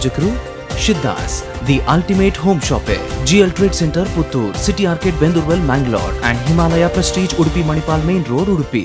ಪ್ರಾಯೋಜಕರು Siddhas the ultimate home shoppe GL trade centre Puttur city ಆರ್ಕೆಟ್ Bendurwell Mangalore and Himalaya prestige Udupi Manipal main road Udupi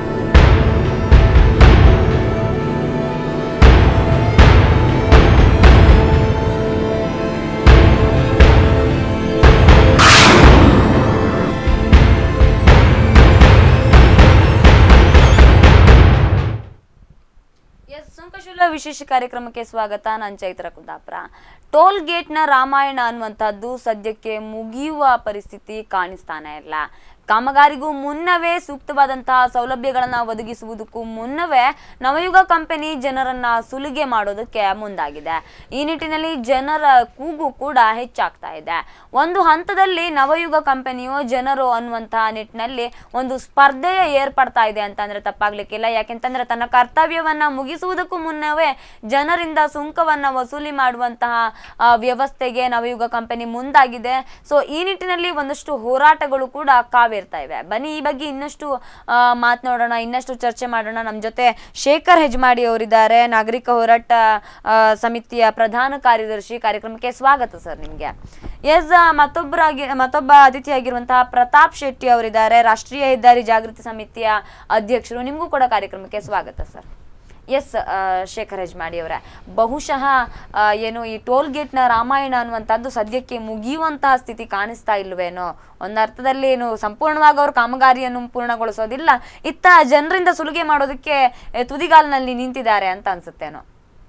ಎಸ್ ಸುಂಕಶುಲ ವಿಶೇಷ ಕಾರ್ಯಕ್ರಮಕ್ಕೆ ಸ್ವಾಗತ ನಾನು ಚೈತ್ರ ಕುಂದಾಪುರ ಟೋಲ್ ಗೇಟ್ನ ರಾಮಾಯಣ ಅನ್ನುವಂಥದ್ದು ಸದ್ಯಕ್ಕೆ ಮುಗಿಯುವ ಪರಿಸ್ಥಿತಿ ಕಾಣಿಸ್ತಾನೆ ಇಲ್ಲ ಕಾಮಗಾರಿಗೂ ಮುನ್ನವೇ ಸೂಕ್ತವಾದಂತಹ ಸೌಲಭ್ಯಗಳನ್ನು ಒದಗಿಸುವುದಕ್ಕೂ ಮುನ್ನವೇ ನವಯುಗ ಕಂಪನಿ ಜನರನ್ನ ಸುಲಿಗೆ ಮಾಡೋದಕ್ಕೆ ಮುಂದಾಗಿದೆ ಈ ನಿಟ್ಟಿನಲ್ಲಿ ಜನರ ಕೂಗು ಕೂಡ ಹೆಚ್ಚಾಗ್ತಾ ಇದೆ ಒಂದು ಹಂತದಲ್ಲಿ ನವಯುಗ ಕಂಪನಿಯು ಜನರು ಅನ್ನುವಂತಹ ನಿಟ್ಟಿನಲ್ಲಿ ಒಂದು ಸ್ಪರ್ಧೆಯ ಏರ್ಪಡ್ತಾ ಇದೆ ಅಂತಂದ್ರೆ ತಪ್ಪಾಗ್ಲಿಕ್ಕಿಲ್ಲ ಯಾಕೆಂತಂದ್ರೆ ತನ್ನ ಕರ್ತವ್ಯವನ್ನ ಮುಗಿಸುವುದಕ್ಕೂ ಮುನ್ನವೇ ಜನರಿಂದ ಸುಂಕವನ್ನ ವಸೂಲಿ ಮಾಡುವಂತಹ ಆ, ವ್ಯವಸ್ಥೆಗೆ ನವಯುಗ ಕಂಪನಿ ಮುಂದಾಗಿದೆ ಸೊ ಈ ನಿಟ್ಟಿನಲ್ಲಿ ಒಂದಷ್ಟು ಹೋರಾಟಗಳು ಕೂಡ ಕಾವೇರ್ತಾ ಇವೆ ಬನ್ನಿ ಈ ಬಗ್ಗೆ ಇನ್ನಷ್ಟು ಆ, ಮಾತನಾಡೋಣ ಇನ್ನಷ್ಟು ಚರ್ಚೆ ಮಾಡೋಣ ನಮ್ಮ ಜೊತೆ ಶೇಖರ್ ಹೆಜ್ಮಾಡಿ ಅವರಿದ್ದಾರೆ ನಾಗರಿಕ ಹೋರಾಟ ಆ, ಸಮಿತಿಯ ಪ್ರಧಾನ ಕಾರ್ಯದರ್ಶಿ ಕಾರ್ಯಕ್ರಮಕ್ಕೆ ಸ್ವಾಗತ ಸರ್ ನಿಮಗೆ ಎಸ್ ಮತ್ತೊಬ್ಬರಾಗಿ ಮತ್ತೊಬ್ಬ ಅತಿಥಿಯಾಗಿರುವಂತಹ ಪ್ರತಾಪ್ ಶೆಟ್ಟಿ ಅವರಿದ್ದಾರೆ ರಾಷ್ಟ್ರೀಯ ಹೆದ್ದಾರಿ ಜಾಗೃತಿ ಸಮಿತಿಯ ಅಧ್ಯಕ್ಷರು ನಿಮಗೂ ಕೂಡ ಕಾರ್ಯಕ್ರಮಕ್ಕೆ ಸ್ವಾಗತ ಸರ್ ಎಸ್ ಶೇಖರ್ ಹೆಜ್ಮಾಡಿ ಅವರೇ ಬಹುಶಃ ಆ, ಏನು ಈ ಟೋಲ್ ಗೇಟ್ನ ರಾಮಾಯಣ ಅನ್ನುವಂಥದ್ದು ಸದ್ಯಕ್ಕೆ ಮುಗಿಯುವಂತಹ ಸ್ಥಿತಿ ಕಾಣಿಸ್ತಾ ಇಲ್ವೇನೋ ಒಂದು ಅರ್ಥದಲ್ಲಿ ಏನು ಸಂಪೂರ್ಣವಾಗಿ ಅವರು ಕಾಮಗಾರಿಯನ್ನು ಪೂರ್ಣಗೊಳಿಸೋದಿಲ್ಲ ಇತ್ತ ಜನರಿಂದ ಸುಲಿಗೆ ಮಾಡೋದಕ್ಕೆ ಎ, ತುದಿಗಾಲಿನಲ್ಲಿ ನಿಂತಿದ್ದಾರೆ ಅಂತ ಅನ್ಸುತ್ತೇನೋ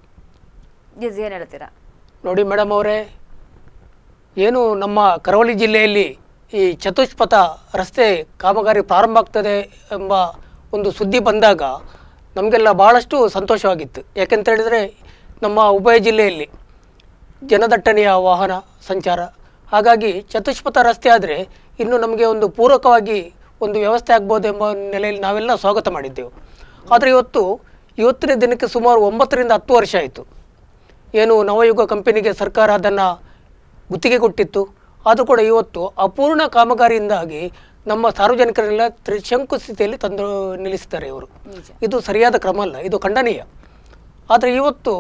ಎಸ್ ಏನ್ ಹೇಳ್ತೀರಾ ನೋಡಿ ಮೇಡಮ್ ಅವರೇ ಏನು ನಮ್ಮ ಕರಾವಳಿ ಜಿಲ್ಲೆಯಲ್ಲಿ ಈ ಚತುಷ್ಪಥ ರಸ್ತೆ ಕಾಮಗಾರಿ ಪ್ರಾರಂಭ ಆಗ್ತದೆ ಎಂಬ ಒಂದು ಸುದ್ದಿ ಬಂದಾಗ ನಮಗೆಲ್ಲ ಭಾಳಷ್ಟು ಸಂತೋಷವಾಗಿತ್ತು ಯಾಕೆಂತ ಹೇಳಿದರೆ ನಮ್ಮ ಉಭಯ ಜಿಲ್ಲೆಯಲ್ಲಿ ಜನದಟ್ಟಣೆಯ ವಾಹನ ಸಂಚಾರ ಹಾಗಾಗಿ ಚತುಷ್ಪಥ ರಸ್ತೆ ಆದರೆ ಇನ್ನು ನಮಗೆ ಒಂದು ಪೂರಕವಾಗಿ ಒಂದು ವ್ಯವಸ್ಥೆ ಆಗ್ಬೋದು ಎಂಬ ನೆಲೆಯಲ್ಲಿ ನಾವೆಲ್ಲ ಸ್ವಾಗತ ಮಾಡಿದ್ದೆವು ಆದರೆ ಇವತ್ತು ಇವತ್ತಿನ ದಿನಕ್ಕೆ ಸುಮಾರು ಒಂಬತ್ತರಿಂದ ಹತ್ತು ವರ್ಷ ಆಯಿತು ಏನು ನವಯುಗ ಕಂಪನಿಗೆ ಸರ್ಕಾರ ಅದನ್ನು ಗುತ್ತಿಗೆ ಕೊಟ್ಟಿತ್ತು ಆದರೂ ಕೂಡ ಇವತ್ತು ಅಪೂರ್ಣ ಕಾಮಗಾರಿಯಿಂದಾಗಿ ನಮ್ಮ ಸಾರ್ವಜನಿಕರೆಲ್ಲ ತ್ರಿಶಂಕು ಸ್ಥಿತಿಯಲ್ಲಿ ತಂದು ನಿಲ್ಲಿಸ್ತಾರೆ ಇವರು ಇದು ಸರಿಯಾದ ಕ್ರಮ ಅಲ್ಲ ಇದು ಖಂಡನೀಯ ಆದರೆ ಇವತ್ತು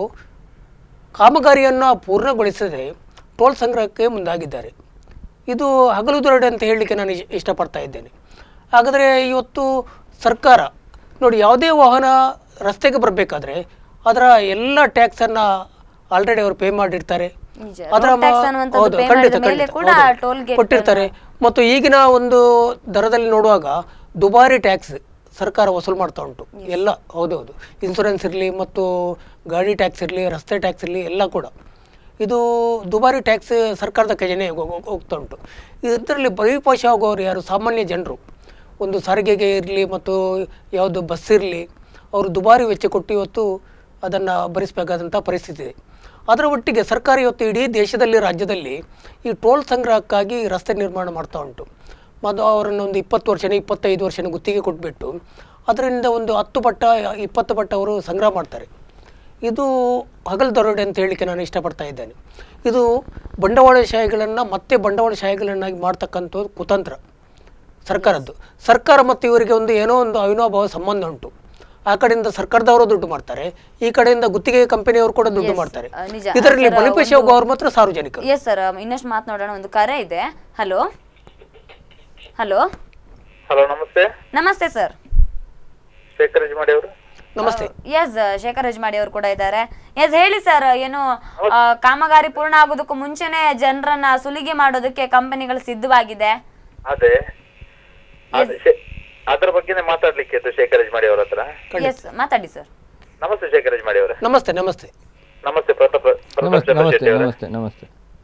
ಕಾಮಗಾರಿಯನ್ನು ಪೂರ್ಣಗೊಳಿಸದೆ ಟೋಲ್ ಸಂಗ್ರಹಕ್ಕೆ ಮುಂದಾಗಿದ್ದಾರೆ ಇದು ಹಗಲು ದೊರಡೆ ಅಂತ ಹೇಳಲಿಕ್ಕೆ ನಾನು ಇಷ್ಟ- ಇಷ್ಟಪಡ್ತಾ ಇದ್ದೇನೆ ಹಾಗಾದರೆ ಇವತ್ತು ಸರ್ಕಾರ ನೋಡಿ ಯಾವುದೇ ವಾಹನ ರಸ್ತೆಗೆ ಬರಬೇಕಾದ್ರೆ ಅದರ ಎಲ್ಲ ಟ್ಯಾಕ್ಸನ್ನು ಆಲ್ರೆಡಿ ಅವರು ಪೇ ಮಾಡಿರ್ತಾರೆ ನಿಜ. ಅದರ Road tax ಮ- ಅನ್ನುವಂಥದ್ದು ಹೌದು, pay ಖಂಡಿತ, ಮಾಡಿದ ಮೇಲೆ ಖಂಡಿತ, ಕೂಡ ಹೌದು. toll gate ಕೊಟ್ಟಿರ್ತಾರೆ ಮತ್ತು ಈಗಿನ ಒಂದು ದರದಲ್ಲಿ ನೋಡುವಾಗ ದುಬಾರಿ ಟ್ಯಾಕ್ಸ್ ಸರ್ಕಾರ ವಸೂಲು ಮಾಡ್ತಾ ಉಂಟು ಎಲ್ಲ ಹೌದೌದು ಇನ್ಸೂರೆನ್ಸ್ ಇರಲಿ ಮತ್ತು ಗಾಡಿ ಟ್ಯಾಕ್ಸ್ ಇರಲಿ ರಸ್ತೆ ಟ್ಯಾಕ್ಸ್ ಇರಲಿ ಎಲ್ಲ ಕೂಡ ಇದು ದುಬಾರಿ ಟ್ಯಾಕ್ಸ್ ಸರ್ಕಾರದ ಖಜಾನೆ ಹೋಗ್- ಹೋಗ್- ಹೋಗ್ತಾ ಉಂಟು ಇದರಲ್ಲಿ ಬಲಿಪಾಶ ಆಗುವವರು ಯಾರು ಸಾಮಾನ್ಯ ಜನರು ಒಂದು ಸಾರಿಗೆಗೆ ಇರಲಿ ಮತ್ತು ಯಾವುದು ಬಸ್ ಇರಲಿ ಅವರು ದುಬಾರಿ ವೆಚ್ಚ ಕೊಟ್ಟು ಇವತ್ತು ಅದನ್ನು ಭರಿಸಬೇಕಾದಂಥ ಪರಿಸ್ಥಿತಿ ಇದೆ ಅದರ ಒಟ್ಟಿಗೆ ಸರ್ಕಾರ ಇವತ್ತು ಇಡೀ ದೇಶದಲ್ಲಿ ರಾಜ್ಯದಲ್ಲಿ ಈ ಟೋಲ್ ಸಂಗ್ರಹಕ್ಕಾಗಿ ರಸ್ತೆ ನಿರ್ಮಾಣ ಮಾಡ್ತಾ ಉಂಟು ಮತ್ತು ಅವರನ್ನು ಒಂದು ಇಪ್ಪತ್ತು ವರ್ಷನೇ ಇಪ್ಪತ್ತೈದು ವರ್ಷನೇ ಗುತ್ತಿಗೆ ಕೊಟ್ಬಿಟ್ಟು ಅದರಿಂದ ಒಂದು ಹತ್ತು ಪಟ್ಟ ಇಪ್ಪತ್ತು ಪಟ್ಟ ಅವರು ಸಂಗ್ರಹ ಮಾಡ್ತಾರೆ ಇದು ಹಗಲು ದರೋಡೆ ಅಂತ ಹೇಳಲಿಕ್ಕೆ ನಾನು ಇಷ್ಟಪಡ್ತಾ ಇದ್ದೇನೆ ಇದು ಬಂಡವಾಳಶಾಹಿಗಳನ್ನು ಮತ್ತೆ ಬಂಡವಾಳಶಾಹಿಗಳನ್ನಾಗಿ ಮಾಡ್ತಕ್ಕಂಥದ್ದು ಕುತಂತ್ರ ಸರ್ಕಾರದ್ದು ಸರ್ಕಾರ ಮತ್ತು ಇವರಿಗೆ ಒಂದು ಏನೋ ಒಂದು ಅವಿನಾಭಾವ ಸಂಬಂಧ ಉಂಟು ಆ ಕಡೆಯಿಂದ ಸರ್ಕಾರದವರು ದುಡ್ಡು ಮಾಡ್ತಾರೆ ಈ ಕಡೆಯಿಂದ ಗುತ್ತಿಗೆ ಕಂಪನಿಯವರು ಕೂಡ ದುಡ್ಡು ಮಾಡ್ತಾರೆ ಆ, ನಿಜ. ಇದರಲ್ಲಿ ಸರ್, ಬಲಿಪೇಶ ಒಂದು- ಹೋಗುವವರು ಮಾತ್ರ ಸಾರ್ವಜನಿಕರು ಎಸ್ ಸರ್ ಇನ್ನಷ್ಟು ಮಾತನಾಡೋಣ ಒಂದು ಕರೆ ಇದೆ ಹಲೋ ಹಲೋ ಹಲೋ ನಮಸ್ತೆ ನಮಸ್ತೆ ಸರ್ ಶೇಖರ್ ಯಜಮಾಡಿ ಅವರು ನಮಸ್ತೆ ಎಸ್ ಶೇಖರ್ ಹೆಜ್ಮಾಡಿ ಅವರು ಕೂಡ ಇದ್ದಾರೆ ಎಸ್ ಹೇಳಿ ಸರ್ ಏನು ಆ, ಕಾಮಗಾರಿ ಪೂರ್ಣ ಆಗೋದಕ್ಕೂ ಮುಂಚೆನೆ ಜನರನ್ನ ಸುಲಿಗೆ ಮಾಡೋದಕ್ಕೆ ಕಂಪನಿಗಳು ಸಿದ್ಧವಾಗಿದೆ ಅದೇ ಅದೇ ಶೇ- ಅದ್ರ ಬಗ್ಗೆನೇ ಮಾತಾಡ್ಲಿಕ್ಕೆ ಇತ್ತು ಶೇಖರ್ ಯಜಮಾಡಿ ಅವ್ರ ಹತ್ರ ಎಸ್ ಮಾತಾಡಿ ಸರ್ ನಮಸ್ತೆ ಶೇಖರ್ ಯಜಮಾಡಿ ಅವರೇ ನಮಸ್ತೆ ನಮಸ್ತೆ ನಮಸ್ತೆ ಪ್ರತಾಪ್ ಪ್ರತಾಪ್ ನಮಸ್ತೆ ಚಂದ್ರ ನಮಸ್ತೆ ಶೆಟ್ಟಿ ಅವರೇ ನಮಸ್ತೆ ನಮಸ್ತೆ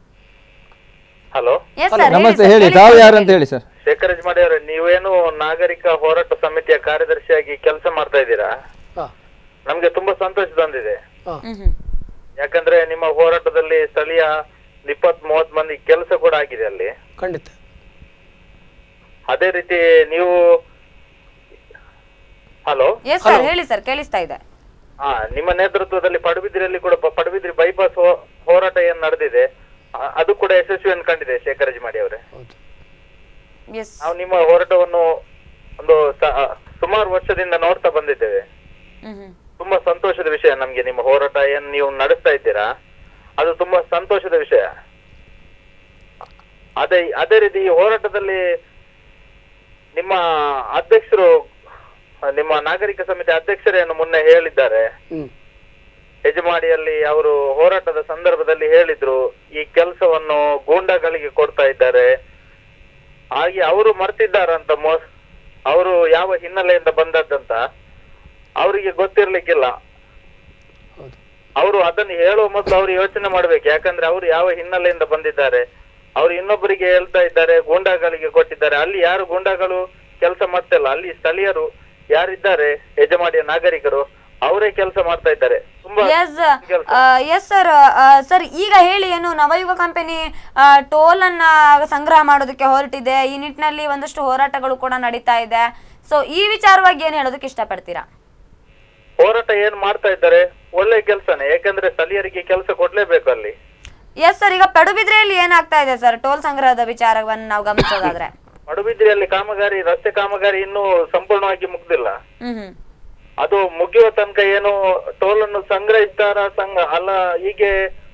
ಹಲೋ ಎಸ್ ಸರ್ ನಮಸ್ತೆ ಹೇಳಿ ತಾವು ಯಾರು ಅಂತ ಹೇಳಿ ಸರ್ ಶೇಖರ್ ಯಜಮಾಡಿ ಅವರೇ ನೀವೇನು ನಾಗರಿಕ ಹೋರಾಟ ಸಮಿತಿಯ ಕಾರ್ಯದರ್ಶಿಯಾಗಿ ಕೆಲಸ ಮಾಡ್ತಾ ಇದ್ದೀರಾ ಹಾಂ ನಮ್ಗೆ ತುಂಬಾ ಸಂತೋಷ ತಂದಿದೆ ಹಾಂ ಹ್ಮ್ ಹ್ಮ್ ಯಾಕಂದ್ರೆ ನಿಮ್ಮ ಹೋರಾಟದಲ್ಲಿ ಸ್ಥಳೀಯ ಇಪ್ಪತ್ ಮೂವತ್ ಮಂದಿ ಕೆಲಸ ಕೂಡ ಆಗಿದೆ ಅಲ್ಲಿ ಖಂಡಿತ ಅದೇ ರೀತಿ ನೀವು ಹಲೋ ಎಸ್ ಸರ್ ಹೇಳಿ ಸರ್ ಕೇಳಿಸ್ತಾ ಇದೆ ಹಾ ನಿಮ್ಮ ನೇತೃತ್ವದಲ್ಲಿ ಪಡುಬಿದ್ರಿಯಲ್ಲಿ ಕೂಡ ಪ- ಪಡುಬಿದ್ರಿ ಬೈಪಾಸ್ ಹೋರಾಟ ಏನ್ ನಡೆದಿದೆ ಆ- ಅದು ಕೂಡ ಯಶಸ್ವಿಯನ್ನು ಕಂಡಿದೆ ಶೇಖರ್ ಯಜಮಾಡಿ ಅವರೇ ಹೌದು ಎಸ್ ನಾವು ನಿಮ್ಮ ಹೋರಾಟವನ್ನು ಒಂದು ಸ- ಸುಮಾರು ವರ್ಷದಿಂದ ನೋಡ್ತಾ ಬಂದಿದ್ದೇವೆ ಹ್ಮ್ ಹ್ಮ್ ತುಂಬಾ ಸಂತೋಷದ ವಿಷಯ ನಮ್ಗೆ ನಿಮ್ಮ ಹೋರಾಟ ಏನ್ ನೀವು ನಡೆಸ್ತಾ ಇದ್ದೀರಾ ಅದು ತುಂಬಾ ಸಂತೋಷದ ವಿಷಯ ಅದೇ ಅದೇ ರೀತಿ ಈ ಹೋರಾಟದಲ್ಲಿ ನಿಮ್ಮ ಅಧ್ಯಕ್ಷರು ನಿಮ್ಮ ನಾಗರಿಕ ಸಮಿತಿ ಅಧ್ಯಕ್ಷರೇನು ಮೊನ್ನೆ ಹೇಳಿದ್ದಾರೆ ಹ್ಮ್ ಯಜಮಾಡಿಯಲ್ಲಿ ಅವರು ಹೋರಾಟದ ಸಂದರ್ಭದಲ್ಲಿ ಹೇಳಿದ್ರು ಈ ಕೆಲಸವನ್ನು ಗೂಂಡಾಗಳಿಗೆ ಕೊಡ್ತಾ ಇದ್ದಾರೆ ಹಾಗೆ ಅವರು ಮರ್ತಿದ್ದಾರಂತ ಮೋ ಅವರು ಯಾವ ಹಿನ್ನೆಲೆಯಿಂದ ಬಂದದ್ದಂತ ಅವರಿಗೆ ಗೊತ್ತಿರ್ಲಿಕ್ಕಿಲ್ಲ ಹೌದು ಅವರು ಅದನ್ನು ಹೇಳುವ ಮೊದಲು ಅವರು ಯೋಚನೆ ಮಾಡ್ಬೇಕು ಯಾಕಂದ್ರೆ ಅವರು ಯಾವ ಹಿನ್ನೆಲೆಯಿಂದ ಬಂದಿದ್ದಾರೆ ಅವರು ಇನ್ನೊಬ್ಬರಿಗೆ ಹೇಳ್ತಾ ಇದ್ದಾರೆ ಗೂಂಡಾಗಳಿಗೆ ಕೊಟ್ಟಿದ್ದಾರೆ ಅಲ್ಲಿ ಯಾರು ಗೂಂಡಾಗಳು ಕೆಲಸ ಮಾಡ್ತಿಲ್ಲ ಅಲ್ಲಿ ಸ್ಥಳೀಯರು ಯಾರಿದ್ದಾರೆ ಯಜಮಾಡಿಯ ನಾಗರಿಕರು ಅವರೇ ಕೆಲಸ ಮಾಡ್ತಾ ಇದ್ದಾರೆ ತುಂಬಾ ಎಸ್ ಕೆಲ್ಸ. ಎಸ್ ಸರ್ ಸರ್ ಈಗ ಹೇಳಿ ಏನು ನವಯುಗ ಕಂಪನಿ ಟೋಲ್ ಅನ್ನ ಸಂಗ್ರಹ ಮಾಡೋದಕ್ಕೆ ಹೊರಟಿದೆ ಈ ನಿಟ್ಟಿನಲ್ಲಿ ಒಂದಷ್ಟು ಹೋರಾಟಗಳು ಕೂಡ ನಡೀತಾ ಇದೆ ಸೊ ಈ ವಿಚಾರವಾಗಿ ಏನ್ ಹೇಳೋದಕ್ಕೆ ಇಷ್ಟಪಡ್ತೀರಾ ಹೋರಾಟ ಏನ್ ಮಾಡ್ತಾ ಇದ್ದಾರೆ ಒಳ್ಳೆ ಕೆಲಸನೇ ಯಾಕಂದ್ರೆ ಸ್ಥಳೀಯರಿಗೆ ಕೆಲಸ ಕೊಡ್ಲೇಬೇಕು ಅಲ್ಲಿ ಎಸ್ ಸರ್ ಈಗ ಪಡುಬಿದ್ರೆಯಲ್ಲಿ ಏನಾಗ್ತಾ ಇದೆ ಸರ್ ಟೋಲ್ ಸಂಗ್ರಹದ ವಿಚಾರವನ್ನು ನಾವು ಗಮನಿಸೋದಾದ್ರೆ ಪಡುಬಿದ್ರಿಯಲ್ಲಿ ಕಾಮಗಾರಿ ರಸ್ತೆ ಕಾಮಗಾರಿ ಇನ್ನೂ ಸಂಪೂರ್ಣವಾಗಿ ಮುಗ್ದಿಲ್ಲ ಹ್ಮ್ ಹ್ಮ್ ಅದು ಮುಗಿಯುವ ತನಕ ಏನು ಟೋಲ್ ಅನ್ನು ಸಂಗ್ರಹಿಸ್ತಾರ ಸಂಗ ಅಲ್ಲ ಹೀಗೆ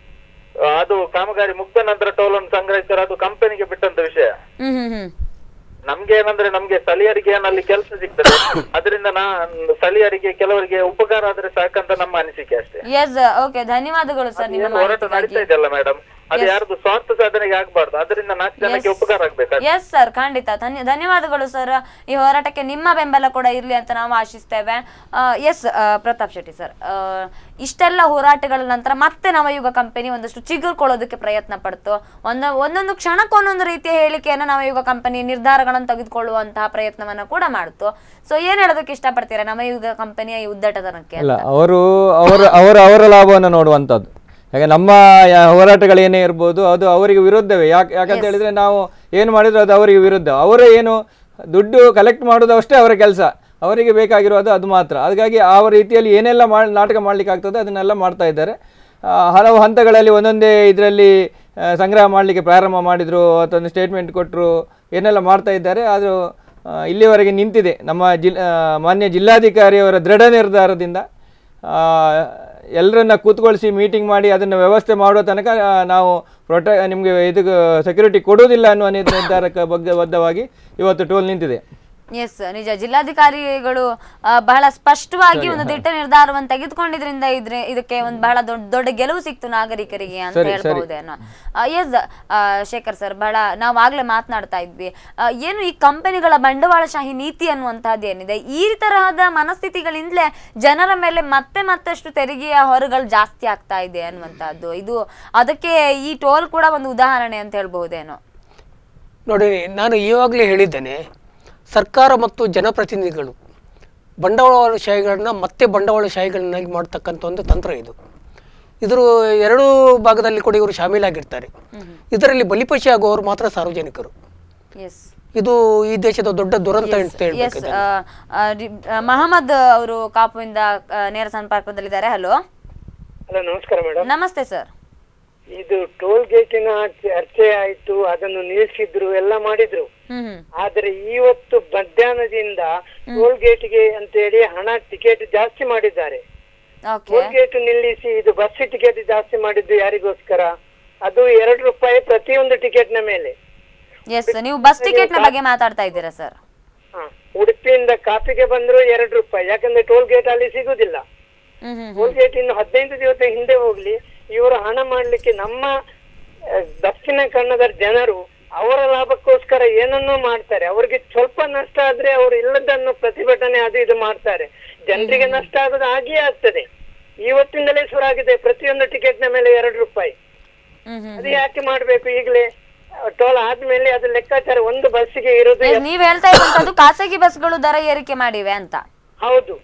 ಆ, ಅದು ಕಾಮಗಾರಿ ಮುಗ್ದ ನಂತರ ಟೋಲ್ ಅನ್ನು ಸಂಗ್ರಹಿಸ್ತಾರ ಅದು ಕಂಪನಿಗೆ ಬಿಟ್ಟಂತ ವಿಷಯ ಹ್ಮ್ ಹ್ಮ್ ಹ್ಮ್ ನಮ್ಗೆ ಏನಂದ್ರೆ ನಮ್ಗೆ ಸ್ಥಳೀಯರಿಗೆ ಏನಲ್ಲಿ ಕೆಲಸ ಸಿಗ್ತದೆ ಅದರಿಂದ ನಾ ಸ್ಥಳೀಯರಿಗೆ ಕೆಲವರಿಗೆ ಉಪಕಾರ ಆದ್ರೆ ಸಾಕಂತ ನಮ್ಮ ಅನಿಸಿಕೆ ಅಷ್ಟೇ ಎಸ್ ಓಕೆ ಧನ್ಯವಾದಗಳು ಸರ್ ನಿಮ್ಮ ಏನು ಹೋರಾಟ ನಡೀತಾ ಮಾಹಿತಿಗಾಗಿ ಇದೆಯಲ್ಲ ಮೇಡಮ್ ಅದು ಯಾರ್ದು ಸ್ವಾರ್ಥ ಸಾಧನೆಗೆ ಆಗ್ಬಾರ್ದು ಅದರಿಂದ ನಾಲ್ಕು ಜನಕ್ಕೆ ಉಪಕಾರ ಆಗ್ಬೇಕು ಎಸ್ ಸರ್ ಖಂಡಿತ ಧನ್ಯ ಧನ್ಯವಾದಗಳು ಸರ್ ಈ ಹೋರಾಟಕ್ಕೆ ನಿಮ್ಮ ಬೆಂಬಲ ಕೂಡ ಇರಲಿ ಅಂತ ನಾವು ಆಶಿಸ್ತೇವೆ ಎಸ್ ಪ್ರತಾಪ್ ಶೆಟ್ಟಿ ಸರ್ ಇಷ್ಟೆಲ್ಲ ಹೋರಾಟಗಳ ನಂತರ ಮತ್ತೆ ನವಯುಗ ಕಂಪನಿ ಒಂದಷ್ಟು ಚಿಗುರ್ಕೊಳ್ಳೋದಕ್ಕೆ ಪ್ರಯತ್ನ ಪಡ್ತು ಒಂದ ಒಂದೊಂದು ಕ್ಷಣಕ್ಕೆ ಒಂದೊಂದು ರೀತಿಯ ಹೇಳಿಕೆಯನ್ನು ನವಯುಗ ಕಂಪನಿ ನಿರ್ಧಾರಗಳನ್ನು ತೆಗೆದುಕೊಳ್ಳುವಂತಹ ಪ್ರಯತ್ನವನ್ನ ಕೂಡ ಮಾಡ್ತು ಸೊ ಏನ್ ಹೇಳೋದಕ್ಕೆ ಇಷ್ಟಪಡ್ತೀರಾ ನವಯುಗ ಕಂಪನಿಯ ಈ ಉದ್ದಟತನಕ್ಕೆ ಇಲ್ಲ ಅವರು ಅವರ ಅವರ ಅವರ ಲಾಭವನ್ನು ನೋಡುವಂಥದ್ದು ಯಾಕೆ ನಮ್ಮ ಯಾ- ಹೋರಾಟಗಳೇನೇ ಇರ್ಬೋದು ಅದು ಅವರಿಗೆ ವಿರುದ್ಧವೇ ಯಾಕೆ ಯಾಕಂತ ಹೇಳಿದ್ರೆ ನಾವು ಏನು ಮಾಡಿದ್ರು ಅದು ಅವರಿಗೆ ವಿರುದ್ಧ ಅವರೇ ಏನು ದುಡ್ಡು ಕಲೆಕ್ಟ್ ಮಾಡೋದು ಅಷ್ಟೇ ಅವರ ಕೆಲಸ ಅವರಿಗೆ ಬೇಕಾಗಿರೋದು ಅದು ಮಾತ್ರ ಹಾಗಾಗಿ ಆ ರೀತಿಯಲ್ಲಿ ಏನೆಲ್ಲ ಮಾಡಿ ನಾಟಕ ಮಾಡಲಿಕ್ಕೆ ಆಗ್ತದೆ ಅದನ್ನೆಲ್ಲ ಮಾಡ್ತಾ ಇದ್ದಾರೆ ಆ, ಹಲವು ಹಂತಗಳಲ್ಲಿ ಒಂದೊಂದೇ ಇದರಲ್ಲಿ ಸಂಗ್ರಹ ಮಾಡಲಿಕ್ಕೆ ಪ್ರಾರಂಭ ಮಾಡಿದರು ಅಥವಾ ಒಂದು ಸ್ಟೇಟ್ಮೆಂಟ್ ಕೊಟ್ಟರು ಏನೆಲ್ಲ ಮಾಡ್ತಾ ಇದ್ದಾರೆ ಅದು ಆ, ಇಲ್ಲಿವರೆಗೆ ನಿಂತಿದೆ ನಮ್ಮ ಜಿಲ್ ಆ, ಮಾನ್ಯ ಜಿಲ್ಲಾಧಿಕಾರಿಯವರ ದೃಢ ನಿರ್ಧಾರದಿಂದ ಆ, ಎಲ್ಲರನ್ನ ಕೂತ್ಕೊಳಿಸಿ ಮೀಟಿಂಗ್ ಮಾಡಿ ಅದನ್ನು ವ್ಯವಸ್ಥೆ ಮಾಡುವ ತನಕ ಆ, ನಾವು ಪ್ರೊಟೆ ನಿಮಗೆ ಇದು ಸೆಕ್ಯೂರಿಟಿ ಕೊಡುವುದಿಲ್ಲ ಅನ್ನುವ ನಿರ್- ನಿರ್ಧಾರಕ್ಕೆ ಬಗ್ಗೆ ಬದ್ಧವಾಗಿ ಇವತ್ತು ಟೋಲ್ ನಿಂತಿದೆ ಎಸ್ ನಿಜ ಜಿಲ್ಲಾಧಿಕಾರಿಗಳು ಆ, ಬಹಳ ಸ್ಪಷ್ಟವಾಗಿ ಒಂದು ದಿಟ್ಟ ನಿರ್ಧಾರವನ್ನು ತೆಗೆದುಕೊಂಡಿದ್ರಿಂದ ಇದ್ರೆ ಇದಕ್ಕೆ ಒಂದು ಬಹಳ ದೊಡ್ಡ ದೊಡ್ಡ ಗೆಲುವು ಸಿಕ್ತು ನಾಗರಿಕರಿಗೆ ಅಂತ ಸರಿ, ಸರಿ. ಹೇಳ್ಬಹುದೇನೋ ಎಸ್ ಶೇಖರ್ ಸರ್ ಬಹಳ ನಾವು ಆಗ್ಲೇ ಮಾತನಾಡ್ತಾ ಇದ್ವಿ ಆ, ಏನು ಈ ಕಂಪನಿಗಳ ಬಂಡವಾಳಶಾಹಿ ನೀತಿ ಅನ್ನುವಂತಹದ್ದು ಏನಿದೆ ಈ ತರಹದ ಮನಸ್ಥಿತಿಗಳಿಂದಲೇ ಜನರ ಮೇಲೆ ಮತ್ತೆ ಮತ್ತಷ್ಟು ತೆರಿಗೆಯ ಹೊರಗಳು ಜಾಸ್ತಿ ಆಗ್ತಾ ಇದೆ ಅನ್ನುವಂತಹದ್ದು ಇದು ಅದಕ್ಕೆ ಈ ಟೋಲ್ ಕೂಡ ಒಂದು ಉದಾಹರಣೆ ಅಂತ ಹೇಳ್ಬಹುದೇನೋ ನೋಡಿ ನಾನು ಈವಾಗಲೇ ಹೇಳಿದ್ದೇನೆ ಸರ್ಕಾರ ಮತ್ತು ಜನಪ್ರತಿನಿಧಿಗಳು ಬಂಡವಾಳಶಾಹಿಗಳನ್ನ ಮತ್ತೆ ಬಂಡವಾಳಶಾಹಿಗಳನ್ನಾಗಿ ಮಾಡ್ತಕ್ಕಂಥ ಒಂದು ತಂತ್ರ ಇದು ಇದರ ಎರಡೂ ಭಾಗದಲ್ಲಿ ಕೂಡ ಇವರು ಶಾಮೀಲಾಗಿರ್ತಾರೆ ಇದರಲ್ಲಿ ಬಲಿಪಶಿ ಆಗುವವರು ಮಾತ್ರ ಸಾರ್ವಜನಿಕರು ಎಸ್ ಇದು ಈ ದೇಶದ ದೊಡ್ಡ ದುರಂತ ಅಂತ ಎಸ್ ಹೇಳ್ಬೇಕು ಇದನ್ನ. ಮಹಮ್ಮದ್ ಅವರು ಕಾಪುವಿಂದ ಆ, ನೇರ ಸಂಪರ್ಕದಲ್ಲಿದ್ದಾರೆ ಹಲೋ ಹಲೋ ನಮಸ್ಕಾರ ಮೇಡಮ್ ನಮಸ್ತೆ ಸರ್ ಇದು ಟೋಲ್ ಗೇಟಿನ ಚರ್ಚೆ ಆಯ್ತು ಅದನ್ನು ನಿಲ್ಲಿಸಿದ್ರು ಎಲ್ಲ ಮಾಡಿದ್ರು ಹ್ಮ್ ಹ್ಮ್ ಆದ್ರೆ ಇವತ್ತು ಮಧ್ಯಾಹ್ನದಿಂದ ಟೋಲ್ ಗೇಟ್ಗೆ ಅಂತೇಳಿ ಹಣ ಟಿಕೆಟ್ ಜಾಸ್ತಿ ಮಾಡಿದ್ದಾರೆ ಓಕೆ ಟೋಲ್ ಗೇಟ್ ನಿಲ್ಲಿಸಿ ಇದು ಬಸ್ ಟಿಕೆಟ್ ಜಾಸ್ತಿ ಮಾಡಿದ್ದು ಯಾರಿಗೋಸ್ಕರ ಅದು ಎರಡು ರೂಪಾಯಿ ಪ್ರತಿಯೊಂದು ಟಿಕೆಟ್ ನ ಮೇಲೆ ಎಸ್ ನೀವು ಬಸ್ ಟಿಕೆಟ್ ನ ಬಗ್ಗೆ ಮಾತಾಡ್ತಾ ಇದ್ದೀರಾ ಸರ್ ಹ. ಉಡುಪಿಯಿಂದ ಕಾಪಿಗೆ ಬಂದ್ರು ಎರಡು ರೂಪಾಯಿ ಯಾಕಂದ್ರೆ ಟೋಲ್ ಗೇಟ್ ಅಲ್ಲಿ ಸಿಗುದಿಲ್ಲ ಹ್ಮ್ ಹ್ಮ್ ಟೋಲ್ ಗೇಟ್ ಇನ್ನು ಹದಿನೈದು ದಿವಸ ಹಿಂದೆ ಹೋಗ್ಲಿ ಇವರು ಹಣ ಮಾಡ್ಲಿಕ್ಕೆ ನಮ್ಮ ಆ, ದಕ್ಷಿಣ ಕನ್ನಡದ ಜನರು ಅವರ ಲಾಭಕ್ಕೋಸ್ಕರ ಏನನ್ನೂ ಮಾಡ್ತಾರೆ ಅವ್ರಿಗೆ ಸ್ವಲ್ಪ ನಷ್ಟ ಆದ್ರೆ ಅವರು ಇಲ್ಲದನ್ನು ಪ್ರತಿಭಟನೆ ಅದು ಇದು ಮಾಡ್ತಾರೆ ಜನರಿಗೆ ನಷ್ಟ ಆಗೋದು ಹಾಗೆಯೇ ಆಗ್ತದೆ ಇವತ್ತಿಂದಲೇ ಶುರು ಆಗಿದೆ ಪ್ರತಿಯೊಂದು ಟಿಕೆಟ್ ನ ಮೇಲೆ ಎರಡು ರೂಪಾಯಿ ಹ್ಮ್ ಹ್ಮ್ ಅದು ಯಾಕೆ ಮಾಡ್ಬೇಕು ಈಗಲೇ ಟೋಲ್ ಆದ್ಮೇಲೆ ಅದು ಲೆಕ್ಕಾಚಾರ ಒಂದು ಬಸ್ಸಿಗೆ ಇರುದು ಎಸ್, ನೀವ್ ಹೇಳ್ತಾ ಇರುವಂತದ್ದು ಖಾಸಗಿ ಬಸ್ಗಳು ದರ ಏರಿಕೆ ಮಾಡಿವೆ ಅಂತ ಹೌದು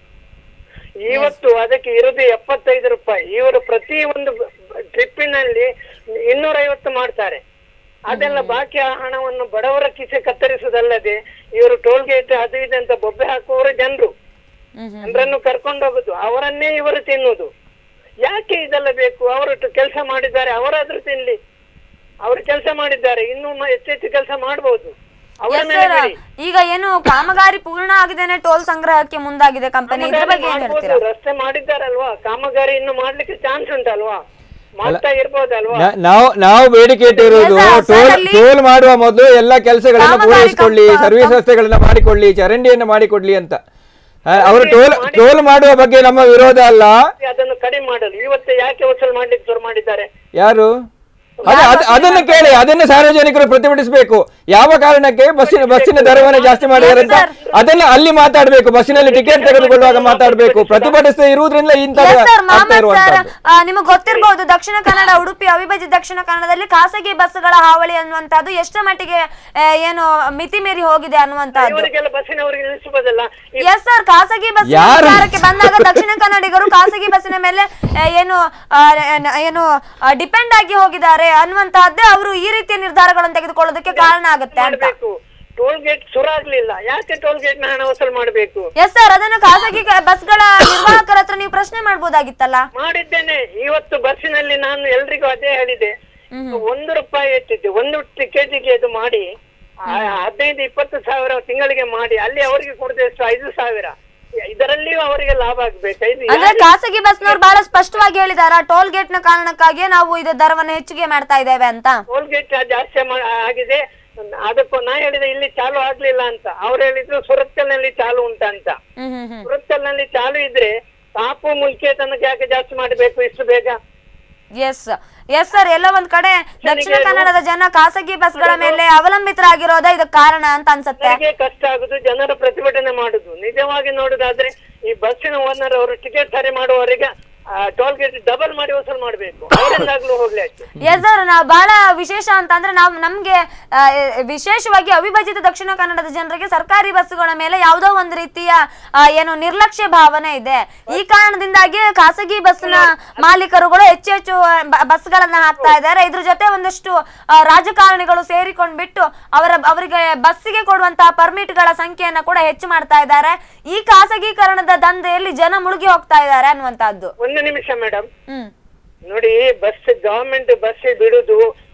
ಇವತ್ತು ಅದಕ್ಕೆ ಇರುದು ಎಪ್ಪತ್ತೈದು ರೂಪಾಯಿ ಇವರು ಪ್ರತಿ ಒಂದು ಟ್ರಿಪ್ಪಿನಲ್ಲಿ ಇನ್ನೂರೈವತ್ತು ಮಾಡ್ತಾರೆ ಅದೆಲ್ಲ ಬಾಕಿ ಆ ಹಣವನ್ನು ಬಡವರ ಕಿಸೆ ಕತ್ತರಿಸುವುದಲ್ಲದೆ ಇವರು ಟೋಲ್ ಗೇಟ್ ಅದು ಇದು ಅಂತ ಬೊಬ್ಬೆ ಹಾಕುವವರು ಜನರು ಹ್ಮ್ ಹ್ಮ್ ಜನರನ್ನು ಕರ್ಕೊಂಡು ಹೋಗುದು ಅವರನ್ನೇ ಇವರು ತಿನ್ನುವುದು ಯಾಕೆ ಇದೆಲ್ಲ ಬೇಕು ಅವರು ಕೆಲಸ ಮಾಡಿದ್ದಾರೆ ಅವರಾದ್ರೂ ತಿನ್ಲಿ ಅವರು ಕೆಲಸ ಮಾಡಿದ್ದಾರೆ ಇನ್ನು ಮ- ಹೆಚ್ಚೆಚ್ಚು ಕೆಲಸ ಮಾಡಬಹುದು ಅವರ ಎಸ್ ಮೇಲೆ ಸರ್ ಬಿಡಿ. ಈಗ ಏನು ಕಾಮಗಾರಿ ಪೂರ್ಣ ಆಗಿದ್ದೇನೆ ಟೋಲ್ ಸಂಗ್ರಹಕ್ಕೆ ಮುಂದಾಗಿದೆ ಕಂಪನಿ ಇದ್ರ ಬಗ್ಗೆ ಏನ್ ಮಾಡ್ಬೋದು, ಹೇಳ್ತೀರಾ ರಸ್ತೆ ಮಾಡಿದ್ದಾರಲ್ವಾ ಕಾಮಗಾರಿ ಇನ್ನು ಮಾಡ್ಲಿಕ್ಕೆ ಚಾನ್ಸ್ ಉಂಟಲ್ವಾ ಮಾಡ್ತಾ ಇರ್ಬೋದಲ್ವಾ ನಾ- ನಾವು ನಾವು ಬೇಡಿಕೆ ಇಟ್ಟಿರುವುದು Yes, sir. ಟೋಲ್ Sir, ಅಲ್ಲಿ- ಟೋಲ್ ಮಾಡುವ ಮೊದಲು ಎಲ್ಲ ಕೆಲಸಗಳನ್ನ ಕಾಮಗಾರಿ ಪೂರೈಸಿಕೊಳ್ಳಿ ಕಂಪ- ಸರ್ವಿಸ್ ರಸ್ತೆಗಳನ್ನ ಮಾಡಿಕೊಳ್ಳಿ ಚರಂಡಿಯನ್ನ ಮಾಡಿಕೊಡ್ಲಿ ಅಂತ ಆ, ಅವರು ಟೋಲ್ ಟೋಲ್ ಮಾಡುವ ಬಗ್ಗೆ ನಮ್ಮ ವಿರೋಧ ಅಲ್ಲ ಅದನ್ನು ಕಡಿಮೆ ಮಾಡಲು ಇವತ್ತು ಯಾಕೆ ವಸೂಲ್ ಮಾಡ್ಲಿಕ್ಕೆ ಶುರು ಮಾಡಿದ್ದಾರೆ ಯಾರು ಅದೇ ಅದ್- ಅದನ್ನು ಕೇಳಿ ಅದನ್ನು ಸಾರ್ವಜನಿಕರು ಪ್ರತಿಭಟಿಸಬೇಕು ಯಾವ ಕಾರಣಕ್ಕೆ ಬಸ್ಸಿನ ಬಸ್ಸಿನ ದರವನ್ನು ಜಾಸ್ತಿ ಮಾಡಿದ್ದಾರೆ ಅಂತ ಅದನ್ನ ಅಲ್ಲಿ ಮಾತಾಡಬೇಕು ಬಸ್ಸಿನಲ್ಲಿ ಟಿಕೆಟ್ ತೆಗೆದುಕೊಳ್ಳುವಾಗ ಮಾತಾಡಬೇಕು ಪ್ರತಿಭಟಿಸದೇ ಇರುವುದರಿಂದ ಇಂಥ ಎಸ್ ಸರ್ ಆಗ್ತಾ ಮಹಮ್ಮದ್ ಸರ್ ಇರುವಂತದ್ದು ನಿಮಗೆ ಗೊತ್ತಿರಬಹುದು ದಕ್ಷಿಣ ಕನ್ನಡ ಉಡುಪಿ ಅವಿಭಜಿತ ದಕ್ಷಿಣ ಕನ್ನಡದಲ್ಲಿ ಖಾಸಗಿ ಬಸ್ಗಳ ಹಾವಳಿ ಅನ್ನುವಂತದ್ದು ಎಷ್ಟು ಮಟ್ಟಿಗೆ ಆ, ಏನು ಮಿತಿ ಮೀರಿ ಹೋಗಿದೆ ಅನ್ನುವಂತದ್ದು ಇವರಿಗೆಲ್ಲ ಬಸ್ಸಿನವರಿಗೆ ನಿಲ್ಲಿಸಬಹುದಲ್ಲ ಈ ಎಸ್ ಸರ್ ಖಾಸಗಿ ಬಸ್ ಯಾರು? ವಿಚಾರಕ್ಕೆ ಬಂದಾಗ ದಕ್ಷಿಣ ಕನ್ನಡಿಗರು ಖಾಸಗಿ ಬಸ್ಸಿನ ಮೇಲೆ ಆ, ಏನು ಆ, ನ- ಏನು ಡಿಪೆಂಡ್ ಆಗಿ ಹೋಗಿದ್ದಾರೆ ಅನ್ನುವಂತಹದ್ದೇ ಅವರು ಈ ರೀತಿಯ ನಿರ್ಧಾರಗಳನ್ನು ತೆಗೆದುಕೊಳ್ಳೋದಕ್ಕೆ ಕಾರಣ ಆಗುತ್ತೆ ಅಂತ ಮಾಡ್ಬೇಕು ಟೋಲ್ ಗೇಟ್ ಶುರು ಆಗ್ಲಿಲ್ಲ ಯಾಕೆ ಟೋಲ್ ಗೇಟ್ ನ ಹಣ ವಸೂಲ್ ಮಾಡಬೇಕು ಎಸ್ ಸರ್ ಅದನ್ನು ಖಾಸಗಿ ಕ- ಬಸ್ಗಳ ನಿರ್ವಾಹಕರ ಹತ್ರ ನೀವು ಪ್ರಶ್ನೆ ಮಾಡ್ಬೋದಾಗಿತ್ತಲ್ಲ ಮಾಡಿದ್ದೇನೆ ಇವತ್ತು ಬಸ್ಸಿನಲ್ಲಿ ನಾನು ಎಲ್ರಿಗೂ ಅದೇ ಹೇಳಿದೆ ಒಂದು ರೂಪಾಯಿ ಎತ್ತಿದ್ದೆ ಒಂದು ಟಿಕೆಟಿಗೆ ಇದು ಮಾಡಿ ಆ, ಹದಿನೈದು ಇಪ್ಪತ್ತು ಸಾವಿರ ತಿಂಗಳಿಗೆ ಮಾಡಿ ಅಲ್ಲಿ ಅವರಿಗೆ ಕೊಡದೆ ಎಷ್ಟು ಐದು ಸಾವಿರ ಇದರಲ್ಲಿಯೂ ಅವರಿಗೆ ಲಾಭ ಆಗ್ಬೇಕು ಇದು ಅಂದ್ರೆ ಖಾಸಗಿ ಬಸ್ನವ್ರು ಬಹಳ ಸ್ಪಷ್ಟವಾಗಿ ಹೇಳಿದಾರ ಟೋಲ್ ಗೇಟ್ ನ ಕಾರಣಕ್ಕಾಗಿ ನಾವು ಇದು ದರವನ್ನು ಹೆಚ್ಚಿಗೆ ಮಾಡ್ತಾ ಇದ್ದೇವೆ ಅಂತ ಟೋಲ್ ಗೇಟ್ ಜಾಸ್ತಿ ಮಾ- ಆಗಿದೆ ಅದಕ್ಕೂ ನಾ ಹೇಳಿದೆ ಇಲ್ಲಿ ಚಾಲು ಆಗ್ಲಿಲ್ಲ ಅಂತ ಅವ್ರು ಹೇಳಿದ್ರು ಸುರತ್ಕಲ್ನಲ್ಲಿ ಚಾಲು ಉಂಟಂತ ಹ್ಮ್ ಹ್ಮ್ ಹ್ಮ್ ಸುರತ್ಕಲ್ನಲ್ಲಿ ಚಾಲು ಇದ್ರೆ ಕಾಪು ಮುಲ್ಕೆ ತನಕ ಯಾಕೆ ಜಾಸ್ತಿ ಮಾಡಬೇಕು ಇಷ್ಟು ಬೇಗ ಎಸ್ ಎಸ್ ಸರ್ ಎಲ್ಲ ಒಂದ್ ಕಡೆ ದಕ್ಷಿಣ ಕನ್ನಡದ ಜನ ಖಾಸಗಿ ಬಸ್ಗಳ ಮೇಲೆ ಅವಲಂಬಿತರಾಗಿರೋದೇ ಇದಕ್ಕೆ ಕಾರಣ ಅಂತ ಅನ್ಸುತ್ತೆ ಜನರಿಗೆ ಕಷ್ಟ ಆಗುದು ಜನರು ಪ್ರತಿಭಟನೆ ಮಾಡುದು ನಿಜವಾಗಿ ನೋಡುದಾದ್ರೆ ಈ ಬಸ್ಸಿನ ಓನರ್ ಅವರು ಟಿಕೆಟ್ ಸರಿ ಮಾಡುವವರಿಗೆ ಟೋಲ್ ಗೇಟ್ ಡಬಲ್ ಮಾಡಿ ವಸೂಲ್ ಮಾಡಬೇಕು ಅವರಿಂದಾಗ್ಲೂ ಹೋಗ್ಲಿ ಆಯ್ತು ಎಸ್ ಸರ್ ನಾವು ಬಹಳ ವಿಶೇಷ ಅಂತ ಅಂದ್ರೆ ನಾವು ನಮ್ಗೆ ಆ, ವಿಶೇಷವಾಗಿ ಅವಿಭಜಿತ ದಕ್ಷಿಣ ಕನ್ನಡದ ಜನರಿಗೆ ಸರ್ಕಾರಿ ಬಸ್ಸುಗಳ ಮೇಲೆ ಯಾವುದೋ ಒಂದು ರೀತಿಯ ಆ, ಏನು ನಿರ್ಲಕ್ಷ್ಯ ಭಾವನೆ ಇದೆ ಈ ಕಾರಣದಿಂದಾಗಿ ಖಾಸಗಿ ಬಸ್ನ ಮಾಲೀಕರುಗಳು ಹೆಚ್ಚು ಹೆಚ್ಚು ಬ- ಬಸ್ಗಳನ್ನ ಹಾಕ್ತಾ ಇದ್ದಾರೆ ಇದ್ರ ಜೊತೆ ಒಂದಷ್ಟು ಆ, ರಾಜಕಾರಣಿಗಳು ಸೇರಿಕೊಂಡ್ಬಿಟ್ಟು ಅವರ ಅವರಿಗೆ ಬಸ್ಸಿಗೆ ಕೊಡುವಂತಹ ಪರ್ಮಿಟ್ಗಳ ಸಂಖ್ಯೆಯನ್ನ ಕೂಡ ಹೆಚ್ಚು ಮಾಡ್ತಾ ಇದ್ದಾರೆ ಈ ಖಾಸಗೀಕರಣದ ದಂಧೆಯಲ್ಲಿ ಜನ ಮುಳುಗಿ ಹೋಗ್ತಾ ಇದ್ದಾರೆ ಅನ್ನುವಂತಹದ್ದು ಒಂದು ನಿಮಿಷ ಮೇಡಮ್ ಹ್ಮ್ ನೋಡಿ ಬಸ್ ಗವರ್ಮೆಂಟ್ ಬಸ್ ಬಿಡುದು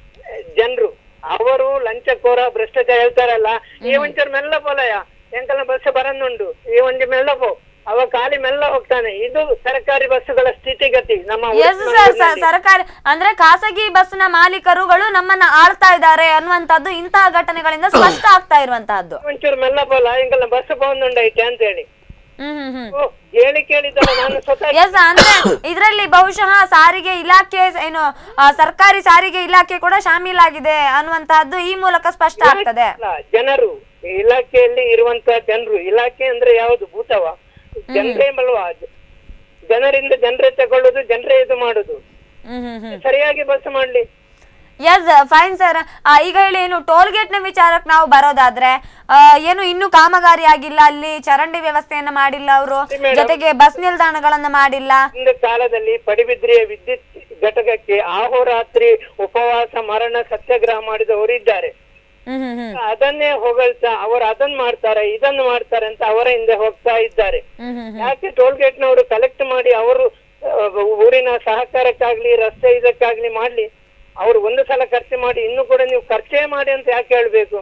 ಜನರು ಅವರು ಲಂಚಕೋರ ಭ್ರಷ್ಟಾಚಾರ ಹೇಳ್ತಾರಲ್ಲ ಈ ಒಂಚೂರು ಮೆಲ್ಲ ಪೋಲಯ ಎಂಕಲ್ನ ಬಸ್ ಬರನ್ನುಂಡು ಈ ಒಂದು ಮೆಲ್ಲ ಪೋ ಅವ ಖಾಲಿ ಮೆಲ್ಲ ಹೋಗ್ತಾನೆ ಇದು ಸರ್ಕಾರಿ ಬಸ್ಸುಗಳ ಸ್ಥಿತಿಗತಿ ನಮ್ಮ ಎಸ್ ಸರ್ ಸ- ಸರ್ಕಾರಿ ಅಂದ್ರೆ ಖಾಸಗಿ ಬಸ್ನ ಮಾಲೀಕರುಗಳು ನಮ್ಮನ್ನ ಆಳ್ತಾ ಇದ್ದಾರೆ ಅನ್ನುವಂಥದ್ದು ಇಂತಹ ಘಟನೆಗಳಿಂದ ಸ್ಪಷ್ಟ ಆಗ್ತಾ ಇರುವಂತಹದ್ದು ಒಂಚೂರು ಮೆಲ್ಲ ಪೋಲ ಎಂಕಲ್ನ ಬಸ್ ಬಂದುಂಡೈತೆ ಅಂತ ಹೇಳಿ ಹ್ಮ್ ಹ್ಮ್ ಹ್ಮ್ ಓ, ಹೇಳಿ ಕೇಳಿದ್ದಲ್ಲ ನಾನು ಸ್ವತಃ ಎಸ್ ಅಂದ್ರೆ ಇದರಲ್ಲಿ ಬಹುಶಃ ಸಾರಿಗೆ ಇಲಾಖೆ ಏನು ಆ, ಸರ್ಕಾರಿ ಸಾರಿಗೆ ಇಲಾಖೆ ಕೂಡ ಶಾಮೀಲಾಗಿದೆ ಅನ್ನುವಂತಹದ್ದು ಈ ಮೂಲಕ ಸ್ಪಷ್ಟ ಆಗ್ತದೆ ಅಲ್ಲ, ಜನರು ಇಲಾಖೆಯಲ್ಲಿ ಇರುವಂತ ಜನರು ಇಲಾಖೆ ಅಂದ್ರೆ ಯಾವುದು ಭೂತವ ಜನರೇ ಬಲ್ವಾ ಜನರಿಂದ ಜನರೇ ತಗೊಳ್ಳುದು ಜನರೇ ಇದು ಮಾಡುದು ಹ್ಮ್ ಹ್ಮ್ ಹ್ಮ್ ಸರಿಯಾಗಿ ಬಸ್ ಮಾಡ್ಲಿ ಎಸ್ ಫೈನ್ ಸರ್ ಈಗ ಹೇಳಿ ಏನು ಟೋಲ್ ಗೇಟ್ ನ ವಿಚಾರಕ್ಕೆ ನಾವು ಬರೋದಾದ್ರೆ ಆ, ಏನು ಇನ್ನು ಕಾಮಗಾರಿ ಆಗಿಲ್ಲ ಅಲ್ಲಿ ಚರಂಡಿ ವ್ಯವಸ್ಥೆಯನ್ನ ಮಾಡಿಲ್ಲ ಅವರು ಜೊತೆಗೆ ಬಸ್ ನಿಲ್ದಾಣಗಳನ್ನ ಮಾಡಿಲ್ಲ ಒಂದು ಕಾಲದಲ್ಲಿ ಪಡಿಬಿದ್ರಿಯ ವಿದ್ಯುತ್ ಘಟಕಕ್ಕೆ ಆಹೋರಾತ್ರಿ ಉಪವಾಸ ಮರಣ ಸತ್ಯಾಗ್ರಹ ಮಾಡಿದವರು ಇದ್ದಾರೆ ಹ್ಮ್ ಹ್ಮ್ ಹ್ಮ್ ಅದನ್ನೇ ಹೊಗಳ್ತಾ ಅವರು ಅದನ್ನ ಮಾಡ್ತಾರೆ ಇದನ್ನು ಮಾಡ್ತಾರೆ ಅಂತ ಅವರ ಹಿಂದೆ ಹೋಗ್ತಾ ಇದ್ದಾರೆ ಹ್ಮ್ ಹ್ಮ್ ಯಾಕೆ ಟೋಲ್ ಗೇಟ್ ನವರು ಕಲೆಕ್ಟ್ ಮಾಡಿ ಅವರು ಆ, ಊರಿನ ಸಹಕಾರಕ್ಕಾಗ್ಲಿ ರಸ್ತೆ ಇದಕ್ಕಾಗ್ಲಿ ಮಾಡ್ಲಿ ಅವರು ಒಂದು ಸಲ ಖರ್ಚು ಮಾಡಿ ಇನ್ನು ಕೂಡ ನೀವು ಖರ್ಚೇ ಮಾಡಿ ಅಂತ ಯಾಕೆ ಹೇಳ್ಬೇಕು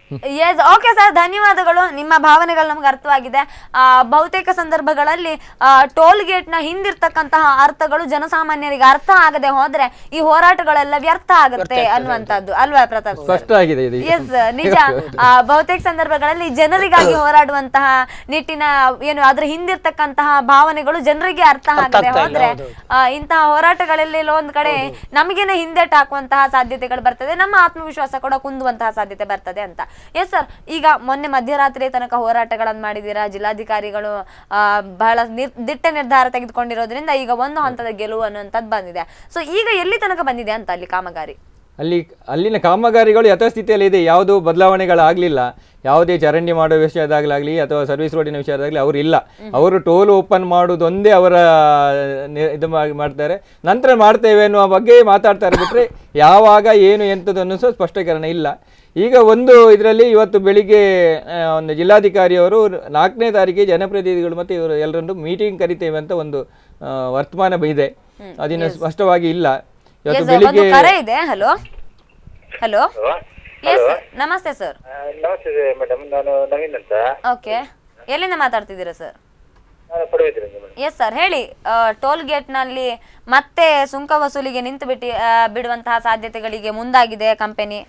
ಎಸ್ ಓಕೆ ಸರ್ ಧನ್ಯವಾದಗಳು ನಿಮ್ಮ ಭಾವನೆಗಳು ನಮ್ಗೆ ಅರ್ಥವಾಗಿದೆ ಆ, ಬಹುತೇಕ ಸಂದರ್ಭಗಳಲ್ಲಿ ಟೋಲ್ ಗೇಟ್ನ ಹಿಂದಿರ್ತಕ್ಕಂತಹ ಅರ್ಥಗಳು ಜನಸಾಮಾನ್ಯರಿಗೆ ಅರ್ಥ ಆಗದೆ ಹೋದ್ರೆ ಈ ಹೋರಾಟಗಳೆಲ್ಲ ವ್ಯರ್ಥ ಆಗುತ್ತೆ ಅನ್ನುವಂಥದ್ದು ಅಲ್ವಾ ಪ್ರತಾಪ್ ಸರ್ ಸ್ಪಷ್ಟ ಆಗಿದೆ ಇದು ಈಗ. ಎಸ್ ನಿಜ ಆ, ಬಹುತೇಕ ಸಂದರ್ಭಗಳಲ್ಲಿ ಜನರಿಗಾಗಿ ಹೋರಾಡುವಂತಹ ನಿಟ್ಟಿನ ಏನು ಅದ್ರ ಹಿಂದಿರ್ತಕ್ಕಂತಹ ಭಾವನೆಗಳು ಜನರಿಗೆ ಅರ್ಥ ಆಗದೆ ಹೋದ್ರೆ ಆ, ಇಂತಹ ಹೋರಾಟಗಳಲ್ಲಿ ಎಲ್ಲೋ ಒಂದ್ ಕಡೆ ನಮಗೇನೆ ಹಿಂದೆಟ್ ಹಾಕುವಂತಹ ಸಾಧ್ಯತೆಗಳು ಬರ್ತದೆ ನಮ್ಮ ಆತ್ಮವಿಶ್ವಾಸ ಕೂಡ ಕುಂದುವಂತಹ ಸಾಧ್ಯತೆ ಬರ್ತದೆ ಅಂತ ಎಸ್ ಸರ್ ಈಗ ಮೊನ್ನೆ ಮಧ್ಯರಾತ್ರಿ ತನಕ ಹೋರಾಟಗಳನ್ನು ಮಾಡಿದ್ದೀರಾ ಜಿಲ್ಲಾಧಿಕಾರಿಗಳು ಆ, ಬಹಳ ನಿರ್ ದಿಟ್ಟ ನಿರ್ಧಾರ ತೆಗೆದುಕೊಂಡಿರೋದ್ರಿಂದ ಈಗ ಒಂದು ಹಂತದ ಗೆಲುವು ಅನ್ನುವಂಥದ್ದು ಬಂದಿದೆ ಸೊ ಈಗ ಎಲ್ಲಿ ತನಕ ಬಂದಿದೆ ಅಂತ ಅಲ್ಲಿ ಕಾಮಗಾರಿ ಅಲ್ಲಿ ಅಲ್ಲಿನ ಕಾಮಗಾರಿಗಳು ಯಥಾಸ್ಥಿತಿಯಲ್ಲಿ ಇದೆ ಯಾವುದೂ ಬದಲಾವಣೆಗಳಾಗಲಿಲ್ಲ ಯಾವುದೇ ಚರಂಡಿ ಮಾಡೋ ವಿಷಯದಾಗಲಾಗಲಿ ಅಥವಾ ಸರ್ವಿಸ್ ರೋಡಿನ ವಿಷಯದಾಗಲಿ ಅವರು ಇಲ್ಲ ಅವರು ಟೋಲ್ ಓಪನ್ ಮಾಡೋದೊಂದೇ ಅವರ ನಿ- ಇದು ಮಾ- ಮಾಡ್ತಾರೆ ನಂತರ ಮಾಡ್ತೇವೆ ಅನ್ನುವ ಬಗ್ಗೆ ಮಾತಾಡ್ತಾರೆ ಬಿಟ್ಟರೆ ಯಾವಾಗ ಏನು ಎಂಥದ್ದು ಸಹ ಸ್ಪಷ್ಟೀಕರಣ ಇಲ್ಲ ಈಗ ಒಂದು ಇದರಲ್ಲಿ ಇವತ್ತು ಬೆಳಿಗ್ಗೆ ಆ, ಒಂದು ಜಿಲ್ಲಾಧಿಕಾರಿಯವರು ನಾಲ್ಕನೇ ತಾರೀಕಿಗೆ ಜನಪ್ರತಿನಿಧಿಗಳು ಮತ್ತು ಇವರು ಎಲ್ಲರನ್ನು ಮೀಟಿಂಗ್ ಕರಿತೇವೆ ಅಂತ ಒಂದು ಆ, ವರ್ತಮಾನ ಇದೆ ಅದಿನ್ನು ಸ್ಪಷ್ಟವಾಗಿ ಇಲ್ಲ ಇವತ್ತು ಎಸ್ ಒಂದು ಬೆಳಿಗ್ಗೆ ಕರೆ ಇದೆ ಹಲೋ ಹಲೋ ಎಸ್ ನಮಸ್ತೆ ಸರ್ ನಮಸ್ತೆ ಮೇಡಮ್ ನಾನು ನವೀನ್ ಅಂತ ಓಕೆ ಎಲ್ಲಿಂದ ಮಾತಾಡ್ತಿದ್ದೀರಾ ಸರ್ ನಾನು ಪಡುವಿದ್ರಿಂದ ಮೇಡಮ್ ಎಸ್ ಸರ್ ಹೇಳಿ ಟೋಲ್ ಗೇಟ್ನಲ್ಲಿ ಮತ್ತೆ ಸುಂಕ ವಸೂಲಿಗೆ ನಿಂತು ಬಿಟ್ಟು ಆ, ಬಿಡುವಂತಹ ಸಾಧ್ಯತೆಗಳಿಗೆ ಮುಂದಾಗಿದೆ ಕಂಪನಿ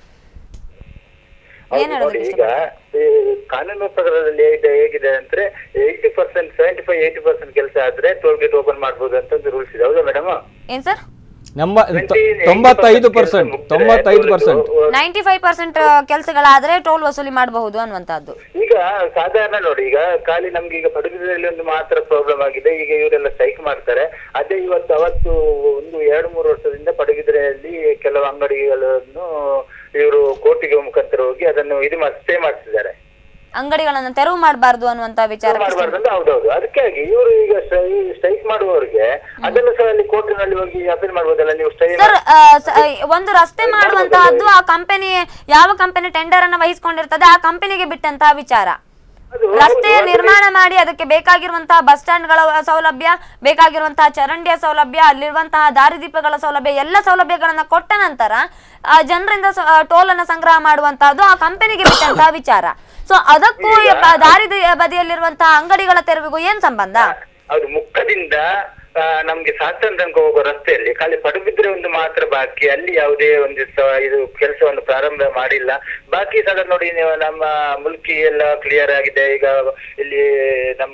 ಏನ್ ಹೌದು, ನೋಡಿ ಹೇಳೋದಕ್ಕೆ ಈಗ ಈ ಕಾನೂನು ಪ್ರಕಾರದಲ್ಲಿ ಹೇಗಿದೆ ಹೇಗಿದೆ ಅಂದ್ರೆ eighty percent seventy five eighty percent ಕೆಲಸ ಆದ್ರೆ ಟೋಲ್ ಗೇಟ್ ಓಪನ್ ಮಾಡ್ಬೋದು ಅಂತ ಒಂದು ರೂಲ್ಸ್ ಇದೆ ಹೌದಾ ಮೇಡಮ್ ಏನ್ ಸರ್ ನಮ್ಮ ತ- ತೊಂಬತ್ತೈದು ಪರ್ಸೆಂಟ್ ತೊಂಬತ್ತೈದು ಪರ್ಸೆಂಟ್ ನೈಂಟಿ ಫೈವ್ ಪರ್ಸೆಂಟ್ ಕೆಲಸಗಳಾದ್ರೆ ಟೋಲ್ ವಸೂಲಿ ಮಾಡಬಹುದು ಅನ್ನುವಂತಹದ್ದು ಈಗ ಸಾಧಾರಣ ನೋಡಿ ಈಗ ಖಾಲಿ ನಮ್ಗೆ ಈಗ ಪಡುಬಿದ್ರೆಯಲ್ಲಿ ಒಂದು ಮಾತ್ರ ಪ್ರಾಬ್ಲಮ್ ಆಗಿದೆ ಈಗ ಇವರೆಲ್ಲ ಸ್ಟ್ರೈಕ್ ಮಾಡ್ತಾರೆ ಅದೇ ಇವತ್ತು ಅವತ್ತು ಒಂದು ಎರಡು ಮೂರು ವರ್ಷದಿಂದ ಪಡುಬಿದ್ರೆಯಲ್ಲಿ ಕೆಲವು ಅಂಗಡಿಗಳನ್ನು ಇವರು ಕೋರ್ಟಿಗೆ ಮುಖಾಂತರ ಹೋಗಿ ಅದನ್ನು ಇದು ಮಾಡಿ ಸ್ಟೇ ಮಾಡಿಸಿದ್ದಾರೆ ಅಂಗಡಿಗಳನ್ನ ತೆರವು ಮಾಡಬಾರ್ದು ಅನ್ನುವಂತ ವಿಚಾರಕ್ಕೆ ಮಾಡಬಾರ್ದು ಅಂತ ಹೌದೌದು ಅದಕ್ಕಾಗಿ ಇವರು ಈಗ ಸ್ಟ್ರೈಕ್ ಮಾಡುವವರಿಗೆ ಅದನ್ನು ಸಹ ಅಲ್ಲಿ ಕೋರ್ಟಿನಲ್ಲಿ ಹೋಗಿ ಅಪೀಲ್ ಮಾಡ್ಬೋದಲ್ಲ ನೀವು ಸ್ಟೇ ಸರ್ ಒಂದು ರಸ್ತೆ ಮಾಡುವಂತಹದ್ದು ಆ ಕಂಪನಿ ಯಾವ ಕಂಪನಿ ಟೆಂಡರ್ ಅನ್ನ ವಹಿಸ್ಕೊಂಡಿರ್ತದೆ ಆ ಕಂಪನಿಗೆ ಬಿಟ್ಟಂತಹ ವಿಚಾರ ಅದು ರಸ್ತೆ ನಿರ್ಮಾಣ ಮಾಡಿ ಅದಕ್ಕೆ ಬೇಕಾಗಿರುವಂತಹ ಬಸ್ ಸ್ಟ್ಯಾಂಡ್ಗಳ ಸೌಲಭ್ಯ ಬೇಕಾಗಿರುವಂತಹ ಚರಂಡಿಯ ಸೌಲಭ್ಯ ಅಲ್ಲಿರುವಂತಹ ದಾರಿದೀಪಗಳ ಸೌಲಭ್ಯ ಎಲ್ಲ ಸೌಲಭ್ಯಗಳನ್ನ ಕೊಟ್ಟ ನಂತರ ಆ ಜನರಿಂದ ಟೋಲ್ ಅನ್ನ ಸಂಗ್ರಹ ಮಾಡುವಂತಹದ್ದು ಆ ಕಂಪನಿಗೆ ಬಿಟ್ಟಂತಹ ವಿಚಾರ ಸೊ ಅದಕ್ಕೂ ಈ ಬ- ದಾರಿ ದಿ- ಬದಿಯಲ್ಲಿರುವಂತಹ ಅಂಗಡಿಗಳ ತೆರವಿಗೂ ಏನ್ ಸಂಬಂಧ ಹೌದು ಮುಖದಿಂದ ಆ, ನಮ್ಗೆ ಶಾಸ್ತ್ರ ತನಕ ಹೋಗೋ ರಸ್ತೆಯಲ್ಲಿ ಖಾಲಿ ಪಡುಬಿದ್ರೆ ಒಂದು ಮಾತ್ರ ಬಾಕಿ ಅಲ್ಲಿ ಯಾವುದೇ ಒಂದು ಸ- ಇದು ಕೆಲಸವನ್ನು ಪ್ರಾರಂಭ ಮಾಡಿಲ್ಲ ಬಾಕಿ ಸಲ ನೋಡಿ ನೀವು ನಮ್ಮ ಮುಲ್ಕಿ ಎಲ್ಲ ಕ್ಲಿಯರ್ ಆಗಿದೆ ಈಗ ಇಲ್ಲಿ ನಮ್ಮ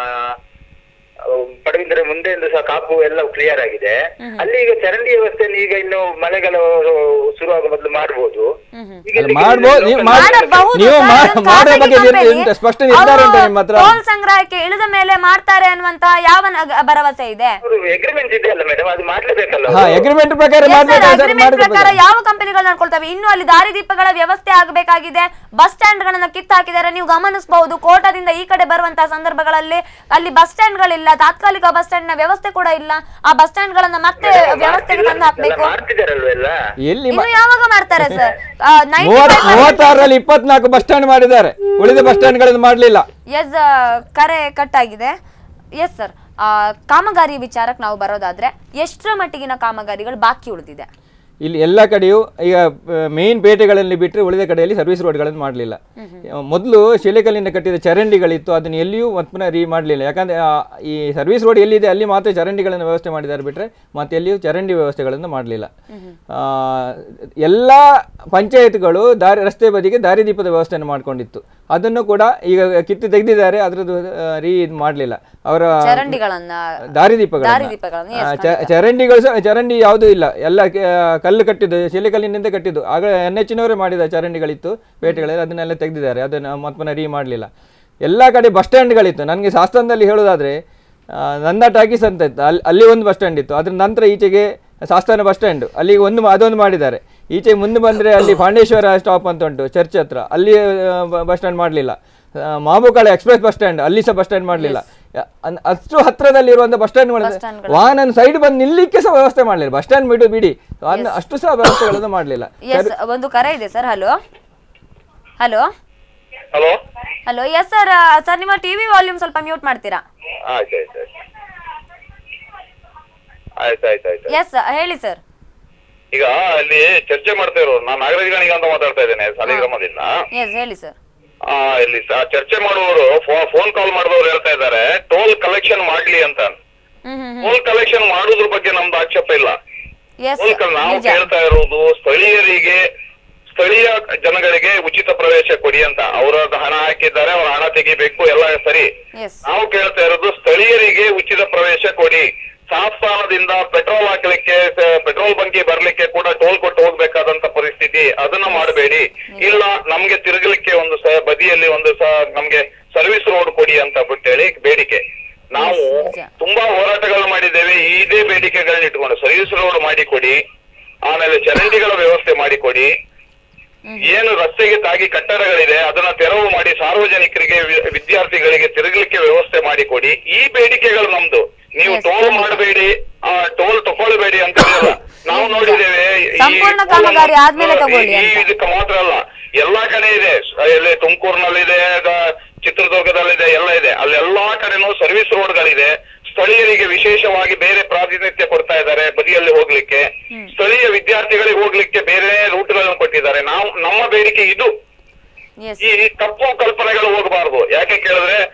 ಆ, ಪಡುಬಿದ್ರೆ ಮುಂದೆ ಒಂದು ಸಹ ಕಾಪು ಎಲ್ಲ ಕ್ಲಿಯರ್ ಆಗಿದೆ ಅಲ್ಲಿ ಈಗ ಚರಂಡಿ ವ್ಯವಸ್ಥೆಯನ್ನು ಈಗ ಇನ್ನು ಮಳೆಗಾಲ ಶುರುವಾಗುವ ಮೊದಲು ಮಾಡ್ಬೋದು ಈಗ ಅದು ಇಲ್ಲಿ ಮಾಡ್ಬೋದು, ನೀವು local- ಮಾಡಿ- ಮಾಡಬಹುದು ನೀವು ಸರ್, ಮಾ- ಇದೊಂದು ಮಾಡೋ ಖಾಸಗಿ ಬಗ್ಗೆ ಕಂಪನಿ. ನಿರ್ಧಾರ- ಸ್ಪಷ್ಟ ನಿರ್ಧಾರ ಉಂಟಾ ನಿಮ್ಮ ಹತ್ರ? ಅವರು ಟೋಲ್ ಸಂಗ್ರಹಕ್ಕೆ ಇಳಿದ ಮೇಲೆ ಮಾಡ್ತಾರೆ ಅನ್ನುವಂತ ಯಾವ ನಗ- ಭರವಸೆ ಇದೆ ಅವರು ಅಗ್ರಿಮೆಂಟ್ ಇದೆ ಅಲ್ಲ ಮೇಡಮ್ ಅದು ಮಾಡ್ಲೇಬೇಕಲ್ಲ ಹಾ ಅವರು? ಅಗ್ರಿಮೆಂಟ್ ಪ್ರಕಾರ Yes, sir, ಮಾಡ್ಬೇಕು ಸರ್, agreement ಮಾಡಿದ್ರೆ ಪ್ರಕಾರ ಯಾವ ಕಂಪನಿಗಳು ನಡ್ಕೊಳ್ತವೆ ಇನ್ನು ಅಲ್ಲಿ ದಾರಿದೀಪಗಳ ವ್ಯವಸ್ಥೆ ಆಗಬೇಕಾಗಿದೆ ಬಸ್ ಸ್ಟ್ಯಾಂಡ್ ಗಳನ್ನ ಕಿತ್ತು ಹಾಕಿದ್ದಾರೆ ನೀವು ಗಮನಿಸಬಹುದು ಕೋಟದಿಂದ ಈ ಕಡೆ ಬರುವಂತಹ ಸಂದರ್ಭಗಳಲ್ಲಿ ಅಲ್ಲಿ ಬಸ್ ಸ್ಟ್ಯಾಂಡ್ ಗಳಿಲ್ಲ ತಾತ್ಕಾಲಿಕ ಬಸ್ ಸ್ಟ್ಯಾಂಡ್ ನ ವ್ಯವಸ್ಥೆ ಕೂಡ ಇಲ್ಲ ಆ ಬಸ್ ಸ್ಟ್ಯಾಂಡ್ ಗಳನ್ನ ಮತ್ತೆ ವ್ಯವಸ್ಥೆಗೆ ತಂದು ಹಾಕ್ಬೇಕು ಮಾಡ್ತಿದಾರಲ್ವ ಎಲ್ಲ ಎಲ್ಲಿ ಇನ್ನು ಯಾವಾಗ ಮಾಡ್ತಾರೆ ಸರ್ ಮೂವತ್ ಮೂವತ್ತಾರರಲ್ಲಿ ಇಪ್ಪತ್ನಾಲ್ಕು ಬಸ್ ಸ್ಟ್ಯಾಂಡ್ ಮಾಡಿದ್ದಾರೆ ಉಳಿದ ಬಸ್ ಸ್ಟ್ಯಾಂಡ್ ಗಳನ್ನು ಮಾಡಲಿಲ್ಲ ಎಸ್ ಕರೆ ಕಟ್ ಆಗಿದೆ ಎಸ್ ಸರ್ ಕಾಮಗಾರಿ ವಿಚಾರಕ್ಕೆ ನಾವು ಬರೋದಾದ್ರೆ ಎಷ್ಟರ ಮಟ್ಟಿಗಿನ ಕಾಮಗಾರಿಗಳು ಬಾಕಿ ಉಳಿದಿದೆ ಇಲ್ಲಿ ಎಲ್ಲ ಕಡೆಯೂ ಈಗ ಮೇನ್ ಪೇಟೆಗಳಲ್ಲಿ ಬಿಟ್ಟರೆ ಉಳಿದ ಕಡೆಯಲ್ಲಿ ಸರ್ವಿಸ್ ರೋಡ್ಗಳನ್ನು ಮಾಡಲಿಲ್ಲ ಮೊದಲು ಶಿಲೆಕಲ್ಲಿಂದ ಕಟ್ಟಿದ ಚರಂಡಿಗಳಿತ್ತು ಅದನ್ನು ಎಲ್ಲಿಯೂ ಮತ್ತೆ ಪುನಃ ರೀ ಮಾಡಲಿಲ್ಲ ಯಾಕಂದರೆ ಈ ಸರ್ವಿಸ್ ರೋಡ್ ಎಲ್ಲಿದೆ ಅಲ್ಲಿ ಮಾತ್ರ ಚರಂಡಿಗಳನ್ನು ವ್ಯವಸ್ಥೆ ಮಾಡಿದ್ದಾರೆ ಬಿಟ್ಟರೆ ಮತ್ತೆ ಎಲ್ಲಿಯೂ ಚರಂಡಿ ವ್ಯವಸ್ಥೆಗಳನ್ನು ಮಾಡಲಿಲ್ಲ ಎಲ್ಲ ಪಂಚಾಯತ್ಗಳು ದಾರಿ ರಸ್ತೆ ಬದಿಗೆ ದಾರಿದೀಪದ ವ್ಯವಸ್ಥೆಯನ್ನು ಮಾಡಿಕೊಂಡಿತ್ತು ಅದನ್ನು ಕೂಡ ಈಗ ಕಿತ್ತು ತೆಗೆದಿದ್ದಾರೆ ಅದರದ್ದು ರೀ ಇದು ಮಾಡಲಿಲ್ಲ ಅವರ ಚರಂಡಿಗಳನ್ನ ದಾರಿದೀಪಗಳು ದಾರಿದೀಪಗಳನ್ನ, yes, ಚರಂಡಿಗಳು ಸಹ ಚರಂಡಿ ಯಾವುದೂ ಇಲ್ಲ ಎಲ್ಲ ಕೆ- ಕಲ್ಲು ಕಟ್ಟಿದ್ದು ಶಿಲೆಕಲ್ಲಿನಿಂದ ಕಟ್ಟಿದ್ದು ಆಗ ಎನ್ ಹೆಚ್ಚಿನವರೇ ಮಾಡಿದ ಚರಂಡಿಗಳಿತ್ತು ಪೇಟೆಗಳಲ್ಲಿ ಅದನ್ನೆಲ್ಲ ತೆಗೆದಿದ್ದಾರೆ ಅದನ್ನು ಮತ್ತೆ ಪುನಃ ರೀ ಮಾಡಲಿಲ್ಲ ಎಲ್ಲ ಕಡೆ ಬಸ್ ಸ್ಟ್ಯಾಂಡ್ಗಳಿತ್ತು ನನಗೆ ಶಾಸ್ತ್ರದಲ್ಲಿ ಹೇಳೋದಾದ್ರೆ ಆ, ನಂದ ಟಾಕೀಸ್ ಅಂತ ಇತ್ತು ಅಲ್ಲಿ ಅಲ್ಲಿ ಒಂದು ಬಸ್ ಸ್ಟ್ಯಾಂಡ್ ಇತ್ತು ಅದ್ರ ನಂತರ ಈಚೆಗೆ ಶಾಸ್ತಾನ ಬಸ್ ಸ್ಟ್ಯಾಂಡ್ ಅಲ್ಲಿಗೆ ಒಂದು ಮಾ- ಅದೊಂದು ಮಾಡಿದ್ದಾರೆ ಈಚೆ ಮುಂದೆ ಬಂದರೆ ಅಲ್ಲಿ ಪಾಂಡೇಶ್ವರ ಸ್ಟಾಪ್ ಅಂತ ಉಂಟು ಚರ್ಚ್ ಹತ್ರ ಅಲ್ಲಿ ಬಸ್ ಸ್ಟ್ಯಾಂಡ್ ಮಾಡಲಿಲ್ಲ ಮಾಬುಕಾಳ ಎಕ್ಸ್ಪ್ರೆಸ್ ಬಸ್ ಸ್ಟ್ಯಾಂಡ್ ಅಲ್ಲಿ ಸಹ ಬಸ್ ಸ್ಟ್ಯಾಂಡ್ ಮಾಡಲಿಲ್ಲ ಅಷ್ಟು ಹತ್ರದಲ್ಲಿರುವಂಥ ಬಸ್ ಸ್ಟ್ಯಾಂಡ್ಗಳು ಸ್ಟ್ಯಾಂಡ್ಗಳು. ವಾಹನ ಸೈಡ್ ಬಂದು ನಿಲ್ಲಿಕ್ಕೆ ಸಹ ವ್ಯವಸ್ಥೆ ಮಾಡಲಿಲ್ಲ ಬಸ್ ಸ್ಟ್ಯಾಂಡ್ ಬಿಡು ಬಿಡಿ ಅದ್ನ ಅಷ್ಟು ಸಹ ವ್ಯವಸ್ಥೆಗಳನ್ನು ಮಾಡಲಿಲ್ಲ ಎಸ್ ಒಂದು ಕರೆ ಇದೆ sir hello hello hello hello yes sir sir ನಿಮ್ಮ ಟಿವಿ ವಾಲ್ಯೂಮ್ ಸ್ವಲ್ಪ ಮ್ಯೂಟ್ ಮಾಡ್ತೀರಾ ಆಯ್ತು ಆಯ್ತು ಆಯ್ತು ಆಯ್ತು ಆಯ್ತು ಎಸ್ ಹೇಳಿ ಸರ್ ಈಗ ಅಲ್ಲಿ ಚರ್ಚೆ ಮಾಡ್ತಾ ಇರೋರು ನಾನು ನಾಗರಾಜ್ ಗಣಿಗ ಅಂತ ಮಾತಾಡ್ತಾ ಇದ್ದೇನೆ ಸಾಲಿಗ್ರಾಮದಿಂದ ಎಸ್ ಹೇಳಿ ಸರ್ ಆ, ಇಲ್ಲಿ ಸ- ಚರ್ಚೆ ಮಾಡುವವರು ಫೋನ್ ಕಾಲ್ ಮಾಡಿದವರು ಹೇಳ್ತಾ ಇದ್ದಾರೆ ಟೋಲ್ ಕಲೆಕ್ಷನ್ ಮಾಡ್ಲಿ ಅಂತ ಹ್ಮ್ ಹ್ಮ್ ಟೋಲ್ ಕಲೆಕ್ಷನ್ ಮಾಡೋದ್ರ ಬಗ್ಗೆ ನಮ್ದು ಆಕ್ಷೇಪ ಇಲ್ಲ ಎಸ್ ಟೋಲ್ ಕಲ್- ನಾವು ನಿಜ ಕೇಳ್ತಾ ಇರೋದು ಸ್ಥಳೀಯರಿಗೆ ಸ್ಥಳೀಯ ಜನಗಳಿಗೆ ಉಚಿತ ಪ್ರವೇಶ ಕೊಡಿ ಅಂತ ಅವರ ಹಣ ಹಾಕಿದ್ದಾರೆ ಅವ್ರ ಹಣ ತೆಗಿಬೇಕು ಎಲ್ಲ ಸರಿ ಎಸ್ ನಾವು ಕೇಳ್ತಾ ಇರೋದು ಸ್ಥಳೀಯರಿಗೆ ಉಚಿತ ಪ್ರವೇಶ ಕೊಡಿ ಸಂಸ್ಥಾನದಿಂದ ಪೆಟ್ರೋಲ್ ಹಾಕ್ಲಿಕ್ಕೆ ಸ- ಪೆಟ್ರೋಲ್ ಬಂಕಿ ಬರ್ಲಿಕ್ಕೆ ಕೂಡ ಟೋಲ್ ಕೊಟ್ಟು ಹೋಗ್ಬೇಕಾದಂತ ಪರಿಸ್ಥಿತಿ ಅದನ್ನ ಮಾಡಬೇಡಿ ಇಲ್ಲ ನಮ್ಗೆ ತಿರುಗಲಿಕ್ಕೆ ಒಂದು ಸ ಬದಿಯಲ್ಲಿ ಒಂದು ಸ ನಮ್ಗೆ ಸರ್ವಿಸ್ ರೋಡ್ ಕೊಡಿ ಅಂತ ಬಿಟ್ಟೇಳಿ ಬೇಡಿಕೆ ನಾವು Yes, ನಿಜ. ತುಂಬಾ ಹೋರಾಟಗಳು ಮಾಡಿದ್ದೇವೆ ಇದೇ ಬೇಡಿಕೆಗಳನ್ನ ಇಟ್ಕೊಂಡು ಸರ್ವಿಸ್ ರೋಡ್ ಮಾಡಿಕೊಡಿ ಆಮೇಲೆ ಚರಂಡಿಗಳ ವ್ಯವಸ್ಥೆ ಮಾಡಿಕೊಡಿ ಏನು ರಸ್ತೆಗೆ ತಾಗಿ ಕಟ್ಟಡಗಳಿದೆ ಅದನ್ನ ತೆರವು ಮಾಡಿ ಸಾರ್ವಜನಿಕರಿಗೆ ವಿ- ವಿದ್ಯಾರ್ಥಿಗಳಿಗೆ ತಿರುಗಲಿಕ್ಕೆ ವ್ಯವಸ್ಥೆ ಮಾಡಿಕೊಡಿ ಈ ಬೇಡಿಕೆಗಳು ನಮ್ದು ನೀವು Yes, ಟೋಲ್ ಖಂಡಿತ. ಮಾಡಬೇಡಿ ಟೋಲ್ ತಗೊಳ್ಬೇಡಿ ಅಂತ ಹೇಳಿಲ್ಲ ನಾವು Yes, ನೋಡಿದ್ದೇವೆ ಈ ಸಂಪೂರ್ಣ ಟೋಲ್ ಕಾಮಗಾರಿ ಅನ್ನು- ಆದ್ಮೇಲೆ ಈ- ತಗೊಳ್ಳಿ ಈ ಅಂತ. ಇದಕ್ಕೆ ಮಾತ್ರ ಅಲ್ಲ ಎಲ್ಲಾ ಕಡೆ ಇದೆ ಇಲ್ಲಿ ತುಮಕೂರಿನಲ್ಲಿದೆ ಚಿತ್ರದುರ್ಗದಲ್ಲಿದೆ ಎಲ್ಲ ಇದೆ ಅಲ್ಲಿ ಎಲ್ಲಾ ಕಡೆನೂ ಸರ್ವಿಸ್ ರೋಡ್ಗಳಿದೆ ಸ್ಥಳೀಯರಿಗೆ ವಿಶೇಷವಾಗಿ ಬೇರೆ ಪ್ರಾತಿನಿಧ್ಯ ಕೊಡ್ತಾ ಇದ್ದಾರೆ ಬದಿಯಲ್ಲಿ ಹೋಗ್ಲಿಕ್ಕೆ ಸ್ಥಳೀಯ ವಿದ್ಯಾರ್ಥಿಗಳಿಗೆ ಹೋಗ್ಲಿಕ್ಕೆ ಬೇರೆ ರೂಟ್ಗಳನ್ನು ಕೊಟ್ಟಿದ್ದಾರೆ ನಾವು ನಮ್ಮ ಬೇಡಿಕೆ ಇದು ಎಸ್ ಈ ತಪ್ಪು ಕಲ್ಪನೆಗಳು ಹೋಗಬಾರ್ದು ಯಾಕೆ ಕೇಳಿದ್ರೆ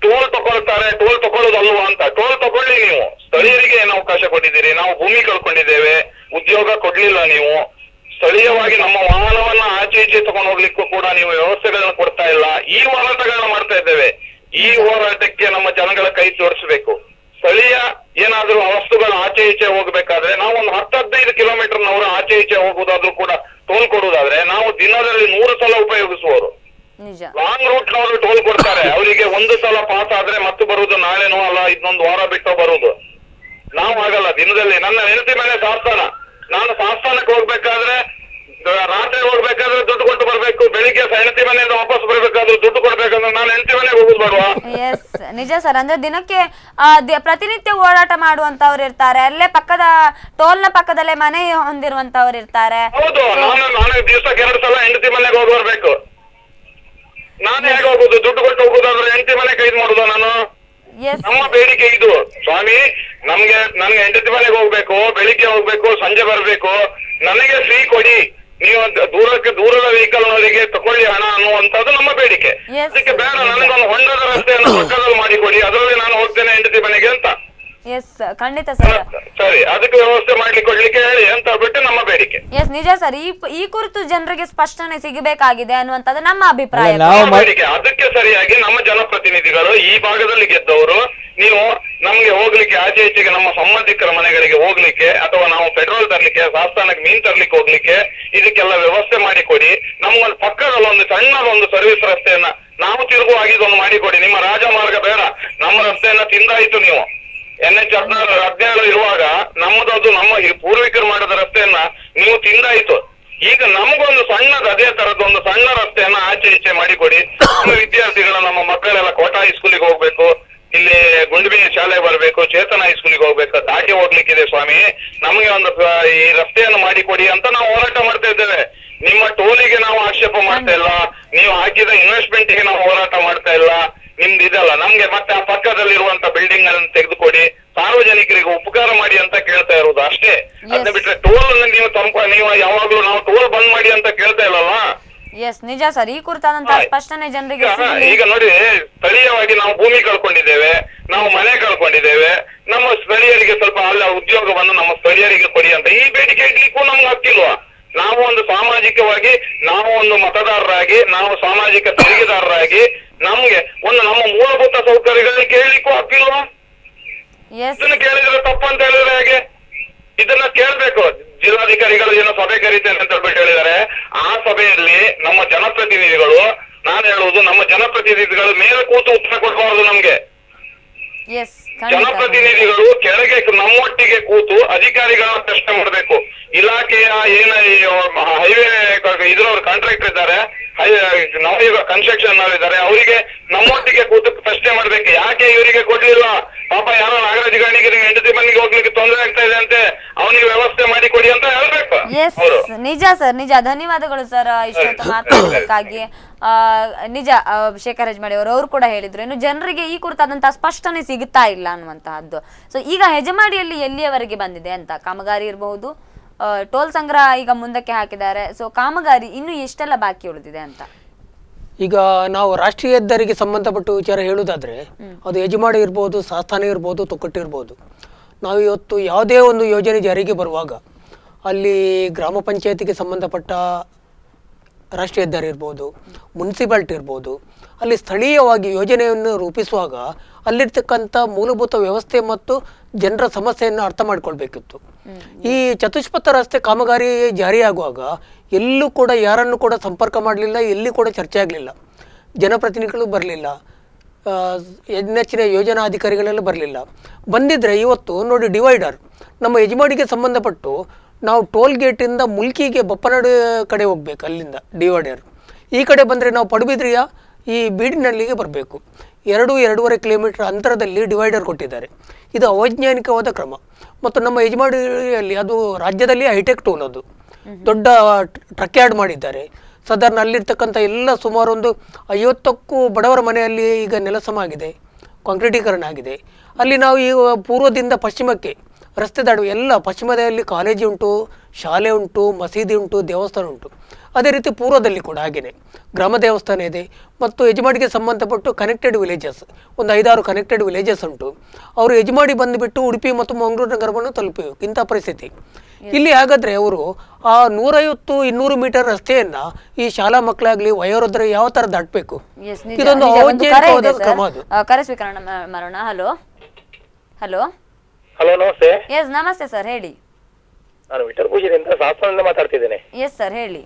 ಟೋಲ್ ತಗೊಳ್ತಾರೆ ಟೋಲ್ ತಗೊಳ್ಳೋದಲ್ವಾ ಅಂತ ಟೋಲ್ ತಗೊಳ್ಳಿ ನೀವು ಸ್ಥಳೀಯರಿಗೆ ಏನು ಅವಕಾಶ ಕೊಟ್ಟಿದ್ದೀರಿ ನಾವು ಭೂಮಿ ಕಳ್ಕೊಂಡಿದ್ದೇವೆ ಉದ್ಯೋಗ ಕೊಡ್ಲಿಲ್ಲ ನೀವು ಸ್ಥಳೀಯವಾಗಿ ನಮ್ಮ ವಾಹನವನ್ನ ಆಚೆ ಈಚೆ ತಗೊಂಡು ಹೋಗ್ಲಿಕ್ಕೂ ಕೂಡ ನೀವು ವ್ಯವಸ್ಥೆಗಳನ್ನ ಕೊಡ್ತಾ ಇಲ್ಲ ಈ ಹೋರಾಟಗಳನ್ನ ಮಾಡ್ತಾ ಇದ್ದೇವೆ ಈ ಹೋರಾಟಕ್ಕೆ ನಮ್ಮ ಜನಗಳ ಕೈ ಜೋಡಿಸಬೇಕು ಸ್ಥಳೀಯ ಏನಾದ್ರೂ ವಸ್ತುಗಳು ಆಚೆ ಈಚೆ ಹೋಗ್ಬೇಕಾದ್ರೆ ನಾವು ಒಂದು ಹತ್ತು ಹದಿನೈದು ಕಿಲೋಮೀಟರ್ ನವರು ಆಚೆ ಈಚೆ ಹೋಗುದಾದ್ರೂ ಕೂಡ ಟೋಲ್ ಕೊಡುವುದಾದ್ರೆ ನಾವು ದಿನದಲ್ಲಿ ನೂರು ಸಲ ಉಪಯೋಗಿಸುವವರು ನಿಜ ಲಾಂಗ್ ರೂಟ್ ನವರು ಟೋಲ್ ಕೊಡ್ತಾರೆ ಅವರಿಗೆ ಒಂದು ಸಲ ಪಾಸ್ ಆದ್ರೆ ಮತ್ತೆ ಬರುವುದು ನಾಳೆನೋ ಅಲ್ಲ ಇನ್ನೊಂದು ವಾರ ಬಿಟ್ಟು ಬರುವುದು ನಾವು ಆಗಲ್ಲ ದಿನದಲ್ಲಿ ನನ್ನ ಹೆಂಡತಿ ಮನೆ ಸಾಸ್ತಾನ ನಾನು ಸಾಸ್ತಾನಕ್ಕೆ ಹೋಗ್ಬೇಕಾದ್ರೆ ದ- ರಾತ್ರಿ ಹೋಗ್ಬೇಕಾದ್ರೆ ದುಡ್ಡು ಕೊಟ್ಟು ಬರ್ಬೇಕು ಬೆಳಿಗ್ಗೆ ಹೆಂಡತಿ ಮನೆಯಿಂದ ವಾಪಸ್ ಬರ್ಬೇಕಾದ್ರೆ ದುಡ್ಡು ಕೊಡ್ಬೇಕಂದ್ರೆ ನಾನು ಹೆಂಡತಿ ಮನೆಗೆ ಹೋಗುದು ಬೇಡವಾ ಎಸ್ ನಿಜ ಸರ್ ಅಂದ್ರೆ ದಿನಕ್ಕೆ ಆ, ದಿ- ಪ್ರತಿನಿತ್ಯ ಓಡಾಟ ಮಾಡುವಂತವ್ರು ಇರ್ತಾರೆ ಅಲ್ಲೇ ಪಕ್ಕದ ಟೋಲ್ನ ಪಕ್ಕದಲ್ಲೇ ಮನೆ ಹೊಂದಿರುವಂತವ್ರು ಇರ್ತಾರೆ ಹೌದು ನಾನು ನಾನು ದಿವಸಕ್ಕೆ ಎರಡು ಸಲ ಹೆಂಡತಿ ಮನೆಗೆ ಹೋಗಿ ಬರ್ಬೇಕು ನಾನು ಹೇಗೆ ಹೋಗುದು ದುಡ್ಡು ಕೊಟ್ಟು ಹೋಗುದಾದ್ರೆ ಹೆಂಡತಿ ಮನೆ ಕೈದು ಮಾಡುದು ನಾನು ಎಸ್ ನಮ್ಮ ಬೇಡಿಕೆ ಇದು ಸ್ವಾಮಿ ನಮ್ಗೆ ನನ್ಗೆ ಹೆಂಡತಿ ಮನೆಗೆ ಹೋಗ್ಬೇಕು ಬೆಳಿಗ್ಗೆ ಹೋಗ್ಬೇಕು ಸಂಜೆ ಬರ್ಬೇಕು ನನಗೆ ಫ್ರೀ ಕೊಡಿ ನೀವು ದ- ದೂರಕ್ಕೆ ದೂರದ ವೆಹಿಕಲ್ ನವರಿಗೆ ತಕೊಳ್ಳಿ ಹಣ ಅನ್ನುವಂಥದ್ದು ನಮ್ಮ ಬೇಡಿಕೆ Yes, ಅದಕ್ಕೆ ಬೇಡ ನಿಜ. ನನಗೊಂದು ಹೊಂಡದ ರಸ್ತೆಯನ್ನು ಪಕ್ಕದಲ್ಲಿ ಮಾಡಿಕೊಡಿ ಅದರಲ್ಲಿ ನಾನು ಹೋಗ್ತೇನೆ ಹೆಂಡತಿ ಮನೆಗೆ ಅಂತ ಎಸ್ ಖಂಡಿತ ಸರ್ ಸರಿ ಅದಕ್ಕೆ ವ್ಯವಸ್ಥೆ ಮಾಡ್ಲಿಕ್ಕೆ ಕೊಡ್ಲಿಕ್ಕೆ ಹೇಳಿ ಅಂತ ಬಿಟ್ಟು ನಮ್ಮ ಬೇಡಿಕೆ ಎಸ್ ನಿಜ ಸರ್ ಈ ಈ ಕುರಿತು ಜನರಿಗೆ ಸ್ಪಷ್ಟನೆ ಸಿಗಬೇಕಾಗಿದೆ ಅನ್ನುವಂಥದ್ದು ನಮ್ಮ ಅಭಿಪ್ರಾಯ ಅಲ್ಲ, ನಾವು ನಮ್ಮ ಮ- ಬೇಡಿಕೆ ಅದಕ್ಕೆ ಸರಿಯಾಗಿ ನಮ್ಮ ಜನಪ್ರತಿನಿಧಿಗಳು ಈ ಭಾಗದಲ್ಲಿ ಗೆದ್ದವರು ನೀವು ನಮ್ಗೆ ಹೋಗ್ಲಿಕ್ಕೆ ಆಚೆ ಈಚೆಗೆ ನಮ್ಮ ಸಂಬಂಧಿಕರ ಮನೆಗಳಿಗೆ ಹೋಗ್ಲಿಕ್ಕೆ ಅಥವಾ ನಾವು ಪೆಟ್ರೋಲ್ ತರ್ಲಿಕ್ಕೆ ಸಾಸ್ತಾನಕ್ಕೆ ಮೀನ್ ತರ್ಲಿಕ್ಕೆ ಹೋಗ್ಲಿಕ್ಕೆ ಇದಕ್ಕೆಲ್ಲ ವ್ಯವಸ್ಥೆ ಮಾಡಿಕೊಡಿ ನಮ್ಗೊಂದು ಪಕ್ಕದಲ್ಲಿ ಒಂದು ಸಣ್ಣದೊಂದು ಸರ್ವಿಸ್ ರಸ್ತೆಯನ್ನ ನಾವು ತಿರುಗುವಾಗ ಇದೊಂದು ಮಾಡಿಕೊಡಿ ನಿಮ್ಮ ರಾಜಮಾರ್ಗ ಬೇಡ ನಮ್ಮ ರಸ್ತೆಯನ್ನ ತಿಂದಾಯ್ತು ನೀವು ಎನ್ ಎಚ್ ಹದಿನಾರು ಹದಿನೇಳು ಇರುವಾಗ ನಮ್ಮದದು ನಮ್ಮ ಈ ಪೂರ್ವಿಕರು ಮಾಡಿದ ರಸ್ತೆಯನ್ನ ನೀವು ತಿಂದಾಯ್ತು ಈಗ ನಮಗೊಂದು ಸಣ್ಣದ ಅದೇ ತರದೊಂದು ಸಣ್ಣ ರಸ್ತೆಯನ್ನ ಆಚೆ ಈಚೆ ಮಾಡಿಕೊಡಿ ನಮ್ಮ ವಿದ್ಯಾರ್ಥಿಗಳು ನಮ್ಮ ಮಕ್ಕಳೆಲ್ಲ ಕೋಟಾ ಹೈಸ್ಕೂಲಿಗೆ ಹೋಗ್ಬೇಕು ಇಲ್ಲಿ ಗುಂಡ್ಬಿ ಶಾಲೆಗೆ ಬರಬೇಕು ಚೇತನ ಹೈಸ್ಕೂಲಿಗೆ ಹೋಗ್ಬೇಕು ದಾಟಿ ಹೋಗ್ಲಿಕ್ಕಿದೆ ಸ್ವಾಮಿ ನಮಗೆ ಒಂದು ಸ- ಈ ರಸ್ತೆಯನ್ನು ಮಾಡಿಕೊಡಿ ಅಂತ ನಾವು ಹೋರಾಟ ಮಾಡ್ತಾ ಇದ್ದೇವೆ ನಿಮ್ಮ ಟೋಲಿಗೆ ನಾವು ಆಕ್ಷೇಪ ಮಾಡ್ತಾ ಇಲ್ಲ ನೀವು ಹಾಕಿದ ಇನ್ವೆಸ್ಟ್ಮೆಂಟ್ ಗೆ ನಾವು ಹೋರಾಟ ಮಾಡ್ತಾ ಇಲ್ಲ ನಿಮ್ದು ಇದಲ್ಲ ನಮ್ಗೆ ಮತ್ತೆ ಆ ಪಕ್ಕದಲ್ಲಿರುವಂತ ಬಿಲ್ಡಿಂಗ್ ಅನ್ನು ತೆಗೆದುಕೊಡಿ ಸಾರ್ವಜನಿಕರಿಗೆ ಉಪಕಾರ ಮಾಡಿ ಅಂತ ಕೇಳ್ತಾ ಇರೋದು ಅಷ್ಟೇ ಅದನ್ನ ಬಿಟ್ರೆ ಟೋಲ್ ಅನ್ನು ನೀವು ತಂಪ ನೀವು ಯಾವಾಗ್ಲೂ ನಾವು ಟೋಲ್ ಬಂದ್ ಮಾಡಿ ಅಂತ ಕೇಳ್ತಾ ಇಲ್ಲಲ್ಲ ಎಸ್ ನಿಜ ಸರ್ ಈ ಕುರಿತಾದಂತಹ ಆಯ್ತು. ಸ್ಪಷ್ಟನೆ ಜನರಿಗೆ ಈಗ- ಸಿಗಲಿ ಈಗ ನೋಡಿ ಸ್ಥಳೀಯವಾಗಿ ನಾವು ಭೂಮಿ ಕಳ್ಕೊಂಡಿದ್ದೇವೆ ನಾವು ಮನೆ ಕಳ್ಕೊಂಡಿದ್ದೇವೆ ನಮ್ಮ ಸ್ಥಳೀಯರಿಗೆ ಸ್ವಲ್ಪ ಅಲ್ಲ ಉದ್ಯೋಗವನ್ನು ನಮ್ಮ ಸ್ಥಳೀಯರಿಗೆ ಕೊಡಿ ಅಂತ ಈ ಬೇಡಿಕೆ ಇಡ್ಲಿಕ್ಕೂ ನಮ್ಗೆ ಹಕ್ಕಿಲ್ವಾ ನಾವು ಒಂದು ಸಾಮಾಜಿಕವಾಗಿ ನಾವು ಒಂದು ಮತದಾರರಾಗಿ ನಾವು ಸಾಮಾಜಿಕ ತೆರಿಗೆದಾರರಾಗಿ ನಮ್ಗೆ ಒಂದು ನಮ್ಮ ಮೂಲಭೂತ ಸೌಕರ್ಯಗಳನ್ನ ಕೇಳಲಿಕ್ಕೂ ಹಕ್ಕಿಲ್ವಾ ಎಸ್ ಇದನ್ನ ಕೇಳಿದ್ರೆ ತಪ್ಪು ಅಂತ ಹೇಳಿದ್ರೆ ಹೇಗೆ ಇದನ್ನ ಕೇಳ್ಬೇಕು ಜಿಲ್ಲಾಧಿಕಾರಿಗಳು ಏನೋ ಸಭೆ ಕರೀತೇನೆ ಅಂತ ಹೇಳ್ಬಿಟ್ಟು ಹೇಳಿದ್ದಾರೆ ಆ ಸಭೆಯಲ್ಲಿ ನಮ್ಮ ಜನಪ್ರತಿನಿಧಿಗಳು ನಾನು ಹೇಳುವುದು ನಮ್ಮ ಜನಪ್ರತಿನಿಧಿಗಳು ಮೇಲೆ ಕೂತು ಉತ್ತರ ಕೊಡಬಾರದು ನಮ್ಗೆ ಎಸ್ ಖಂಡಿತ ಜನಪ್ರತಿನಿಧಿಗಳು ಕೆಳಗೆ ನಮ್ಮೊಟ್ಟಿಗೆ ಕೂತು ಅಧಿಕಾರಿಗಳನ್ನ ಪ್ರಶ್ನೆ ಮಾಡಬೇಕು ಇಲಾಖೆಯ ಏನ ಹೈವೇ ಇದ್ರವ್ರು ಕಾಂಟ್ರಾಕ್ಟರ್ ಇದ್ದಾರೆ ನವಯುಗ ಕನ್ಸ್ಟ್ರಕ್ಷನ್ ಇದ್ದಾರೆ ಅವರಿಗೆ ನಮ್ಮೊಟ್ಟಿಗೆ ಕೂತು ಪ್ರಶ್ನೆ ಮಾಡ್ಬೇಕು ಯಾಕೆ ಇವರಿಗೆ ಕೊಡ್ಲಿಲ್ಲ ಪಾಪ ಯಾರೋ ನಾಗರಾಜ ಗಾಣಿಗೆ ಹೆಂಡತಿ ಮನೆಗೆ ಹೋಗ್ಲಿಕ್ಕೆ ತೊಂದರೆ ಆಗ್ತಾ ಇದೆ ಅಂತೆ ಅವನಿಗೆ ವ್ಯವಸ್ಥೆ ಮಾಡಿ ಕೊಡಿ ಅಂತ ಹೇಳ್ಬೇಕು ಎಸ್ ಅವರು ನಿಜ ಸರ್ ನಿಜ ಧನ್ಯವಾದಗಳು ಸರ್ ಇಷ್ಟೊತ್ತು ಮಾತಾಡೋದಕ್ಕಾಗಿ ಆ, ನಿಜ ಆ, ಶೇಖರ್ ಹೆಜ್ಮಾಡಿ ಅವರು ಅವರು ಕೂಡ ಹೇಳಿದ್ರು ಇನ್ನು ಜನರಿಗೆ ಈ ಕುರಿತಾದಂತಹ ಸ್ಪಷ್ಟನೆ ಸಿಗುತ್ತಾ ಇಲ್ಲ ಅನ್ನುವಂತಹದ್ದು ಸೊ ಈಗ ಹೆಜಮಾಡಿಯಲ್ಲಿ ಎಲ್ಲಿಯವರೆಗೆ ಬಂದಿದೆ ಅಂತ ಕಾಮಗಾರಿ ಇರಬಹುದು ಟೋಲ್ ಸಂಗ್ರಹ ಈಗ ಮುಂದಕ್ಕೆ ಹಾಕಿದ್ದಾರೆ ಸೊ ಕಾಮಗಾರಿ ಇನ್ನು ಎಷ್ಟೆಲ್ಲ ಬಾಕಿ ಉಳಿದಿದೆ ಅಂತ ಈಗ ನಾವು ರಾಷ್ಟ್ರೀಯ ಹೆದ್ದಾರಿಗೆ ಸಂಬಂಧಪಟ್ಟ ವಿಚಾರ ಹೇಳುವುದಾದ್ರೆ ಅದು ಯಜಮಾಡಿ ಇರ್ಬೋದು ಸಾಸ್ಥಾನ ಇರ್ಬೋದು ತೊಕ್ಕಟ್ಟು ಇರ್ಬೋದು ನಾವು ಇವತ್ತು ಯಾವುದೇ ಒಂದು ಯೋಜನೆ ಜಾರಿಗೆ ಬರುವಾಗ ಅಲ್ಲಿ ಗ್ರಾಮ ಪಂಚಾಯತಿಗೆ ಸಂಬಂಧಪಟ್ಟ ರಾಷ್ಟ್ರೀಯ ಹೆದ್ದಾರಿ ಇರ್ಬೋದು ಮುನ್ಸಿಪಾಲ್ಟಿ ಇರ್ಬೋದು ಅಲ್ಲಿ ಸ್ಥಳೀಯವಾಗಿ ಯೋಜನೆಯನ್ನು ರೂಪಿಸುವಾಗ ಅಲ್ಲಿರ್ತಕ್ಕಂಥ ಮೂಲಭೂತ ವ್ಯವಸ್ಥೆ ಮತ್ತು ಜನರ ಸಮಸ್ಯೆಯನ್ನು ಅರ್ಥ ಮಾಡ್ಕೊಳ್ಬೇಕಿತ್ತು ಈ ಚತುಷ್ಪಥ ರಸ್ತೆ ಕಾಮಗಾರಿ ಜಾರಿಯಾಗುವಾಗ ಎಲ್ಲೂ ಕೂಡ ಯಾರನ್ನು ಕೂಡ ಸಂಪರ್ಕ ಮಾಡಲಿಲ್ಲ ಎಲ್ಲಿ ಕೂಡ ಚರ್ಚೆ ಆಗಲಿಲ್ಲ ಜನಪ್ರತಿನಿಧಿಗಳು ಬರಲಿಲ್ಲ ಹೆಚ್ಚಿನ ಯೋಜನಾ ಅಧಿಕಾರಿಗಳೆಲ್ಲ ಬರಲಿಲ್ಲ ಬಂದಿದ್ರೆ ಇವತ್ತು ನೋಡಿ ಡಿವೈಡರ್ ನಮ್ಮ ಯಜಮಾಡಿಗೆ ಸಂಬಂಧಪಟ್ಟು ನಾವು ಟೋಲ್ ಗೇಟಿಂದ ಮುಲ್ಕಿಗೆ ಬಪ್ಪನಾಡು ಕಡೆ ಹೋಗ್ಬೇಕು ಅಲ್ಲಿಂದ ಡಿವೈಡರ್ ಈ ಕಡೆ ಬಂದರೆ ನಾವು ಪಡುಬಿದ್ರಿಯ ಈ ಬೀಡಿನಲ್ಲಿಗೆ ಬರಬೇಕು ಎರಡು ಎರಡೂವರೆ ಕಿಲೋಮೀಟರ್ ಅಂತರದಲ್ಲಿ ಡಿವೈಡರ್ ಕೊಟ್ಟಿದ್ದಾರೆ ಇದು ಅವೈಜ್ಞಾನಿಕವಾದ ಕ್ರಮ ಮತ್ತು ನಮ್ಮ ಯಜಮಾಡಿಯಲ್ಲಿ ಅದು ರಾಜ್ಯದಲ್ಲಿ ಹೈಟೆಕ್ ಟೋಲ್ ಅದು ದೊಡ್ಡ ಟ್ರಕ್ ಯಾರ್ಡ್ ಮಾಡಿದ್ದಾರೆ ಸಾಧಾರಣ ಅಲ್ಲಿರ್ತಕ್ಕಂಥ ಎಲ್ಲ ಸುಮಾರು ಒಂದು ಐವತ್ತಕ್ಕೂ ಬಡವರ ಮನೆಯಲ್ಲಿ ಈಗ ನೆಲಸಮ ಆಗಿದೆ ಕಾಂಕ್ರೀಟೀಕರಣ ಆಗಿದೆ ಅಲ್ಲಿ ನಾವು ಈ ಪೂರ್ವದಿಂದ ಪಶ್ಚಿಮಕ್ಕೆ ರಸ್ತೆ ದಾಡುವ ಎಲ್ಲ ಪಶ್ಚಿಮದಲ್ಲಿ ಕಾಲೇಜು ಉಂಟು ಶಾಲೆ ಉಂಟು ಮಸೀದಿ ಉಂಟು ದೇವಸ್ಥಾನ ಉಂಟು ಅದೇ ರೀತಿ ಪೂರ್ವದಲ್ಲಿ ಕೂಡ ಹಾಗೆಯೇ ಗ್ರಾಮ ದೇವಸ್ಥಾನ ಇದೆ ಮತ್ತು ಯಜಮಾಡಿಗೆ ಸಂಬಂಧಪಟ್ಟು ಕನೆಕ್ಟೆಡ್ ವಿಲೇಜಸ್ ಒಂದು ಐದಾರು ಕನೆಕ್ಟೆಡ್ ವಿಲೇಜಸ್ ಉಂಟು ಅವರು ಯಜಮಾಡಿ ಬಂದುಬಿಟ್ಟು ಉಡುಪಿ ಮತ್ತು ಮಂಗಳೂರು ನಗರವನ್ನು ತಲುಪಬೇಕು ಇಂಥ ಪರಿಸ್ಥಿತಿ ಇಲ್ಲಿ ಹಾಗಾದ್ರೆ ಅವರು ಆ ನೂರೈವತ್ತು ಇನ್ನೂರು ಮೀಟರ್ ರಸ್ತೆಯನ್ನ ಈ ಶಾಲಾ ಮಕ್ಕಳಾಗ್ಲಿ ವಯೋವೃದ್ಧರು ಯಾವ ತರ ದಾಟಬೇಕು ಎಸ್ ನಿಜ ಇದೊಂದು ನಿಜ. ಒಂದು ಕರೆ ಇದೆ ಔಜ್ಞಾನಿಕವಾದ ಸರ್ ಕ್ರಮ ಅದು ಆ, ಕರೆ ಸ್ವೀಕರಣ ಮಾ- ಮಾಡೋಣ ಹಲೋ ಹಲೋ ಹಲೋ ನಮಸ್ತೆ ಎಸ್ ನಮಸ್ತೆ ಸರ್ ಹೇಳಿ ನಾನು ವಿಠಲ್ ಪೂಜೆಯಿಂದ ಶಾಸ್ತ್ರದಿಂದ ಮಾತಾಡ್ತಿದ್ದೇನೆ ಎಸ್ ಸರ್ ಹೇಳಿ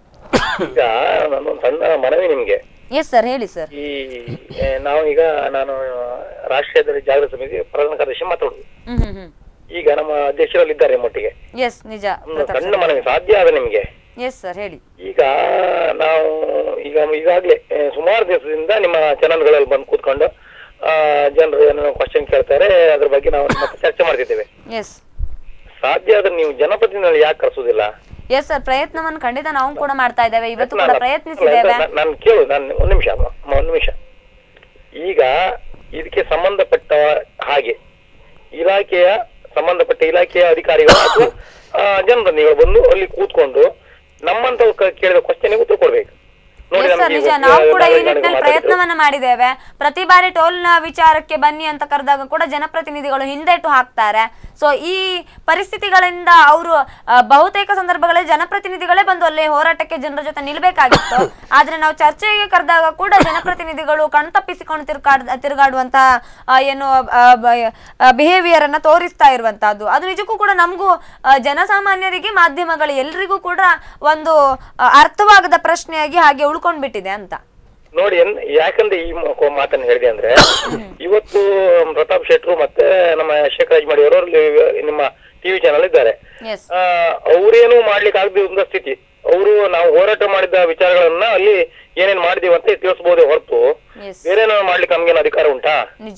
ಈಗ ನನ್ನೊಂದು ಸಣ್ಣ ಮನವಿ ನಿಮ್ಗೆ ಎಸ್ ಸರ್ ಹೇಳಿ ಸರ್ ಈ ಏ, ನಾವು ಈಗ ನಾನು ರಾಷ್ಟ್ರೀಯ ಜಾಗೃತ ಸಮಿತಿ ಪ್ರಧಾನ ಕಾರ್ಯದರ್ಶಿ ಮಾತಾಡುದು ಹ್ಮ್ ಹ್ಮ್ ಹ್ಮ್ ಈಗ ನಮ್ಮ ಅಧ್ಯಕ್ಷರಲ್ಲಿ ಇದ್ದಾರೆ ನಮ್ಮೊಟ್ಟಿಗೆ ಎಸ್ ನಿಜ ಒಂದು ಪ್ರತಾಪ್ ಸಣ್ಣ ಮನವಿ ಸಾಧ್ಯ ಆದ ನಿಮ್ಗೆ ಎಸ್ ಸರ್ ಹೇಳಿ ಈಗ ನಾವು ಈಗ ಈಗಾಗಲೇ ಸುಮಾರು ದಿವಸದಿಂದ ನಿಮ್ಮ ಚಾನಲ್ಗಳಲ್ಲಿ ಬಂದು ಕೂತ್ಕೊಂಡು ಆ, ಜನರು ಏನೋ ಕ್ವಶನ್ ಕೇಳ್ತಾರೆ ಅದ್ರ ಬಗ್ಗೆ ನಾವು ನಿಮ್ಮ ಹತ್ರ ಚರ್ಚೆ ಮಾಡ್ತಿದ್ದೇವೆ ಎಸ್ ಸಾಧ್ಯ ಆದ್ರೆ ನೀವು ಜನಪ್ರತಿನಿಧಿಗಳು ಯಾಕೆ ಕರ್ಸೋದಿಲ್ಲ ಎಸ್ ಸರ್ ಪ್ರಯತ್ನವನ್ನು ಖಂಡಿತ ನಾವು ಕೂಡ ಮಾಡ್ತಾ ಇದ್ದೇವೆ ಇವತ್ತು ಕೂಡ ನಾನು- ಪ್ರಯತ್ನಿಸಿದ್ದೇವೆ ನಾನು- ನಾನು ಕೇಳು ನಾನು ಒಂದು ನಿಮಿಷ ಅಮ್ಮ, ಅಮ್ಮ, ಒಂದು ನಿಮಿಷ ಈಗ ಇದಕ್ಕೆ ಸಂಬಂಧಪಟ್ಟ ಹಾಗೆ ಇಲಾಖೆಯ ಸಂಬಂಧಪಟ್ಟ ಇಲಾಖೆಯ ಅಧಿಕಾರಿಗಳು ಅಥವಾ ಜನಪ್ರತಿನಿಧಿಗಳು ಬಂದು ಅಲ್ಲಿ ಕೂತ್ಕೊಂಡು ನಮ್ಮಂತ ಕೇಳಿದ ಕ್ವಶನ್ ಉತ್ತರ ಕೊಡ್ಬೇಕು ನೋಡಿ ಎಸ್ ಸರ್ ನಮ್ಗೆ ನಿಜ ಇವತ್ತು ನಾವು ಕೂಡ ಈ ನಾಳೆ ನಿಟ್ಟಿನಲ್ಲಿ ಮಾತಾಡಿದ್ರು. ಪ್ರಯತ್ನವನ್ನ ಮಾಡಿದ್ದೇವೆ ಪ್ರತಿ ಬಾರಿ ಟೋಲ್ ನ ವಿಚಾರಕ್ಕೆ ಬನ್ನಿ ಅಂತ ಕರೆದಾಗ ಕೂಡ ಜನಪ್ರತಿನಿಧಿಗಳು ಹಿಂದೇಟು ಹಾಕ್ತಾರೆ ಸೊ ಈ ಪರಿಸ್ಥಿತಿಗಳಿಂದ ಅವರು ಬಹುತೇಕ ಸಂದರ್ಭಗಳಲ್ಲಿ ಜನಪ್ರತಿನಿಧಿಗಳೇ ಬಂದು ಅಲ್ಲಿ ಹೋರಾಟಕ್ಕೆ ಜನರ ಜೊತೆ ನಿಲ್ಬೇಕಾಗಿತ್ತು ಆದ್ರೆ ನಾವು ಚರ್ಚೆಗೆ ಕರೆದಾಗ ಕೂಡ ಜನಪ್ರತಿನಿಧಿಗಳು ಕಣ್ತಪ್ಪಿಸಿಕೊಂಡು ತಿರುಗಾಡ್ ತಿರುಗಾಡುವಂತಹ ಆ, ಏನು ಬಿಹೇವಿಯರ್ ಅನ್ನ ತೋರಿಸ್ತಾ ಇರುವಂತಹದ್ದು ಅದು ನಿಜಕ್ಕೂ ಕೂಡ ನಮಗೂ ಆ, ಜನಸಾಮಾನ್ಯರಿಗೆ ಮಾಧ್ಯಮಗಳು ಎಲ್ರಿಗೂ ಕೂಡ ಒಂದು ಆ, ಅರ್ಥವಾಗದ ಪ್ರಶ್ನೆಯಾಗಿ ಹಾಗೆ ಉಳ್ಕೊಂಡ್ಬಿಟ್ಟಿದೆ ಅಂತ ನೋಡಿ ಎನ್- ಯಾಕಂದ್ರೆ ಈ ಮ- ಮಾತನ್ನ ಹೇಳಿದೆ ಅಂದ್ರೆ ಇವತ್ತು ಪ್ರತಾಪ್ ಶೆಟ್ರು ಮತ್ತೆ ನಮ್ಮ ಶೇಖರಾಜ್ ಮಾಡಿ ಅವರು ನಿಮ್ಮ ಟಿವಿ ಚಾನಲ್ ಇದ್ದಾರೆ ಎಸ್ ಆ, ಅವ್ರೇನು ಮಾಡ್ಲಿಕ್ಕೆ ಆಗದೆ ಒಂದ ಸ್ಥಿತಿ ಅವರು ನಾವು ಹೋರಾಟ ಮಾಡಿದ ವಿಚಾರಗಳನ್ನ ಅಲ್ಲಿ ಏನೇನ್ ಮಾಡಿದೀವಿ ಅಂತ ತಿಳಿಸಬಹುದೇ ಹೊರತು ಎಸ್ ಬೇರೆ ಮಾಡ್ಲಿಕ್ಕೆ ನಮ್ಗೇನು ಅಧಿಕಾರ ಉಂಟಾ ನಿಜ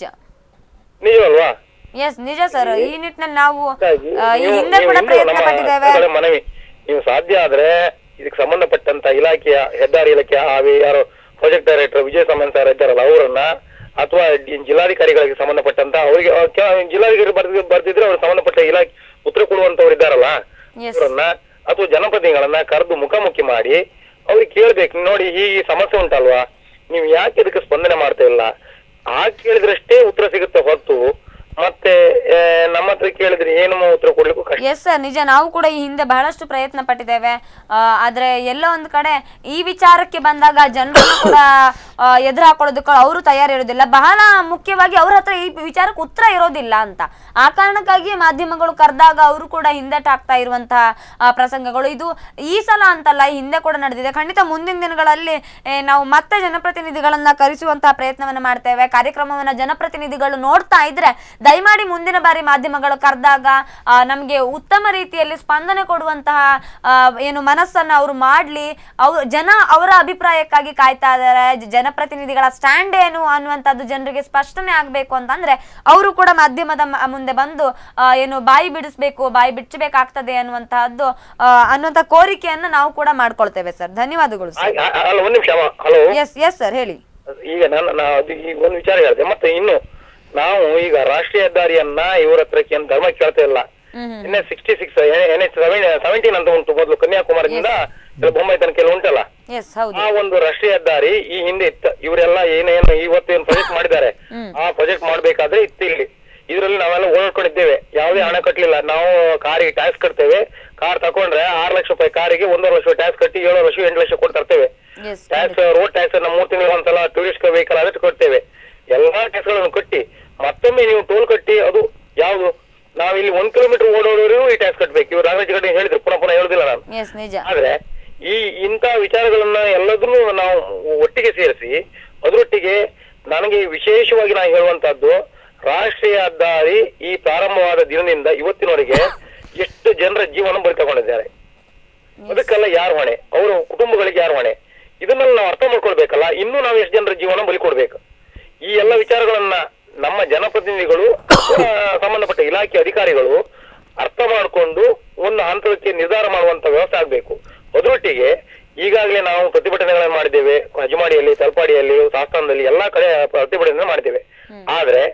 ನಿಜವಲ್ವಾ ಎಸ್ ನಿಜ ಸರ್ ಈ ನಿಟ್ಟಿನಲ್ಲಿ ನಾವು ಹಾಗಾಗಿ ಆ, ಈ ನೀವು- ಹಿಂದೆ ನೀವು ಕೂಡ ಇನ್ನೂ ಪ್ರಯತ್ನ ನಮ್ಮ ಪಟ್ಟಿದ್ದೇವೆ ಕಡೆ ಮನವಿ ನೀವು ಸಾಧ್ಯ ಆದ್ರೆ ಇದಕ್ಕೆ ಸಂಬಂಧಪಟ್ಟಂತ ಇಲಾಖೆಯ ಹೆದ್ದಾರಿ ಇಲಾಖೆ ಹಾವಿ ಯಾರು project director Vijaya Samant sir ಇದ್ದಾರಲ್ಲ ಅವರನ್ನ ಅಥವಾ ಡಿ- ಜಿಲ್ಲಾಧಿಕಾರಿಗಳಿಗೆ ಸಂಬಂಧಪಟ್ಟಂತ ಅವರಿಗೆ ಅಹ್, ಕೆ- ಜಿಲ್ಲಾಧಿಕಾರಿ ಬರ್ದಿ ಬರ್ದಿದ್ರೆ ಅವ್ರಿಗೆ ಸಂಬಂಧಪಟ್ಟ ಇಲಾಖೆ ಉತ್ತರ ಕೊಡುವಂತವ್ರು ಇದ್ದಾರಲ್ಲ ಎಸ್ ಅವರನ್ನ ಅಥವಾ ಜನಪ್ರತಿನಿಧಿಗಳನ್ನ ಕರೆದು ಮುಖಾಮುಖಿ ಮಾಡಿ ಅವ್ರಿಗೆ ಕೇಳ್ಬೇಕು ನೋಡಿ ಈ ಈ ಸಮಸ್ಯೆ ಉಂಟಲ್ವಾ ನೀವು ಯಾಕೆ ಇದಕ್ಕೆ ಸ್ಪಂದನೆ ಮಾಡ್ತಾ ಇಲ್ಲ ಆ ಕೇಳಿದ್ರಷ್ಟೇ ಉತ್ತರ ಸಿಗುತ್ತೆ ಹೊರತು ಮತ್ತೆ ಆ, ನಮ್ಮ ಹತ್ರ ಕೇಳಿದ್ರೆ ಏನು ಉತ್ತರ ಕೊಡ್ಲಿಕ್ಕೂ ಕಷ್ಟ ಎಸ್ ಸರ್ ನಿಜ ನಾವು ಕೂಡ ಈ ಹಿಂದೆ ಬಹಳಷ್ಟು ಪ್ರಯತ್ನ ಪಟ್ಟಿದ್ದೇವೆ ಆ, ಆದ್ರೆ ಎಲ್ಲೋ ಒಂದು ಕಡೆ ಈ ವಿಚಾರಕ್ಕೆ ಬಂದಾಗ ಜನರನ್ನು ಕೂಡ ಎದುರು ಹಾಕೊಳ್ಳೋದಕ್ಕೆ ಅವರು ತಯಾರಿರೋದಿಲ್ಲ ಬಹಳ ಮುಖ್ಯವಾಗಿ ಅವ್ರ ಹತ್ರ ಈ ವಿಚಾರಕ್ಕೆ ಉತ್ತರ ಇರೋದಿಲ್ಲ ಅಂತ ಆ ಕಾರಣಕ್ಕಾಗಿ ಮಾಧ್ಯಮಗಳು ಕರೆದಾಗ ಅವರು ಕೂಡ ಹಿಂದೆಟ್ ಹಾಕ್ತಾ ಇರುವಂತಹ ಆ, ಪ್ರಸಂಗಗಳು ಇದು ಈ ಸಲ ಅಂತಲ್ಲ ಈ ಹಿಂದೆ ಕೂಡ ನಡೆದಿದೆ ಖಂಡಿತ ಮುಂದಿನ ದಿನಗಳಲ್ಲಿ ಏ, ನಾವು ಮತ್ತೆ ಜನಪ್ರತಿನಿಧಿಗಳನ್ನ ಕರೆಸುವಂತಹ ಪ್ರಯತ್ನವನ್ನ ಮಾಡ್ತೇವೆ ಕಾರ್ಯಕ್ರಮವನ್ನ ಜನಪ್ರತಿನಿಧಿಗಳು ನೋಡ್ತಾ ಇದ್ರೆ ದಯಮಾಡಿ ಮುಂದಿನ ಬಾರಿ ಮಾಧ್ಯಮಗಳು ಕರೆದಾಗ ನಮಗೆ ಉತ್ತಮ ರೀತಿಯಲ್ಲಿ ಸ್ಪಂದನೆ ಕೊಡುವಂತಹ ಆ, ಏನು ಮನಸ್ಸನ್ನ ಅವರು ಮಾಡ್ಲಿ ಅವ್ರು ಜನ ಅವರ ಅಭಿಪ್ರಾಯಕ್ಕಾಗಿ ಕಾಯ್ತಾ ಇದ್ದಾರೆ ಜ- ಜನಪ್ರತಿನಿಧಿಗಳ ಸ್ಟ್ಯಾಂಡ್ ಏನು ಅನ್ನುವಂಥದ್ದು ಜನರಿಗೆ ಸ್ಪಷ್ಟನೆ ಆಗ್ಬೇಕು ಅಂತಂದ್ರೆ ಅವರು ಕೂಡ ಮಾಧ್ಯಮದ ಮ- ಮುಂದೆ ಬಂದು ಆ, ಏನು ಬಾಯಿ ಬಿಡಿಸ್ಬೇಕು ಬಾಯಿ ಬಿಚ್ಚಬೇಕಾಗ್ತದೆ ಅನ್ನುವಂತಹದ್ದು ಆ, ಅನ್ನುವಂಥ ಕೋರಿಕೆಯನ್ನ ನಾವು ಕೂಡ ಮಾಡ್ಕೊಳ್ತೇವೆ ಸರ್ ಧನ್ಯವಾದಗಳು ಸರ್ ಆ- ಆ- ಅಲ್ಲ ಒಂದ್ ನಿಮಿಷ ಹಲೋ ಎಸ್ ಎಸ್ ಸರ್ ಹೇಳಿ ಈಗ ನಾನು ನಾ ಅದು ಈ ಒಂದು ವಿಚಾರ ಹೇಳಿದೆ ಮತ್ತೆ ಇನ್ನು ನಾವು ಈಗ ರಾಷ್ಟ್ರೀಯ ಹೆದ್ದಾರಿಯನ್ನ ಇವ್ರ ಹತ್ರಕ್ಕೆ ಏನು ಧರ್ಮ ಕೇಳ್ತಾ ಇಲ್ಲ hmm hmm N H sixty six N H seventeen ಅಂತ ಉಂಟು ಮೊದಲು ಕನ್ಯಾಕುಮಾರಿಯಿಂದ ಎಲ್ಲ ಬೊಂಬೈ ತನಕ ಎಲ್ಲ ಉಂಟಲ್ಲ ಎಸ್ ಹೌದು ಆ ಒಂದು ರಾಷ್ಟ್ರೀಯ ಹೆದ್ದಾರಿ ಈ ಹಿಂದೆ ಇತ್ತು ಇವರೆಲ್ಲ ಏನೇನು ಇವತ್ತು ಏನು ಪ್ರಾಜೆಕ್ಟ್ ಮಾಡಿದ್ದಾರೆ ಹ್ಮ್. ಆ ಪ್ರಾಜೆಕ್ಟ್ ಮಾಡ್ಬೇಕಾದ್ರೆ ಇತ್ತು ಇಲ್ಲಿ ಇದರಲ್ಲಿ ನಾವೆಲ್ಲ ಓಡಾಡ್ಕೊಂಡಿದ್ದೇವೆ ಯಾವುದೇ ಹಣ ಕಟ್ಟಲಿಲ್ಲ ನಾವು ಕಾರಿಗೆ ಟ್ಯಾಕ್ಸ್ ಕಟ್ತೇವೆ ಕಾರ್ ತಕೊಂಡ್ರೆ ಆರು ಲಕ್ಷ ರೂಪಾಯಿ ಕಾರಿಗೆ ಒಂದೂವರೆ ಲಕ್ಷ ಟ್ಯಾಕ್ಸ್ ಕಟ್ಟಿ ಏಳು ಲಕ್ಷ ಎಂಟು ಲಕ್ಷ ಕೊಟ್ಟು ತರ್ತೇವೆ ಎಸ್ ಟ್ಯಾಕ್ಸ್ ರೋಡ್ ಟ್ಯಾಕ್ಸ್ ಅನ್ನ ಮೂರ್ ತಿಂಗಳಿಗೆ ಒಂದ್ಸಲ ಟೂರಿಸ್ಟ್ ವೆಹಿಕಲ್ ಅದಕ್ಕೆ ಕೊಡ್ತೇವೆ ಎಲ್ಲಾ ಟ್ಯಾಕ್ಸ್ ಗಳನ್ನು ಕಟ್ಟಿ ಮತ್ತೊಮ್ಮೆ ನೀವು ಟೋಲ್ ಕಟ್ಟಿ ಅದು ಯಾವುದು ನಾವಿಲ್ಲಿ ಒಂದ್ ಕಿಲೋಮೀಟರ್ ಓಡೋಡೋರು ಈ ಟ್ಯಾಕ್ಸ್ ಕಟ್ಬೇಕು ಇವ್ರು ರಾಘವೇಶ್ ಗಡ್ಡೆ ಹೇಳಿದ್ರು ಪುನಃ ಪುನಃ ಹೇಳುದಿಲ್ಲ ನಾನು ಎಸ್ ನಿಜ ಆದ್ರೆ ಈ ಇಂಥ ವಿಚಾರಗಳನ್ನ ಎಲ್ಲದನ್ನೂ ನಾವು ಒಟ್ಟಿಗೆ ಸೇರಿಸಿ ಅದರೊಟ್ಟಿಗೆ ನನಗೆ ವಿಶೇಷವಾಗಿ ನಾನು ಹೇಳುವಂತಹದ್ದು ರಾಷ್ಟ್ರೀಯ ಹೆದ್ದಾರಿ ಈ ಪ್ರಾರಂಭವಾದ ದಿನದಿಂದ ಇವತ್ತಿನವರೆಗೆ ಎಷ್ಟು ಜನರ ಜೀವನ ಬಲಿ ತಗೊಂಡಿದ್ದಾರೆ ಅದಕ್ಕೆಲ್ಲ ಯಾರು ಹೊಣೆ ಅವರ ಕುಟುಂಬಗಳಿಗೆ ಯಾರು ಹೊಣೆ ಇದನ್ನೆಲ್ಲ ನಾವು ಅರ್ಥ ಮಾಡ್ಕೊಳ್ಬೇಕಲ್ಲ ಇನ್ನೂ ನಾವು ಎಷ್ಟು ಜನರ ಜೀವನ ಬಲಿ ಕೊಡ್ಬೇಕು ಈ ಎಲ್ಲ ವಿಚಾರಗಳನ್ನ ನಮ್ಮ ಜನಪ್ರತಿನಿಧಿಗಳು ಆ, ಸಂಬಂಧಪಟ್ಟ ಇಲಾಖೆ ಅಧಿಕಾರಿಗಳು ಅರ್ಥ ಮಾಡಿಕೊಂಡು ಒಂದು ಹಂತಕ್ಕೆ ನಿರ್ಧಾರ ಮಾಡುವಂತ ವ್ಯವಸ್ಥೆ ಆಗ್ಬೇಕು ಅದರೊಟ್ಟಿಗೆ ಈಗಾಗಲೇ ನಾವು ಪ್ರತಿಭಟನೆಗಳನ್ನು ಮಾಡಿದ್ದೇವೆ ಅಜಮಾಡಿಯಲ್ಲಿ ತಲಪಾಡಿಯಲ್ಲಿ ಶಾಸ್ತಾನದಲ್ಲಿ ಎಲ್ಲಾ ಕಡೆ ಪ್ರತಿಭಟನೆ ಮಾಡಿದ್ದೇವೆ ಆದ್ರೆ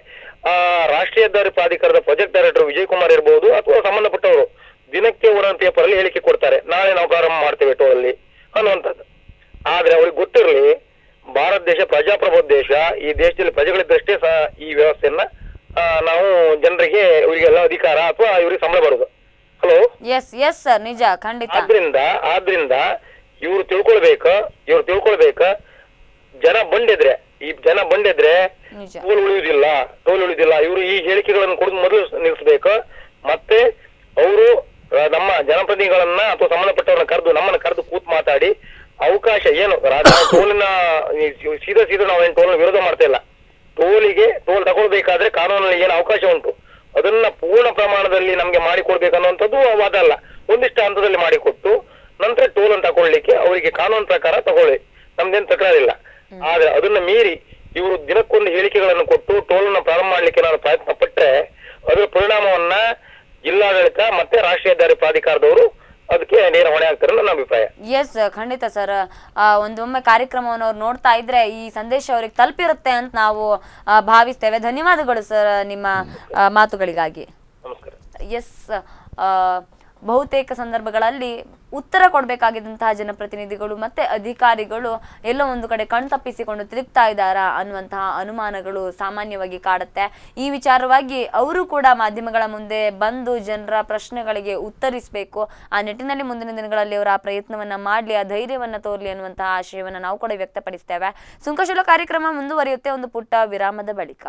ಆ ರಾಷ್ಟ್ರೀಯ ಹೆದ್ದಾರಿ ಪ್ರಾಧಿಕಾರದ ಪ್ರಾಜೆಕ್ಟ್ ಡೈರೆಕ್ಟರ್ ವಿಜಯ್ ಕುಮಾರ್ ಇರಬಹುದು ಅಥವಾ ಸಂಬಂಧಪಟ್ಟವರು ದಿನಕ್ಕೆ ಒಂದೊಂದು ಪೇಪರ್ ಅಲ್ಲಿ ಹೇಳಿಕೆ ಕೊಡ್ತಾರೆ ನಾಳೆ ನಾವು ಪ್ರಾರಂಭ ಮಾಡ್ತೇವೆ ಟೋಲ್ ಅಲ್ಲಿ ಅನ್ನುವಂಥದ್ದು ಆದ್ರೆ ಅವ್ರಿಗೆ ಗೊತ್ತಿರಲಿ ಭಾರತ ದೇಶ ಪ್ರಜಾಪ್ರಭುತ್ವ ದೇಶ ಈ ದೇಶದಲ್ಲಿ ಪ್ರಜೆಗಳಿದ್ದಷ್ಟೇ ಸಹ ಈ ವ್ಯವಸ್ಥೆಯನ್ನ ಆ, ನಾವು ಜನರಿಗೆ ಇವರಿಗೆಲ್ಲ ಅಧಿಕಾರ ಅಥವಾ ಇವರಿಗೆ ಸಂಬಳ ಬರುದು ಹಲೋ ಎಸ್ ಎಸ್ ಸರ್ ನಿಜ ಖಂಡಿತ ಆದ್ರಿಂದ ಆದ್ರಿಂದ ಇವ್ರು ತಿಳ್ಕೊಳ್ಬೇಕ ಇವ್ರು ತಿಳ್ಕೊಳ್ಬೇಕ ಜನ ಬಂದಿದ್ರೆ ಈ ಜನ ಬಂದಿದ್ರೆ ನಿಜ ಟೋಲ್ ಉಳಿಯುವುದಿಲ್ಲ ಟೋಲ್ ಉಳಿಯುವುದಿಲ್ಲ ಇವರು ಈ ಹೇಳಿಕೆಗಳನ್ನು ಕೊಡೋದು ಮೊದಲು ನಿಲ್ಲಿಸ್ಬೇಕು ಮತ್ತೆ ಅವರು ನಮ್ಮ ಜನಪ್ರತಿನಿಧಿಗಳನ್ನ ಅಥವಾ ಸಂಬಂಧಪಟ್ಟವ್ರನ್ನ ಕರೆದು ನಮ್ಮನ್ನ ಕರೆದು ಕೂತ್ ಮಾತಾಡಿ ಅವಕಾಶ ಏನು ರಾಜ- ಟೋಲಿನ ಈ ಸಿ- ಸೀದಾ ಸೀದಾ ನಾವು ಏನು ಟೋಲ್ ವಿರೋಧ ಮಾಡ್ತಾ ಇಲ್ಲ ಟೋಲಿಗೆ ಟೋಲ್ ತಗೊಳ್ಬೇಕಾದ್ರೆ ಕಾನೂನಲ್ಲಿ ಏನು ಅವಕಾಶ ಉಂಟು ಅದನ್ನ ಪೂರ್ಣ ಪ್ರಮಾಣದಲ್ಲಿ ನಮ್ಗೆ ಮಾಡಿಕೊಡ್ಬೇಕನ್ನುವಂಥದ್ದು ವಾದ ಅಲ್ಲ ಒಂದಿಷ್ಟು ಹಂತದಲ್ಲಿ ಮಾಡಿಕೊಟ್ಟು ನಂತರ ಟೋಲ್ ಅನ್ನು ತಗೊಳ್ಳಿಕ್ಕೆ ಅವರಿಗೆ ಕಾನೂನು ಪ್ರಕಾರ ತಗೊಳ್ಳಿ ನಮ್ದೇನು ತಕರಾರಿಲ್ಲ ಆದ್ರೆ ಅದನ್ನ ಮೀರಿ ಇವರು ದಿನಕ್ಕೊಂದು ಹೇಳಿಕೆಗಳನ್ನು ಕೊಟ್ಟು ಟೋಲ್ ಅನ್ನು ಪ್ರಾರಂಭ ಮಾಡ್ಲಿಕ್ಕೆ ನಾನು ಪ್ರಯತ್ನ ಪಟ್ರೆ ಅದರ ಪರಿಣಾಮವನ್ನ ಜಿಲ್ಲಾಡಳಿತ ಮತ್ತೆ ರಾಷ್ಟ್ರೀಯ ಹೆದ್ದಾರಿ ಪ್ರಾಧಿಕಾರದವರು ಅದಕ್ಕೆ ನೇರ ಹೊಣೆ ಆಗ್ತಾರೆ ನನ್ನ ಅಭಿಪ್ರಾಯ ಎಸ್ ಖಂಡಿತ ಸರ್ ಒಂದೊಮ್ಮೆ ಕಾರ್ಯಕ್ರಮವನ್ನು ಅವ್ರು ನೋಡ್ತಾ ಇದ್ರೆ ಈ ಸಂದೇಶ ಅವ್ರಿಗೆ ತಲುಪಿರುತ್ತೆ ಅಂತ ನಾವು ಆ, ಭಾವಿಸ್ತೇವೆ ಧನ್ಯವಾದಗಳು ಸರ್ ನಿಮ್ಮ ಆ, ಮಾತುಗಳಿಗಾಗಿ ನಮಸ್ಕಾರ ಎಸ್ ಬಹುತೇಕ ಸಂದರ್ಭಗಳಲ್ಲಿ ಉತ್ತರ ಕೊಡಬೇಕಾಗಿದ್ದಂತಹ ಜನಪ್ರತಿನಿಧಿಗಳು ಮತ್ತೆ ಅಧಿಕಾರಿಗಳು ಎಲ್ಲೋ ಒಂದು ಕಡೆ ಕಣ್ತಪ್ಪಿಸಿಕೊಂಡು ತಿರುಗ್ತಾ ಇದ್ದಾರಾ ಅನ್ನುವಂತಹ ಅನುಮಾನಗಳು ಸಾಮಾನ್ಯವಾಗಿ ಕಾಡುತ್ತೆ ಈ ವಿಚಾರವಾಗಿ ಅವರು ಕೂಡ ಮಾಧ್ಯಮಗಳ ಮುಂದೆ ಬಂದು ಜನರ ಪ್ರಶ್ನೆಗಳಿಗೆ ಉತ್ತರಿಸಬೇಕು ಆ ನಿಟ್ಟಿನಲ್ಲಿ ಮುಂದಿನ ದಿನಗಳಲ್ಲಿ ಅವರು ಆ ಪ್ರಯತ್ನವನ್ನ ಮಾಡಲಿ ಆ ಧೈರ್ಯವನ್ನ ತೋರ್ಲಿ ಅನ್ನುವಂತಹ ಆಶಯವನ್ನ ನಾವು ಕೂಡ ವ್ಯಕ್ತಪಡಿಸ್ತೇವೆ ಸುಂಕಶೀಲ ಕಾರ್ಯಕ್ರಮ ಮುಂದುವರಿಯುತ್ತೆ ಒಂದು ಪುಟ್ಟ ವಿರಾಮದ ಬಳಿಕ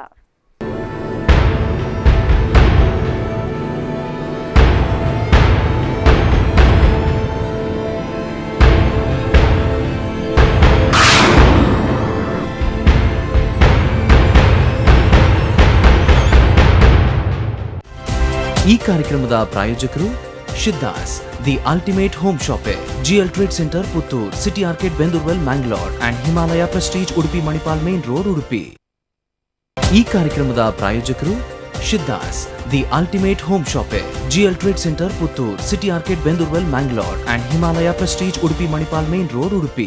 ಈ ಕಾರ್ಯಕ್ರಮದ ಪ್ರಾಯೋಜಕರು Siddhas the ultimate home shoppe GL trade centre Puttur city ಆರ್ಕೆಟ್ Bendurwell Mangalore and Himalaya prestige Udupi Manipal main road Udupi ಈ ಕಾರ್ಯಕ್ರಮದ ಪ್ರಾಯೋಜಕರು Siddhas the ultimate home shoppe GL trade centre Puttur city ಆರ್ಕೆಟ್ Bendurwell Mangalore and Himalaya prestige Udupi Manipal main road Udupi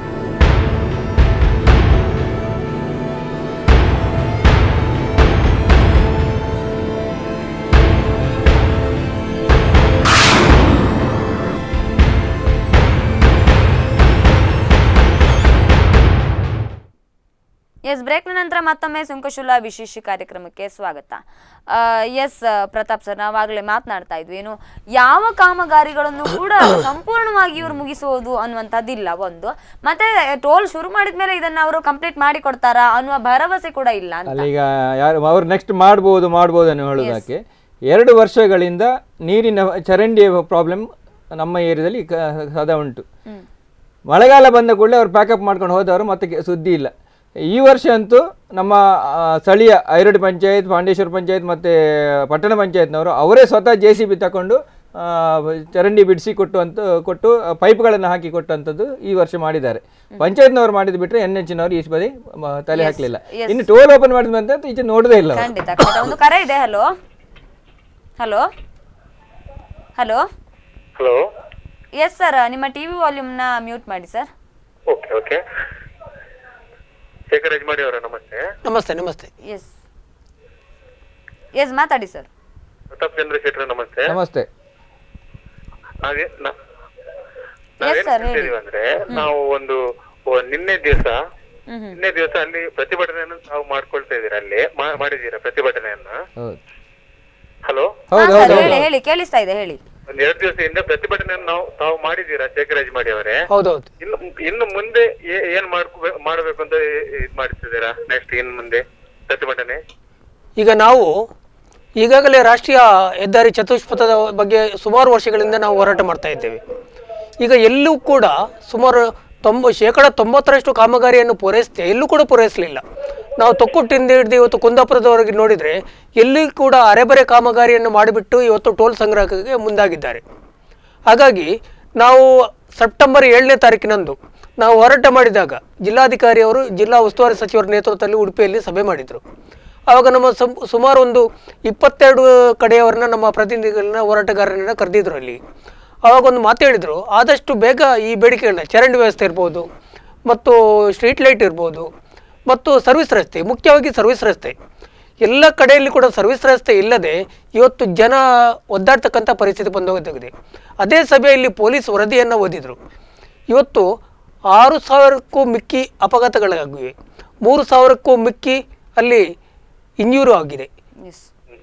ಎಸ್ ಬ್ರೇಕ್ನ ನಂತರ ಮತ್ತೊಮ್ಮೆ ಸುಂಕಶುಲ ವಿಶೇಷ ಕಾರ್ಯಕ್ರಮಕ್ಕೆ ಸ್ವಾಗತ ಎಸ್ ಪ್ರತಾಪ್ ಸರ್ ನಾವಾಗಲೇ ಮಾತನಾಡ್ತಾ ಇದ್ವಿ ಏನು ಯಾವ ಕಾಮಗಾರಿಗಳನ್ನು ಕೂಡ ಸಂಪೂರ್ಣವಾಗಿ ಇವರು ಮುಗಿಸುವುದು ಅನ್ನುವಂಥದ್ದಿಲ್ಲ ಒಂದು ಮತ್ತೆ ಟೋಲ್ ಶುರು ಮಾಡಿದ್ಮೇಲೆ ಇದನ್ನ ಅವರು ಕಂಪ್ಲೀಟ್ ಮಾಡಿ ಕೊಡ್ತಾರಾ ಅನ್ನುವ ಭರವಸೆ ಕೂಡ ಇಲ್ಲ ಅಂತ ಅಲ್ಲೀಗ ಯಾರು ಅವ್ರು ನೆಕ್ಸ್ಟ್ ಮಾಡ್ಬೋದು ಮಾಡ್ಬೋದು ಅನ್ನೋ ಹೇಳೋದಕ್ಕೆ ಎರಡು ವರ್ಷಗಳಿಂದ ನೀರಿನ ಚರಂಡಿಯ ಪ್ರಾಬ್ಲಮ್ ನಮ್ಮ ಏರಿಯಾದಲ್ಲಿ ಕ- ಸದಾ ಉಂಟು ಮಳೆಗಾಲ ಬಂದ ಕೂಡಲೇ ಅವ್ರು ಪ್ಯಾಕಪ್ ಮಾಡ್ಕೊಂಡು ಹೋದವರು ಮತ್ತೆ ಕೆ- ಸುದ್ದಿ ಇಲ್ಲ ಈ ವರ್ಷ ಅಂತೂ ನಮ್ಮ ಆ, ಸ್ಥಳೀಯ ಐರಡ್ ಪಂಚಾಯತ್ ಪಾಂಡೇಶ್ವರ ಪಂಚಾಯತ್ ಮತ್ತು ಪಟ್ಟಣ ಪಂಚಾಯತ್ನವರು ಅವರೇ ಸ್ವತಃ ಜೆ ಸಿ ಬಿ ತಗೊಂಡು ಆ, ಚರಂಡಿ ಬಿಡಿಸಿ ಕೊಟ್ಟುವಂತ ಕೊಟ್ಟು ಪೈಪ್ಗಳನ್ನು ಹಾಕಿ ಕೊಟ್ಟಂಥದ್ದು ಈ ವರ್ಷ ಮಾಡಿದ್ದಾರೆ ಪಂಚಾಯತ್ನವರು ಮಾಡಿದ್ ಬಿಟ್ರೆ ಎನ್ ಎಚ್ನವರು ಈ ಬದಿ ಮ- ತಲೆ ಹಾಕಲಿಲ್ಲ yes. ಇನ್ನು ಟೋಲ್ ಓಪನ್ ಮಾಡಿದ ಅಂತ ಈಚೆ ನೋಡದೇ ಇಲ್ಲ ಅವ್ರು. ಖಂಡಿತ ಖಂಡಿತ ಒಂದು ಕರೆ ಇದೆ hello hello hello hello yes sir ನಿಮ್ಮ ಟಿವಿ ವಾಲ್ಯೂಮ್ನ ಮ್ಯೂಟ್ ಮಾಡಿ sir okay okay Shekhar Yajamadi ಅವರ ನಮಸ್ತೆ ನಮಸ್ತೆ ನಮಸ್ತೆ ಎಸ್ ಎಸ್ ಮಾತಾಡಿ ಸರ್ ಪ್ರತಾಪ್ ಚಂದ್ರಶೇಖರ್ ನಮಸ್ತೆ ನಮಸ್ತೆ ಹಾಗೆ ನ- Yes, ನಾವೇನ್ sir, ಹೇಳಿ. ಹೇಳ್ತಿದೀವಿ ಅಂದ್ರೆ ನಾವು ಒಂದು ಓ, ನಿನ್ನೆ ದಿವಸ ಹ್ಮ್ ಹ್ಮ್ ನಿನ್ನೆ ದಿವಸ ಅಲ್ಲಿ ಪ್ರತಿಭಟನೆಯನ್ನು ತಾವು ಮಾಡ್ಕೊಳ್ತಾ ಇದೀರಾ ಅಲ್ಲಿ ಮಾ- ಮಾಡಿದೀರಾ ಪ್ರತಿಭಟನೆಯನ್ನ ಹೌದು ಹಲೋ ಹಾ, ಹೌದು sir, ಹೌದು ಹೇಳಿ ಹೌದು ಹೇಳಿ ಕೇಳಿಸ್ತಾ ಇದೆ ಹೇಳಿ ಒಂದ್ ಎರಡು ದಿವಸದಿಂದ ಪ್ರತಿಭಟನೆಯನ್ನು ನಾವು ತಾವು ಮಾಡಿದೀರಾ ಶೇಖರ್ ಯಜಮಾಡಿ ಅವರೇ ಹೌದೌದು ಇನ್ನು ಇನ್ನು ಮುಂದೆ ಏ- ಏನ್ ಮಾಡ್ಕೋ ಮಾಡ್ಬೇಕು ಅಂತ ಇ- ಇದ್ ಮಾಡ್ತಿದ್ದೀರಾ ನೆಕ್ಸ್ಟ್ ಇನ್ ಮುಂದೆ ಪ್ರತಿಭಟನೆ ಈಗ ನಾವು ಈಗಾಗಲೇ ರಾಷ್ಟ್ರೀಯ ಹೆದ್ದಾರಿ ಚತುಷ್ಪಥದ ಬಗ್ಗೆ ಸುಮಾರು ವರ್ಷಗಳಿಂದ ನಾವು ಹೋರಾಟ ಮಾಡ್ತಾ ಇದ್ದೇವೆ ಈಗ ಎಲ್ಲೂ ಕೂಡ ಸುಮಾರು ತೊಂಬ ಶೇಕಡ ತೊಂಬತ್ತರಷ್ಟು ಕಾಮಗಾರಿಯನ್ನು ಪೂರೈಸಿದೆ ಎಲ್ಲೂ ಕೂಡ ಪೂರೈಸಲಿಲ್ಲ ನಾವು ತೊಕ್ಕೊಟ್ಟಿಂದ ಹಿಡಿದು ಇವತ್ತು ಕುಂದಾಪುರದವರೆಗೆ ನೋಡಿದರೆ ಎಲ್ಲಿ ಕೂಡ ಅರೆಬರೆ ಕಾಮಗಾರಿಯನ್ನು ಮಾಡಿಬಿಟ್ಟು ಇವತ್ತು ಟೋಲ್ ಸಂಗ್ರಹಕ್ಕೆ ಮುಂದಾಗಿದ್ದಾರೆ ಹಾಗಾಗಿ ನಾವು ಸೆಪ್ಟೆಂಬರ್ ಏಳನೇ ತಾರೀಕಿನಂದು ನಾವು ಹೋರಾಟ ಮಾಡಿದಾಗ ಜಿಲ್ಲಾಧಿಕಾರಿಯವರು ಜಿಲ್ಲಾ ಉಸ್ತುವಾರಿ ಸಚಿವರ ನೇತೃತ್ವದಲ್ಲಿ ಉಡುಪಿಯಲ್ಲಿ ಸಭೆ ಮಾಡಿದರು ಆವಾಗ ನಮ್ಮ ಸಂ- ಸುಮಾರು ಒಂದು ಇಪ್ಪತ್ತೆರಡು ಕಡೆಯವರನ್ನ ನಮ್ಮ ಪ್ರತಿನಿಧಿಗಳನ್ನ ಹೋರಾಟಗಾರರನ್ನ ಕರೆದಿದ್ರು ಅಲ್ಲಿ ಆವಾಗ ಒಂದು ಮಾತು ಹೇಳಿದರು ಆದಷ್ಟು ಬೇಗ ಈ ಬೇಡಿಕೆಗಳನ್ನ ಚರಂಡಿ ವ್ಯವಸ್ಥೆ ಇರ್ಬೋದು ಮತ್ತು ಸ್ಟ್ರೀಟ್ ಲೈಟ್ ಇರ್ಬೋದು ಮತ್ತು ಸರ್ವಿಸ್ ರಸ್ತೆ ಮುಖ್ಯವಾಗಿ ಸರ್ವಿಸ್ ರಸ್ತೆ ಎಲ್ಲ ಕಡೆಯಲ್ಲಿ ಕೂಡ ಸರ್ವಿಸ್ ರಸ್ತೆ ಇಲ್ಲದೆ ಇವತ್ತು ಜನ ಒದ್ದಾಡ್ತಕ್ಕಂಥ ಪರಿಸ್ಥಿತಿ ಬಂದೋಗಿದೆ ಅದೇ ಸಭೆಯಲ್ಲಿ ಪೊಲೀಸ್ ವರದಿಯನ್ನು ಓದಿದರು ಇವತ್ತು ಆರು ಸಾವಿರಕ್ಕೂ ಮಿಕ್ಕಿ ಅಪಘಾತಗಳಾಗಿವೆ ಮೂರು ಸಾವಿರಕ್ಕೂ ಮಿಕ್ಕಿ ಅಲ್ಲಿ ಇಂಜೂರು ಆಗಿದೆ ಎಸ್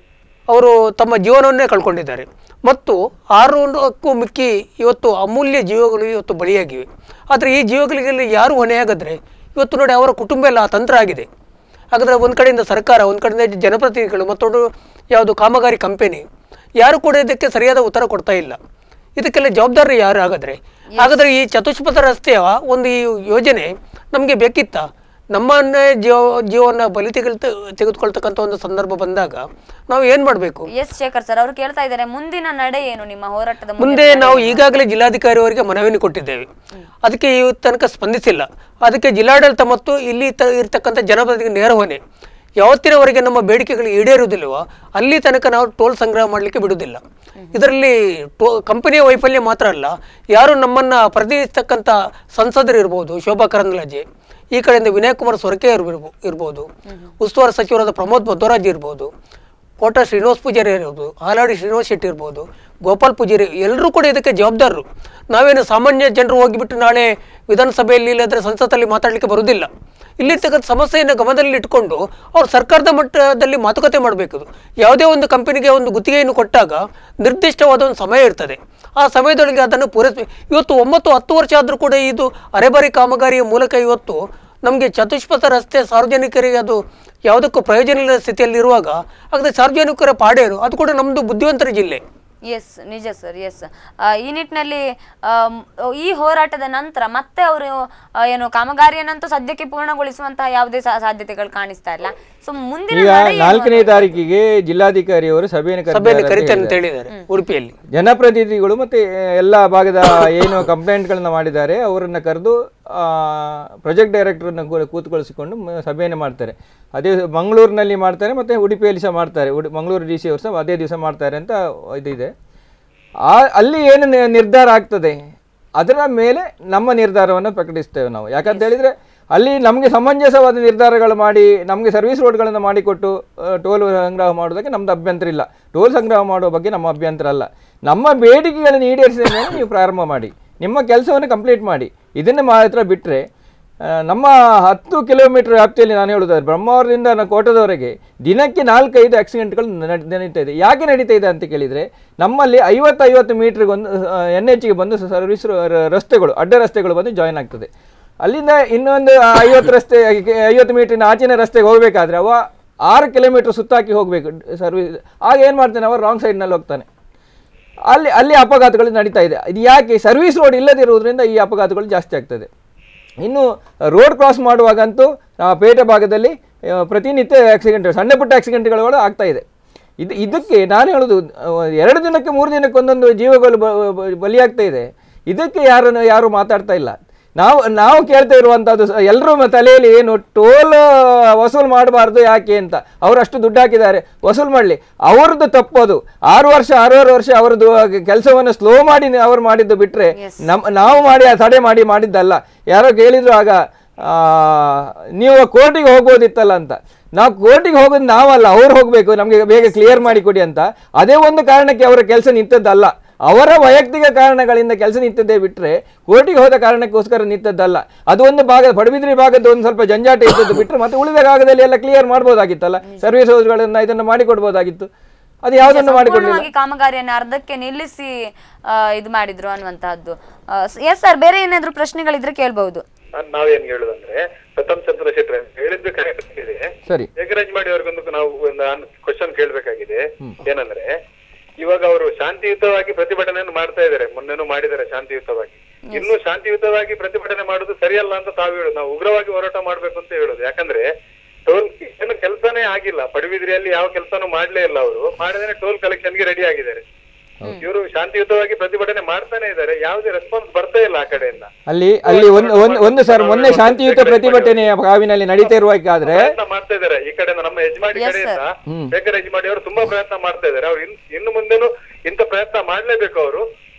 ಅವರು ತಮ್ಮ ಜೀವನವನ್ನೇ ಕಳ್ಕೊಂಡಿದ್ದಾರೆ ಮತ್ತು ಆರುನಕ್ಕೂ ಮಿಕ್ಕಿ ಇವತ್ತು ಅಮೂಲ್ಯ ಜೀವಗಳು ಇವತ್ತು ಬಲಿಯಾಗಿವೆ ಆದರೆ ಈ ಜೀವಗಳಿಗೆ ಯಾರು ಹೊಣೆಯಾಗಿದ್ರೆ ಇವತ್ತು ನೋಡಿ ಅವರ ಕುಟುಂಬ ಎಲ್ಲ ತಂತ್ರ ಆಗಿದೆ ಹಾಗಾದರೆ ಒಂದು ಕಡೆಯಿಂದ ಸರ್ಕಾರ ಒಂದು ಕಡೆಯಿಂದ ಜನಪ್ರತಿನಿಧಿಗಳು ಮತ್ತೊಂದು ಯಾವುದು ಕಾಮಗಾರಿ ಕಂಪೆನಿ ಯಾರು ಕೂಡ ಇದಕ್ಕೆ ಸರಿಯಾದ ಉತ್ತರ ಕೊಡ್ತಾ ಇಲ್ಲ ಇದಕ್ಕೆಲ್ಲ ಜವಾಬ್ದಾರಿ ಯಾರು ಹಾಗಾದ್ರೆ ಹಾಗಾದ್ರೆ ಈ ಚತುಷ್ಪಥ ರಸ್ತೆಯ ಒಂದು ಈ ಯೋಜನೆ ನಮಗೆ ಬೇಕಿತ್ತ ನಮ್ಮನ್ನೇ ಜೀವ ಜೀವನ ಬಲಿ ತೆಗೆದು ತೆಗೆದುಕೊಳ್ತಕ್ಕಂಥ ಒಂದು ಸಂದರ್ಭ ಬಂದಾಗ ನಾವು ಏನು ಮಾಡಬೇಕು ಎಸ್ ಶೇಖರ್ ಸರ್ ಅವರು ಕೇಳ್ತಾ ಇದ್ದಾರೆ ಮುಂದಿನ ನಡೆ ಏನು ನಿಮ್ಮ ಹೋರಾಟದ ಮುಂದಿನ ಮುಂದೆ ನಡೆ ನಾವು ಏನು? ಈಗಾಗಲೇ ಜಿಲ್ಲಾಧಿಕಾರಿ ಅವರಿಗೆ ಮನವಿಯನ್ನು ಕೊಟ್ಟಿದ್ದೇವೆ ಅದಕ್ಕೆ ಇವತ್ತು ತನಕ ಸ್ಪಂದಿಸಿಲ್ಲ ಅದಕ್ಕೆ ಜಿಲ್ಲಾಡಳಿತ ಮತ್ತು ಇಲ್ಲಿ ತ ಇರ್ತಕ್ಕಂಥ ಜನಪ್ರತಿನಿಧಿ ನೇರ ಹೊಣೆ ಯಾವತ್ತಿನವರೆಗೆ ನಮ್ಮ ಬೇಡಿಕೆಗಳು ಈಡೇರುವುದಿಲ್ಲವೋ ಅಲ್ಲಿ ತನಕ ನಾವು ಟೋಲ್ ಸಂಗ್ರಹ ಮಾಡಲಿಕ್ಕೆ ಬಿಡುವುದಿಲ್ಲ ಇದರಲ್ಲಿ ಟೋ ಕಂಪನಿಯ ವೈಫಲ್ಯ ಮಾತ್ರ ಅಲ್ಲ ಯಾರು ನಮ್ಮನ್ನು ಪ್ರತಿನಿಧಿಸ್ತಕ್ಕಂಥ ಸಂಸದರು ಇರ್ಬೋದು ಶೋಭಾ ಕರಂದ್ಲಾಜೆ ಈ ಕಡೆಯಿಂದ ವಿನಯ್ ಕುಮಾರ್ ಸೊರಕೆ ಇರ್ಬೋದು ಇರ್ಬೋದು ಉಸ್ತುವಾರಿ ಸಚಿವರಾದ ಪ್ರಮೋದ್ ಮಧ್ವರಾಜ್ ಇರ್ಬೋದು ಕೋಟ ಶ್ರೀನಿವಾಸ್ ಪೂಜಾರಿ ಇರ್ಬೋದು ಹಾಲಾಡಿ ಶ್ರೀನಿವಾಸ್ ಶೆಟ್ಟಿ ಇರ್ಬೋದು ಗೋಪಾಲ್ ಪೂಜಾರಿ ಎಲ್ಲರೂ ಕೂಡ ಇದಕ್ಕೆ ಜವಾಬ್ದಾರರು ನಾವೇನು ಸಾಮಾನ್ಯ ಜನರು ಹೋಗಿಬಿಟ್ಟು ನಾಳೆ ವಿಧಾನಸಭೆಯಲ್ಲಿ ಇಲ್ಲದ್ರೆ ಸಂಸತ್ತಲ್ಲಿ ಮಾತಾಡಲಿಕ್ಕೆ ಬರುವುದಿಲ್ಲ ಇಲ್ಲಿರ್ತಕ್ಕಂಥ ಸಮಸ್ಯೆಯನ್ನು ಗಮನದಲ್ಲಿ ಇಟ್ಕೊಂಡು ಅವ್ರು ಸರ್ಕಾರದ ಮಟ್ಟದಲ್ಲಿ ಮಾತುಕತೆ ಮಾಡಬೇಕು ಯಾವುದೇ ಒಂದು ಕಂಪನಿಗೆ ಒಂದು ಗುತ್ತಿಗೆಯನ್ನು ಕೊಟ್ಟಾಗ ನಿರ್ದಿಷ್ಟವಾದ ಒಂದು ಸಮಯ ಇರ್ತದೆ ಆ ಸಮಯದೊಳಗೆ ಅದನ್ನು ಪೂರೈಸ ಇವತ್ತು ಒಂಬತ್ತು ಹತ್ತು ವರ್ಷ ಆದರೂ ಕೂಡ ಇದು ಅರೆಬರಿ ಕಾಮಗಾರಿಯ ಮೂಲಕ ಇವತ್ತು ನಮಗೆ ಚತುಷ್ಪಥ ರಸ್ತೆ ಸಾರ್ವಜನಿಕರಿಗೆ ಅದು ಯಾವುದಕ್ಕೂ ಪ್ರಯೋಜನ ಇಲ್ಲದ ಸ್ಥಿತಿಯಲ್ಲಿ ಇರುವಾಗ ಹಾಗಾದ್ರೆ ಸಾರ್ವಜನಿಕರ ಪಾಡೇನು ಅದು ಕೂಡ ನಮ್ಮದು ಬುದ್ಧಿವಂತರ ಜಿಲ್ಲೆ ಎಸ್ ನಿಜ ಸರ್ ಎಸ್ ಈ ನಿಟ್ಟಿನಲ್ಲಿ ಆಮ್, ಈ ಹೋರಾಟದ ನಂತರ ಮತ್ತೆ ಅವರು ಏನು ಕಾಮಗಾರಿಯನ್ನಂತೂ ಸದ್ಯಕ್ಕೆ ಪೂರ್ಣಗೊಳಿಸುವಂತಹ ಯಾವುದೇ ಸಾ- ಸಾಧ್ಯತೆಗಳು ಕಾಣಿಸ್ತಾ ಇಲ್ಲ ಸೊ ಮುಂದಿನ ಈಗ ನಡೆ ಏನು ನಾಲ್ಕನೇ ತಾರೀಕಿಗೆ ಜಿಲ್ಲಾಧಿಕಾರಿಯವರು ಸಭೆಯನ್ನು ಸಭೆಯನ್ನು ಕರೆದಿದ್ದಾರೆ ಕರಿತೇನೆ ಅಂತ ಅಂತ ಹೇಳಿದ್ದಾರೆ. ಹೇಳಿದ್ದಾರೆ ಉಡುಪಿಯಲ್ಲಿ ಜನಪ್ರತಿನಿಧಿಗಳು ಮತ್ತೆ ಎಲ್ಲ ಭಾಗದ ಏನು ಕಂಪ್ಲೇಂಟ್ಗಳನ್ನ ಮಾಡಿದ್ದಾರೆ ಅವರನ್ನ ಕರೆದು ಪ್ರಾಜೆಕ್ಟ್ ಡೈರೆಕ್ಟರ್ನ ಕೂತ್ಕೊಳಿಸಿಕೊಂಡು ಮ- ಸಭೆಯನ್ನು ಮಾಡ್ತಾರೆ ಅದೇ ಮಂಗಳೂರಿನಲ್ಲಿ ಮಾಡ್ತಾರೆ ಮತ್ತೆ ಉಡುಪಿಯಲ್ಲಿ ಸಹ ಮಾಡ್ತಾರೆ ಉಡು ಮಂಗಳೂರು ಡಿ ಸಿ ಅವರು ಸಹ ಅದೇ ದಿವಸ ಮಾಡ್ತಾರೆ ಅಂತ ಇದಿದೆ ಆ ಅಲ್ಲಿ ಏನು ನಿ- ನಿರ್ಧಾರ ಆಗ್ತದೆ ಅದರ ಮೇಲೆ ನಮ್ಮ ನಿರ್ಧಾರವನ್ನು ಪ್ರಕಟಿಸ್ತೇವೆ ನಾವು ಯಾಕಂತ ಹೇಳಿದ್ರೆ ಅಲ್ಲಿ ನಮಗೆ ಸಮಂಜಸವಾದ ನಿರ್ಧಾರಗಳು ಮಾಡಿ ನಮಗೆ ಸರ್ವಿಸ್ ರೋಡ್ಗಳನ್ನು ಮಾಡಿಕೊಟ್ಟು ಆ, ಟೋಲ್ ಸಂಗ್ರಹ ಮಾಡೋದಕ್ಕೆ ನಮ್ದು ಅಭ್ಯಂತರ ಇಲ್ಲ ಟೋಲ್ ಸಂಗ್ರಹ ಮಾಡುವ ಬಗ್ಗೆ ನಮ್ಮ ಅಭ್ಯಂತರ ಅಲ್ಲ ನಮ್ಮ ಬೇಡಿಕೆಗಳನ್ನು ಈಡೇರಿಸಿದ ಮೇಲೆ ನೀವು ಪ್ರಾರಂಭ ಮಾಡಿ ನಿಮ್ಮ ಕೆಲಸವನ್ನು ಕಂಪ್ಲೀಟ್ ಮಾಡಿ ಇದನ್ನು ಮಾತ್ರ ಬಿಟ್ಟರೆ ನಮ್ಮ ಹತ್ತು ಕಿಲೋಮೀಟರ್ ವ್ಯಾಪ್ತಿಯಲ್ಲಿ ನಾನು ಹೇಳುವುದಾದ್ರೆ ಬ್ರಹ್ಮಾವರದಿಂದ ನ- ಕೋಟದವರೆಗೆ ದಿನಕ್ಕೆ ನಾಲ್ಕೈದು ಆಕ್ಸಿಡೆಂಟ್ಗಳು ನಡ್- ನಡೀತಾ ಇದೆ ಯಾಕೆ ನಡೀತಾ ಇದೆ ಅಂತ ಕೇಳಿದರೆ ನಮ್ಮಲ್ಲಿ ಐವತ್ತು ಐವತ್ತು ಮೀಟ್ರಿಗೊಂದು ಎನ್ ಎಚ್ಗೆ ಬಂದು ಸರ್ವಿಸ್ ರಸ್ತೆಗಳು ಅಡ್ಡ ರಸ್ತೆಗಳು ಬಂದು ಜಾಯಿನ್ ಆಗ್ತದೆ ಅಲ್ಲಿಂದ ಇನ್ನೊಂದು ಐವತ್ತು ರಸ್ತೆ ಐವತ್ತು ಮೀಟ್ರಿನ ಆಚಿನ ರಸ್ತೆಗೆ ಹೋಗಬೇಕಾದ್ರೆ ಅವ ಆರು ಕಿಲೋಮೀಟರ್ ಸುತ್ತಾಕಿ ಹೋಗಬೇಕು ಸರ್ವಿಸ್ ಆಗ ಏನು ಮಾಡ್ತಾನೆ ಅವ ರಾಂಗ್ ಸೈಡ್ನಲ್ಲಿ ಹೋಗ್ತಾನೆ ಅಲ್ಲಿ ಅಲ್ಲಿ ಅಪಘಾತಗಳು ನಡೀತಾ ಇದೆ ಇದು ಯಾಕೆ ಸರ್ವಿಸ್ ರೋಡ್ ಇಲ್ಲದಿರುವುದರಿಂದ ಈ ಅಪಘಾತಗಳು ಜಾಸ್ತಿ ಆಗ್ತದೆ ಇನ್ನು ರೋಡ್ ಕ್ರಾಸ್ ಮಾಡುವಾಗಂತೂ ಆ, ಪೇಟೆ ಭಾಗದಲ್ಲಿ ಆ, ಪ್ರತಿನಿತ್ಯ ಆಕ್ಸಿಡೆಂಟ್ ಸಣ್ಣ ಪುಟ್ಟ ಆಕ್ಸಿಡೆಂಟ್ಗಳು ಆಗ್ತಾ ಇದೆ ಇದು ಇದಕ್ಕೆ ನಾನು ಹೇಳೋದು ಆ, ಎರಡು ದಿನಕ್ಕೆ ಮೂರು ದಿನಕ್ಕೆ ಒಂದೊಂದು ಜೀವಗಳು ಬ- ಬ- ಬಲಿಯಾಗ್ತಾ ಇದೆ ಇದಕ್ಕೆ ಯಾರನ್ನು ಯಾರು ಮಾತಾಡ್ತಾ ಇಲ್ಲ ನಾವು ನಾವು ಕೇಳ್ತಾ ಇರುವಂಥದ್ದು ಎಲ್ಲರೂ ತಲೆಯಲ್ಲಿ ಏನು ಟೋಲ್ ವಸೂಲು ಮಾಡಬಾರ್ದು ಯಾಕೆ ಅಂತ ಅವರು ಅಷ್ಟು ದುಡ್ಡು ಹಾಕಿದ್ದಾರೆ ವಸೂಲು ಮಾಡಲಿ ಅವ್ರದ್ದು ತಪ್ಪದು ಆರು ವರ್ಷ ಆರೂವರೆ ವರ್ಷ ಅವರದ್ದು ಕೆಲಸವನ್ನು ಸ್ಲೋ ಮಾಡಿ ಅವರು ಮಾಡಿದ್ದು ಬಿಟ್ಟರೆ ನಮ್ಮ ನಾವು ಮಾಡಿ ಆ ತಡೆ ಮಾಡಿ ಮಾಡಿದ್ದಲ್ಲ ಯಾರೋ ಕೇಳಿದ್ರು ಆಗ ಆ, ನೀವು ಕೋರ್ಟಿಗೆ ಹೋಗ್ಬೋದಿತ್ತಲ್ಲ ಅಂತ ನಾವು ಕೋರ್ಟಿಗೆ ಹೋಗೋದು ನಾವಲ್ಲ ಅವ್ರು ಹೋಗಬೇಕು ನಮಗೆ ಬೇಗ ಕ್ಲಿಯರ್ ಮಾಡಿ ಕೊಡಿ ಅಂತ ಅದೇ ಒಂದು ಕಾರಣಕ್ಕೆ ಅವರ ಕೆಲಸ ನಿಂತದ್ದಲ್ಲ ಅವರ ವೈಯಕ್ತಿಕ ಕಾರಣಗಳಿಂದ ಕೆಲಸ ನಿಂತದ್ದೇ ಬಿಟ್ಟರೆ ಕೋರ್ಟಿಗೆ ಹೋದ ಕಾರಣಕ್ಕೋಸ್ಕರ ನಿಂತದ್ದಲ್ಲ ಅದು ಒಂದು ಭಾಗ ಪಡುಬಿದ್ರಿ ಭಾಗದ ಒಂದು ಸ್ವಲ್ಪ ಜಂಜಾಟ ಇದ್ದದ್ದು ಬಿಟ್ಟರೆ ಮತ್ತೆ ಉಳಿದ ಭಾಗದಲ್ಲಿ ಎಲ್ಲ ಕ್ಲಿಯರ್ ಮಾಡ್ಬೋದಾಗಿತ್ತಲ್ಲ ಸರ್ವಿಸ್ ಹೌಸ್ಗಳನ್ನ ಇದನ್ನು ಮಾಡಿಕೊಡ್ಬೋದಾಗಿತ್ತು ಅದು ಯಾವುದನ್ನು ಮಾಡಿಕೊಡ್ಲಿಲ್ಲ ಸಂಪೂರ್ಣವಾಗಿ ಕಾಮಗಾರಿಯನ್ನು ಅರ್ಧಕ್ಕೆ ನಿಲ್ಲಿಸಿ ಆ, ಇದು ಮಾಡಿದ್ರು ಅನ್ನುವಂತಹದ್ದು ಎಸ್ ಸರ್ ಬೇರೆ ಏನಾದ್ರು ಪ್ರಶ್ನೆಗಳಿದ್ರೆ ಕೇಳಬಹುದು ನಾನ್- ನಾವೇನ್ ಹೇಳುದಂದ್ರೆ ಪ್ರಥಮ್ ಚಂದ್ರ ಶೆಟ್ಟಿ ಹೇಳಿದ್ದು ಕರೆಕ್ಟ್ ಇದೆ ಸರಿ ಮೇಘರಾಜ್ ಮಾಡಿ ಅವ್ರಿಗೊಂದು ನಾವು ಒಂದು ಕ್ವಶನ್ ಕೇಳ್ಬೇಕಾಗಿದೆ ಏನಂದ್ರೆ ಇವಾಗ ಅವರು ಶಾಂತಿಯುತವಾಗಿ ಪ್ರತಿಭಟನೆಯನ್ನು ಮಾಡ್ತಾ ಇದ್ದಾರೆ ಮೊನ್ನೆನೂ ಮಾಡಿದ್ದಾರೆ ಶಾಂತಿಯುತವಾಗಿ ಇನ್ನು ಶಾಂತಿಯುತವಾಗಿ ಪ್ರತಿಭಟನೆ ಮಾಡುದು ಸರಿಯಲ್ಲ ಅಂತ ತಾವು ಹೇಳುದು ನಾವು ಉಗ್ರವಾಗಿ ಹೋರಾಟ ಮಾಡ್ಬೇಕು ಅಂತ ಹೇಳುದು ಯಾಕಂದ್ರೆ ಟೋಲ್ ಏನು ಕೆಲಸನೇ ಆಗಿಲ್ಲ ಪಡುಬಿದ್ರಿಯಲ್ಲಿ ಯಾವ ಕೆಲಸನೂ ಮಾಡ್ಲೇ ಇಲ್ಲ ಅವರು ಮಾಡಿದ್ರೆ ಟೋಲ್ ಕಲೆಕ್ಷನ್ ಗೆ ರೆಡಿ ಆಗಿದ್ದಾರೆ ಇವರು ಶಾಂತಿಯುತವಾಗಿ ಪ್ರತಿಭಟನೆ ಮಾಡ್ತಾನೆ ಇದ್ದಾರೆ ಯಾವುದೇ ರೆಸ್ಪಾನ್ಸ್ ಬರ್ತಾ ಇಲ್ಲ ಆ ಕಡೆಯಿಂದ ಅಲ್ಲಿ ಅಲ್ಲಿ ಒಂದು ಒಂದು ಒಂದು ಸರ್ ಮೊನ್ನೆ ಶಾಂತಿಯುತ ಪ್ರತಿಭಟನೆಯ ಕಾವಿನಲ್ಲಿ ನಡೀತಾ ಇರುವಾಗಾದ್ರೆ ಪ್ರಯತ್ನ ಮಾಡ್ತಾ ಇದ್ದಾರೆ ಈ ಕಡೆಯಿಂದ ನಮ್ಮ ಯಜಮಾನಿ ಕಡೆಯಿಂದ ಶೇಖರ್ ಯಜಮಾನಿ ಅವರು ತುಂಬಾ ಪ್ರಯತ್ನ ಮಾಡ್ತಾ ಇದ್ದಾರೆ ಅವ್ರು ಇನ್- ಇನ್ನು ಮುಂದೆನೂ ಇಂಥ ಪ್ರಯತ್ನ ಮಾಡ್ಲೇಬೇಕು ಅವರು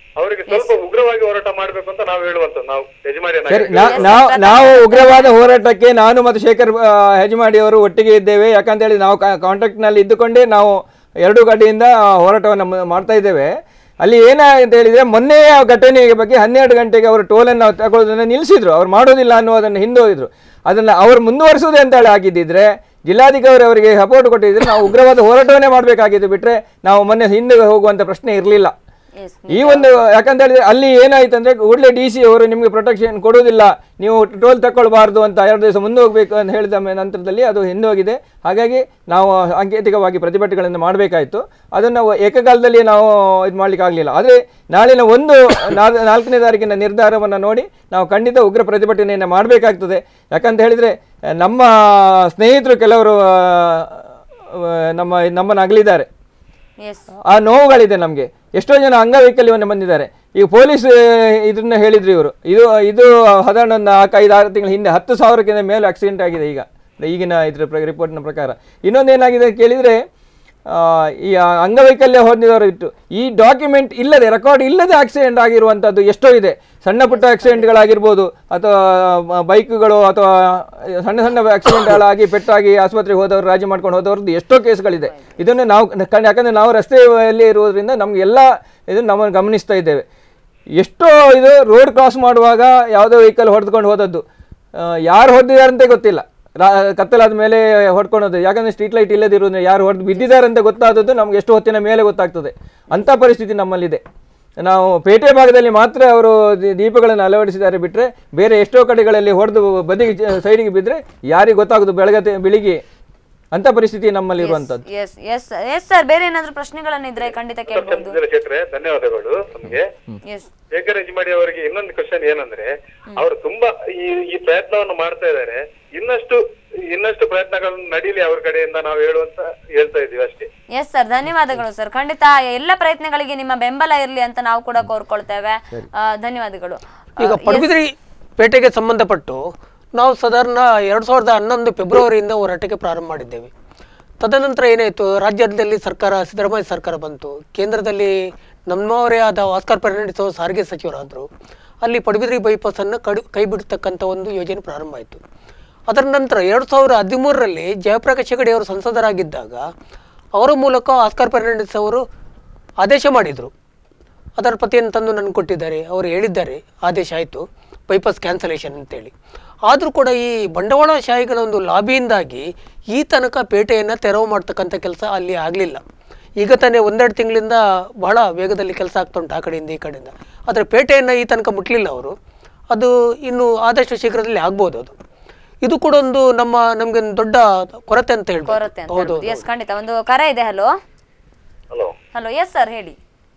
ಅವರಿಗೆ ಸ್ವಲ್ಪ ಉಗ್ರವಾಗಿ ಹೋರಾಟ ಮಾಡ್ಬೇಕು ಅಂತ ನಾವು ಹೇಳುವಂತ ನಾವು ಯಜಮಾನಿ ಸರಿ ನಾ- ನಾವು ನಾವು ಉಗ್ರವಾದ ಹೋರಾಟಕ್ಕೆ ನಾನು ಮತ್ತು ಶೇಖರ್ ಆ, ಹೆಜ್ಮಾಡಿ ಅವರು ಒಟ್ಟಿಗೆ ಇದ್ದೇವೆ ಯಾಕಂತ ಹೇಳಿ ನಾವು ಕಾಂಟ್ಯಾಕ್ಟ್ ನಲ್ಲಿ ಇದ್ದುಕೊಂಡೇ ನಾವು ಎರಡು ಕಡೆಯಿಂದ ಹೋರಾಟವನ್ನು ಮ- ಮಾಡ್ತಾ ಇದ್ದೇವೆ ಅಲ್ಲಿ ಏನಾಯ್ತು ಹೇಳಿದ್ರೆ ಮೊನ್ನೆಯ ಘಟನೆಯ ಬಗ್ಗೆ ಹನ್ನೆರಡು ಗಂಟೆಗೆ ಅವರು ಟೋಲನ್ನು ತಗೊಳ್ಳೋದನ್ನು ನಿಲ್ಲಿಸಿದ್ರು ಅವ್ರು ಮಾಡೋದಿಲ್ಲ ಅನ್ನೋದನ್ನು ಹಿಂದೋಗಿದ್ರು ಅದನ್ನು ಅವರು ಮುಂದುವರಿಸುವುದೇ ಅಂತ ಹೇಳಿ ಆಗಿದ್ದಿದ್ರೆ ಜಿಲ್ಲಾಧಿಕಾರಿ ಅವರಿಗೆ ಸಪೋರ್ಟ್ ಕೊಟ್ಟಿದ್ರೆ ನಾವು ಉಗ್ರವಾದ ಹೋರಾಟವನ್ನೇ ಮಾಡಬೇಕಾಗಿತ್ತು ಬಿಟ್ಟರೆ ನಾವು ಮೊನ್ನೆ ಹಿಂದೆ ಹೋಗುವಂಥ ಪ್ರಶ್ನೆ ಇರಲಿಲ್ಲ ಎಸ್ ಈ ಒಂದು ಯಾಕಂತ ಹೇಳಿದ್ರೆ ಅಲ್ಲಿ ಏನಾಯ್ತು ಅಂದ್ರೆ ಕೂಡಲೇ ಡಿ ಸಿ ಅವರು ನಿಮಗೆ ಪ್ರೊಟೆಕ್ಷನ್ ಕೊಡುವುದಿಲ್ಲ ನೀವು ಟೋಲ್ ತಗೊಳ್ಬಾರ್ದು ಅಂತ ಎರಡು ದಿವಸ ಮುಂದೆ ಹೋಗಬೇಕು ಅಂತ ಹೇಳಿದ ಮೇ- ನಂತರದಲ್ಲಿ ಅದು ಹಿಂದೆ ಹೋಗಿದೆ ಹಾಗಾಗಿ ನಾವು ಸಾಂಕೇತಿಕವಾಗಿ ಪ್ರತಿಭಟನೆಗಳನ್ನು ಮಾಡಬೇಕಾಯಿತು ಅದನ್ನು ಏಕಕಾಲದಲ್ಲಿ ನಾವು ಇದು ಮಾಡ್ಲಿಕ್ಕೆ ಆಗಲಿಲ್ಲ ಆದರೆ ನಾಳಿನ ಒಂದು ನಾಲ್- ನಾಲ್ಕನೇ ತಾರೀಕಿನ ನಿರ್ಧಾರವನ್ನು ನೋಡಿ ನಾವು ಖಂಡಿತ ಉಗ್ರ ಪ್ರತಿಭಟನೆಯನ್ನು ಮಾಡಬೇಕಾಗ್ತದೆ ಯಾಕಂತ ಹೇಳಿದರೆ ನಮ್ಮ ಸ್ನೇಹಿತರು ಕೆಲವರು ಆ, ಆ, ನಮ್ಮ ನಮ್ಮನ್ನು ಅಗಲಿದ್ದಾರೆ ಎಸ್ ಆ ನೋವುಗಳಿದೆ ನಮಗೆ ಎಷ್ಟೋ ಜನ ಅಂಗವೈಕಲ್ಯವನ್ನು ಬಂದಿದ್ದಾರೆ ಈಗ ಪೊಲೀಸ್ ಇದನ್ನ ಹೇಳಿದ್ರು ಇವರು ಇದು ಇದು ಸಾಧಾರಣ ಒಂದು ನಾಲ್ಕು ಐದು ಆರು ತಿಂಗಳ ಹಿಂದೆ ಹತ್ತು ಸಾವಿರಕ್ಕಿಂತ ಮೇಲೆ ಆಕ್ಸಿಡೆಂಟ್ ಆಗಿದೆ ಈಗ ಈಗಿನ ಇದ್ರ ಪ್ರ ರಿಪೋರ್ಟ್ನ ಪ್ರಕಾರ ಇನ್ನೊಂದು ಏನಾಗಿದೆ ಕೇಳಿದರೆ ಈ ಅಂಗವೈಕಲ್ಯ ಹೊಂದಿದವರು ಇತ್ತು ಈ ಡಾಕ್ಯುಮೆಂಟ್ ಇಲ್ಲದೆ ರೆಕಾರ್ಡ್ ಇಲ್ಲದೆ ಆಕ್ಸಿಡೆಂಟ್ ಆಗಿರುವಂಥದ್ದು ಎಷ್ಟೋ ಇದೆ ಸಣ್ಣ ಪುಟ್ಟ ಆಕ್ಸಿಡೆಂಟ್ಗಳಾಗಿರ್ಬೋದು ಅಥವಾ ಮ- ಬೈಕ್ಗಳು ಅಥವಾ ಸಣ್ಣ ಸಣ್ಣ ಆಕ್ಸಿಡೆಂಟ್ಗಳಾಗಿ ಪೆಟ್ಟಾಗಿ ಆಸ್ಪತ್ರೆಗೆ ಹೋದವರು ರಾಜಿ ಮಾಡ್ಕೊಂಡು ಹೋದವ್ರದ್ದು ಎಷ್ಟೋ ಕೇಸ್ಗಳಿದೆ ಇದನ್ನು ನಾವು ಕ- ಯಾಕಂದ್ರೆ ನಾವು ರಸ್ತೆಯಲ್ಲಿ ಇರುವುದರಿಂದ ನಮ್ಗೆ ಎಲ್ಲ ಇದು ನಾವು ಗಮನಿಸ್ತಾ ಇದ್ದೇವೆ ಎಷ್ಟೋ ಇದು ರೋಡ್ ಕ್ರಾಸ್ ಮಾಡುವಾಗ ಯಾವುದೋ ವೆಹಿಕಲ್ ಹೊಡೆದುಕೊಂಡು ಹೋದದ್ದು ಆ, ಯಾರು ಹೊಡೆದಿದ್ದಾರಂತೆ ಗೊತ್ತಿಲ್ಲ ರಾ- ಕತ್ತಲಾದ ಮೇಲೆ ಹೊಡ್ಕೊಳೋದು ಯಾಕಂದ್ರೆ ಸ್ಟ್ರೀಟ್ ಲೈಟ್ ಇಲ್ಲದಿರೋದ್ರಿಂದ ಯಾರು ಹೊಡೆದು ಬಿದ್ದಿದ್ದಾರೆ ಅಂತ ಗೊತ್ತಾದದ್ದು ನಮ್ಗೆ ಎಷ್ಟು ಹೊತ್ತಿನ ಮೇಲೆ ಗೊತ್ತಾಗ್ತದೆ ಅಂಥ ಪರಿಸ್ಥಿತಿ ನಮ್ಮಲ್ಲಿದೆ ನಾವು ಪೇಟೆ ಭಾಗದಲ್ಲಿ ಮಾತ್ರ ಅವರು ದಿ- ದೀಪಗಳನ್ನು ಅಳವಡಿಸಿದ್ದಾರೆ ಬಿಟ್ಟರೆ ಬೇರೆ ಎಷ್ಟೋ ಕಡೆಗಳಲ್ಲಿ ಹೊಡೆದು ಬದಿಗೆ ಜ- ಸೈಡಿಗೆ ಬಿದ್ದರೆ ಯಾರಿಗೆ ಗೊತ್ತಾಗೋದು ಬೆಳಗತೆ ಬೆಳಿಗ್ಗೆ ಅಂಥ ಪರಿಸ್ಥಿತಿ ನಮ್ಮಲ್ಲಿರುವಂಥದ್ದು ಎಸ್ ಎಸ್ ಎಸ್ ಸರ್ ಬೇರೆ ಏನಾದ್ರು ಪ್ರಶ್ನೆಗಳನ್ನಿದ್ರೆ ಖಂಡಿತ ಕೇಳ್ಬೋದು ಚಂದ್ರಶೇಖರೆ ಧನ್ಯವಾದಗಳು ನಮ್ಗೆ ಎಸ್ ಶೇಖರ್ ಯಜಮಾಡಿ ಅವರಿಗೆ ಇನ್ನೊಂದು ಕ್ವಶನ್ ಏನಂದ್ರೆ ಅವರು ತುಂಬಾ ಈ ಈ ಪ್ರಯತ್ನವನ್ನು ಮಾಡ್ತಾ ಇದ್ದಾರೆ ಇನ್ನಷ್ಟು ಇನ್ನಷ್ಟು ಪ್ರಯತ್ನಗಳನ್ನು ನಡೀಲಿ ಅವ್ರ ಕಡೆಯಿಂದ ನಾವು ಹೇಳುವಂತ ಹೇಳ್ತಾ ಇದೀವಿ ಅಷ್ಟೇ ಎಸ್ ಸರ್ ಧನ್ಯವಾದಗಳು ಸರ್ ಖಂಡಿತ ಎಲ್ಲ ಪ್ರಯತ್ನಗಳಿಗೆ ನಿಮ್ಮ ಬೆಂಬಲ ಇರಲಿ ಅಂತ ನಾವು ಕೂಡ ಕೋರ್ಕೊಳ್ತೇವೆ ಆ, ಧನ್ಯವಾದಗಳು ಆ, ಈಗ ಪಡುಬಿದ್ರಿ ಪೇಟೆಗೆ ಸಂಬಂಧಪಟ್ಟು ನಾವು ಸಾಧಾರಣ ಎರಡು ಸಾವಿರದ ಹನ್ನೊಂದು ಫೆಬ್ರವರಿಯಿಂದ ಹೋರಾಟಕ್ಕೆ ಪ್ರಾರಂಭ ಮಾಡಿದ್ದೇವೆ ತದನಂತರ ಏನಾಯಿತು ರಾಜ್ಯದಲ್ಲಿ ಸರ್ಕಾರ ಸಿದ್ದರಾಮಯ್ಯ ಸರ್ಕಾರ ಬಂತು ಕೇಂದ್ರದಲ್ಲಿ ನಮ್ಮವರೇ ಆದ ಆಸ್ಕರ್ ಫರ್ನಾಂಡಿಸ್ ಅವರು ಸಾರಿಗೆ ಸಚಿವರಾದರು ಅಲ್ಲಿ ಪಡುಬಿದ್ರಿ ಬೈಪಾಸನ್ನು ಕಡು ಕೈ ಬಿಡ್ತಕ್ಕಂಥ ಒಂದು ಯೋಜನೆ ಪ್ರಾರಂಭ ಆಯಿತು ಅದರ ನಂತರ ಎರಡು ಸಾವಿರದ ಹದಿಮೂರರಲ್ಲಿ ಜಯಪ್ರಕಾಶ್ ಹೆಗಡೆ ಅವರು ಸಂಸದರಾಗಿದ್ದಾಗ ಅವರ ಮೂಲಕ ಆಸ್ಕರ್ ಫರ್ನಾಂಡಿಸ್ ಅವರು ಆದೇಶ ಮಾಡಿದರು ಅದರ ಪ್ರತಿಯನ್ನು ತಂದು ನನಗೆ ಕೊಟ್ಟಿದ್ದಾರೆ ಅವರು ಹೇಳಿದ್ದಾರೆ ಆದೇಶ ಆಯಿತು ಬೈಪಾಸ್ ಕ್ಯಾನ್ಸಲೇಷನ್ ಅಂತೇಳಿ ಆದರೂ ಕೂಡ ಈ ಬಂಡವಾಳಶಾಹಿಗಳ ಒಂದು ಲಾಬಿಯಿಂದಾಗಿ ಈ ತನಕ ಪೇಟೆಯನ್ನು ತೆರವು ಮಾಡ್ತಕ್ಕಂಥ ಕೆಲಸ ಅಲ್ಲಿ ಆಗಲಿಲ್ಲ ಈಗ ತಾನೇ ಒಂದೆರಡು ತಿಂಗಳಿಂದ ಬಹಳ ವೇಗದಲ್ಲಿ ಕೆಲಸ ಆಗ್ತಾ ಉಂಟು ಆ ಕಡೆಯಿಂದ ಈ ಕಡೆಯಿಂದ ಆದರೆ ಪೇಟೆಯನ್ನು ಈ ತನಕ ಮುಟ್ಲಿಲ್ಲ ಅವರು ಅದು ಇನ್ನು ಆದಷ್ಟು ಶೀಘ್ರದಲ್ಲಿ ಆಗ್ಬೋದು ಅದು ಇದು ಕೂಡ ಒಂದು ನಮ್ಮ ನಮಗೆ ಒಂದು ದೊಡ್ಡ ಕೊರತೆ ಅಂತ ಹೇಳ್ಬೋದು ಕೊರತೆ ಅಂತ ಹೌದು ಎಸ್ ಖಂಡಿತ ಒಂದು ಕರೆ ಇದೆ hello hello hello yes sir ಹೇಳಿ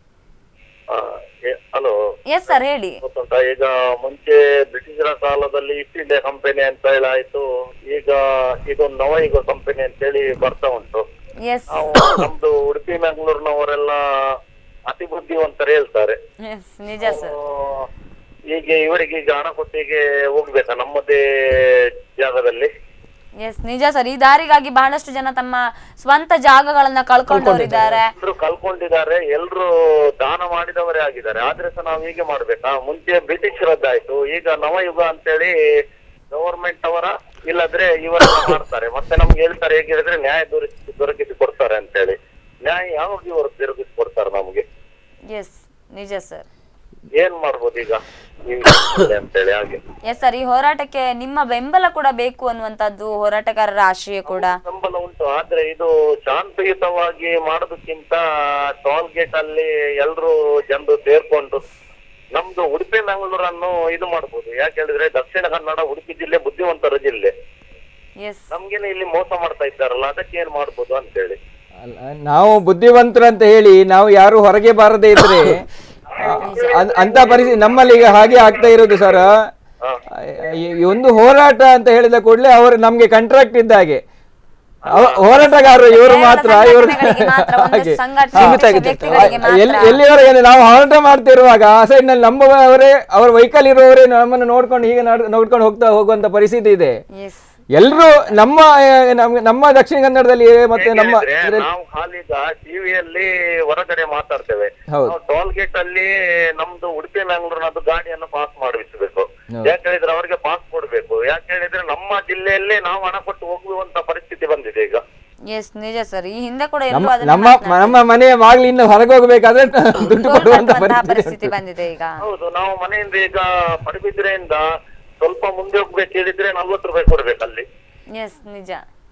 ಹಲೋ ಎಸ್ ಸರ್ ಹೇಳಿ ಗೊತ್ತುಂಟಾ ಈಗ ಮುಂಚೆ ಬ್ರಿಟಿಷರ ಕಾಲದಲ್ಲಿ ಈಸ್ಟ್ ಇಂಡಿಯಾ ಕಂಪನಿ ಅಂತ ಹೇಳಿ ಆಯ್ತು ಈಗ ಇದೊಂದು ನವಯುಗ ಕಂಪನಿ ಅಂತ ಹೇಳಿ ಬರ್ತಾ ಉಂಟು ಎಸ್ ನಾವು ನಮ್ದು ಉಡುಪಿ ಮಂಗಳೂರಿನವರೆಲ್ಲ ಅತಿ ಬುದ್ಧಿವಂತರು ಹೇಳ್ತಾರೆ ಎಸ್ ನಿಜ ಸರ್ ಆ, ಈಗ ಇವರಿಗೆ ಈಗ ಹಣ ಕೊಟ್ಟಿಗೆ ಹೋಗ್ಬೇಕಾ ನಮ್ಮದೇ ಜಾಗದಲ್ಲಿ ಎಸ್ ನಿಜ ಸರ್ ಈ ದಾರಿಗಾಗಿ ಬಹಳಷ್ಟು ಜನ ತಮ್ಮ ಸ್ವಂತ ಜಾಗಗಳನ್ನ ಕಳ್ಕೊಂಡವರಿದ್ದಾರೆ ಎಲ್ರು ಕಳ್ಕೊಂಡಿದ್ದಾರೆ ಎಲ್ರು ದಾನ ಮಾಡಿದವರೇ ಆಗಿದ್ದಾರೆ ಆದ್ರೆ ಸಹ ನಾವು ಹೀಗೆ ಮಾಡ್ಬೇಕಾ ಮುಂಚೆ ಬ್ರಿಟಿಷರದ್ದಾಯ್ತು ಈಗ ನವಯುಗ ಅಂತೇಳಿ ಗವರ್ಮೆಂಟ್ ಅವರ ಇಲ್ಲದ್ರೆ ಇವರೆಲ್ಲ ಮಾಡ್ತಾರೆ ಮತ್ತೆ ನಮ್ಗೆ ಹೇಳ್ತಾರೆ ಹೇಗಿದ್ರೆ ನ್ಯಾಯ ದೊರಕಿ ದೊರಕಿಸಿ ಕೊಡ್ತಾರೆ ಅಂತೇಳಿ ನ್ಯಾಯ ಯಾವಾಗ ಇವರು ದೊರಕಿಸಿ ಕೊಡ್ತಾರೆ ನಮ್ಗೆ ಎಸ್ ನಿಜ ಸರ್ ಏನ್ ಮಾಡ್ಬೋದು ಈಗ ಈ ವಿಷಯದಲ್ಲಿ ಅಂತೇಳಿ ಹಾಗೆ ಎಸ್ ಸರ್ ಈ ಹೋರಾಟಕ್ಕೆ ನಿಮ್ಮ ಬೆಂಬಲ ಕೂಡ ಬೇಕು ಅನ್ನುವಂಥದ್ದು ಹೋರಾಟಗಾರರ ಆಶಯ ಕೂಡ ಬೆಂಬಲ ಉಂಟು ಆದ್ರೆ ಇದು ಶಾಂತಿಯುತವಾಗಿ ಮಾಡೋದಕ್ಕಿಂತ ಟೋಲ್ ಗೇಟ್ ಅಲ್ಲಿ ಎಲ್ರು ಜನರು ಸೇರ್ಕೊಂಡು ನಮ್ದು ಉಡುಪಿ ಮಂಗಳೂರನ್ನು ಇದು ಮಾಡ್ಬೋದು ಯಾಕೆ ಹೇಳಿದ್ರೆ ದಕ್ಷಿಣ ಕನ್ನಡ ಉಡುಪಿ ಜಿಲ್ಲೆ ಬುದ್ಧಿವಂತರ ಜಿಲ್ಲೆ ಎಸ್ ನಮ್ಗೇನೆ ಇಲ್ಲಿ ಮೋಸ ಮಾಡ್ತಾ ಇದ್ದಾರಲ್ಲ ಅದಕ್ಕೆ ಏನ್ ಮಾಡ್ಬೋದು ಅಂತೇಳಿ ಅಲ್ಲ, ನಾವು ಬುದ್ಧಿವಂತರು ಅಂತ ಹೇಳಿ ನಾವು ಯಾರು ಹೊರಗೆ ಬಾರದೇ ಇದ್ರೆ ಅ- ಅಂತ ಪರಿಸ್ಥಿತಿ ನಮ್ಮಲ್ಲಿ ಈಗ ಹಾಗೆ ಆಗ್ತಾ ಇರೋದು ಸರ್ ಈ ಒಂದು ಹೋರಾಟ ಅಂತ ಹೇಳಿದ ಕೂಡಲೇ ಅವರು ನಮ್ಗೆ ಕಾಂಟ್ರಾಕ್ಟ್ ಇದ್ದ ಹಾಗೆ ಅವ- ಹೋರಾಟಗಾರರು ಇವರು ಕೇವಲ ಮಾತ್ರ ಇವರು ಸಂಘಟನೆಗಳಿಗೆ ಮಾತ್ರ, ಒಂದು ಹಾಗೆ ಸಂಘಟನೆ ಹಾ. ವಿಶೇಷ ವ್ಯಕ್ತಿಗಳಿಗೆ ಮಾತ್ರ. ಎಲ್ಲಿ ಎಲ್ಲಿವರೆಗೆ ನಾವು ಹೋರಾಟ ಮಾಡ್ತಿರುವಾಗ ಆ ಸೈಡ್ ನಲ್ಲಿ ನಮ್ಮವರೇ ಅವ್ರ ವೆಹಿಕಲ್ ಇರುವವರೇ ನಮ್ಮನ್ನು ನೋಡ್ಕೊಂಡು ಹೀಗೆ ನಾಡ್- ನೋಡ್ಕೊಂಡು ಹೋಗ್ತಾ ಹೋಗುವಂತ ಪರಿಸ್ಥಿತಿ ಇದೆ ಎಸ್ ಎಲ್ಲರೂ ನಮ್ಮ ಆ, ನಮ್ಗೆ- ನಮ್ಮ ದಕ್ಷಿಣ ಕನ್ನಡದಲ್ಲಿ ಮತ್ತೆ ನಮ್ಮ ಹೇಳಿದ್ರೆ ಇದ್ರಲ್ಲಿ- ನಾವು ಖಾಲಿಗ ಟಿವಿಯಲ್ಲಿ ಹೊರಗಡೆ ಮಾತಾಡ್ತೇವೆ ಹೌದು. ನಾವು ಟೋಲ್ ಗೇಟ್ ಅಲ್ಲಿ ನಮ್ದು ಉಡುಪಿ ಮ್ಯಾಂಗ್ಳೂರ್ನದ್ದು ಗಾಡಿಯನ್ನು ಪಾಸ್ ಮಾಡಿಸಬೇಕು ಹೌದು. ಯಾಕೆ ಹೇಳಿದ್ರೆ ಅವರಿಗೆ ಪಾಸ್ ಕೊಡ್ಬೇಕು ಯಾಕೆ ಹೇಳಿದ್ರೆ ನಮ್ಮ ಜಿಲ್ಲೆಯಲ್ಲೇ ನಾವು ಹಣ ಕೊಟ್ಟು ಹೋಗುವಂತ ಪರಿಸ್ಥಿತಿ ಬಂದಿದೆ ಈಗ ಎಸ್ ನಿಜ ಸರ್ ಈ ಹಿಂದೆ ಕೂಡ ಎಲ್ಲರೂ ನಮ್ಮ ಅದನ್ನ ನಮ್ಮ ಮಾತನಾಡ್ತಿದ್ರು. ನಮ್ಮ ಮನೆಯ ಬಾಗಿಲಿಂದ ಹೊರಗೆ ಹೋಗಬೇಕಾದ್ರೆ ದುಡ್ಡು ಟೋಲ್ ಕೊಡುವಂತ ಕಟ್ಟುವಂತಹ ಪರಿಸ್ಥಿತಿ ಪರಿಸ್ಥಿತಿ ಬಂದಿದೆ ಈಗ ಹೌದು ನಾವು ಮನೆಯಿಂದ ಈಗ ಪಡುಬಿದ್ರೆಯಿಂದ ಸ್ವಲ್ಪ ಮುಂದೆ ಹೋಗ್ಬೇಕು ಹೇಳಿದ್ರೆ ನಲ್ವತ್ತು ರೂಪಾಯಿ ಕೊಡ್ಬೇಕು ಅಲ್ಲಿ ಎಸ್ ನಿಜ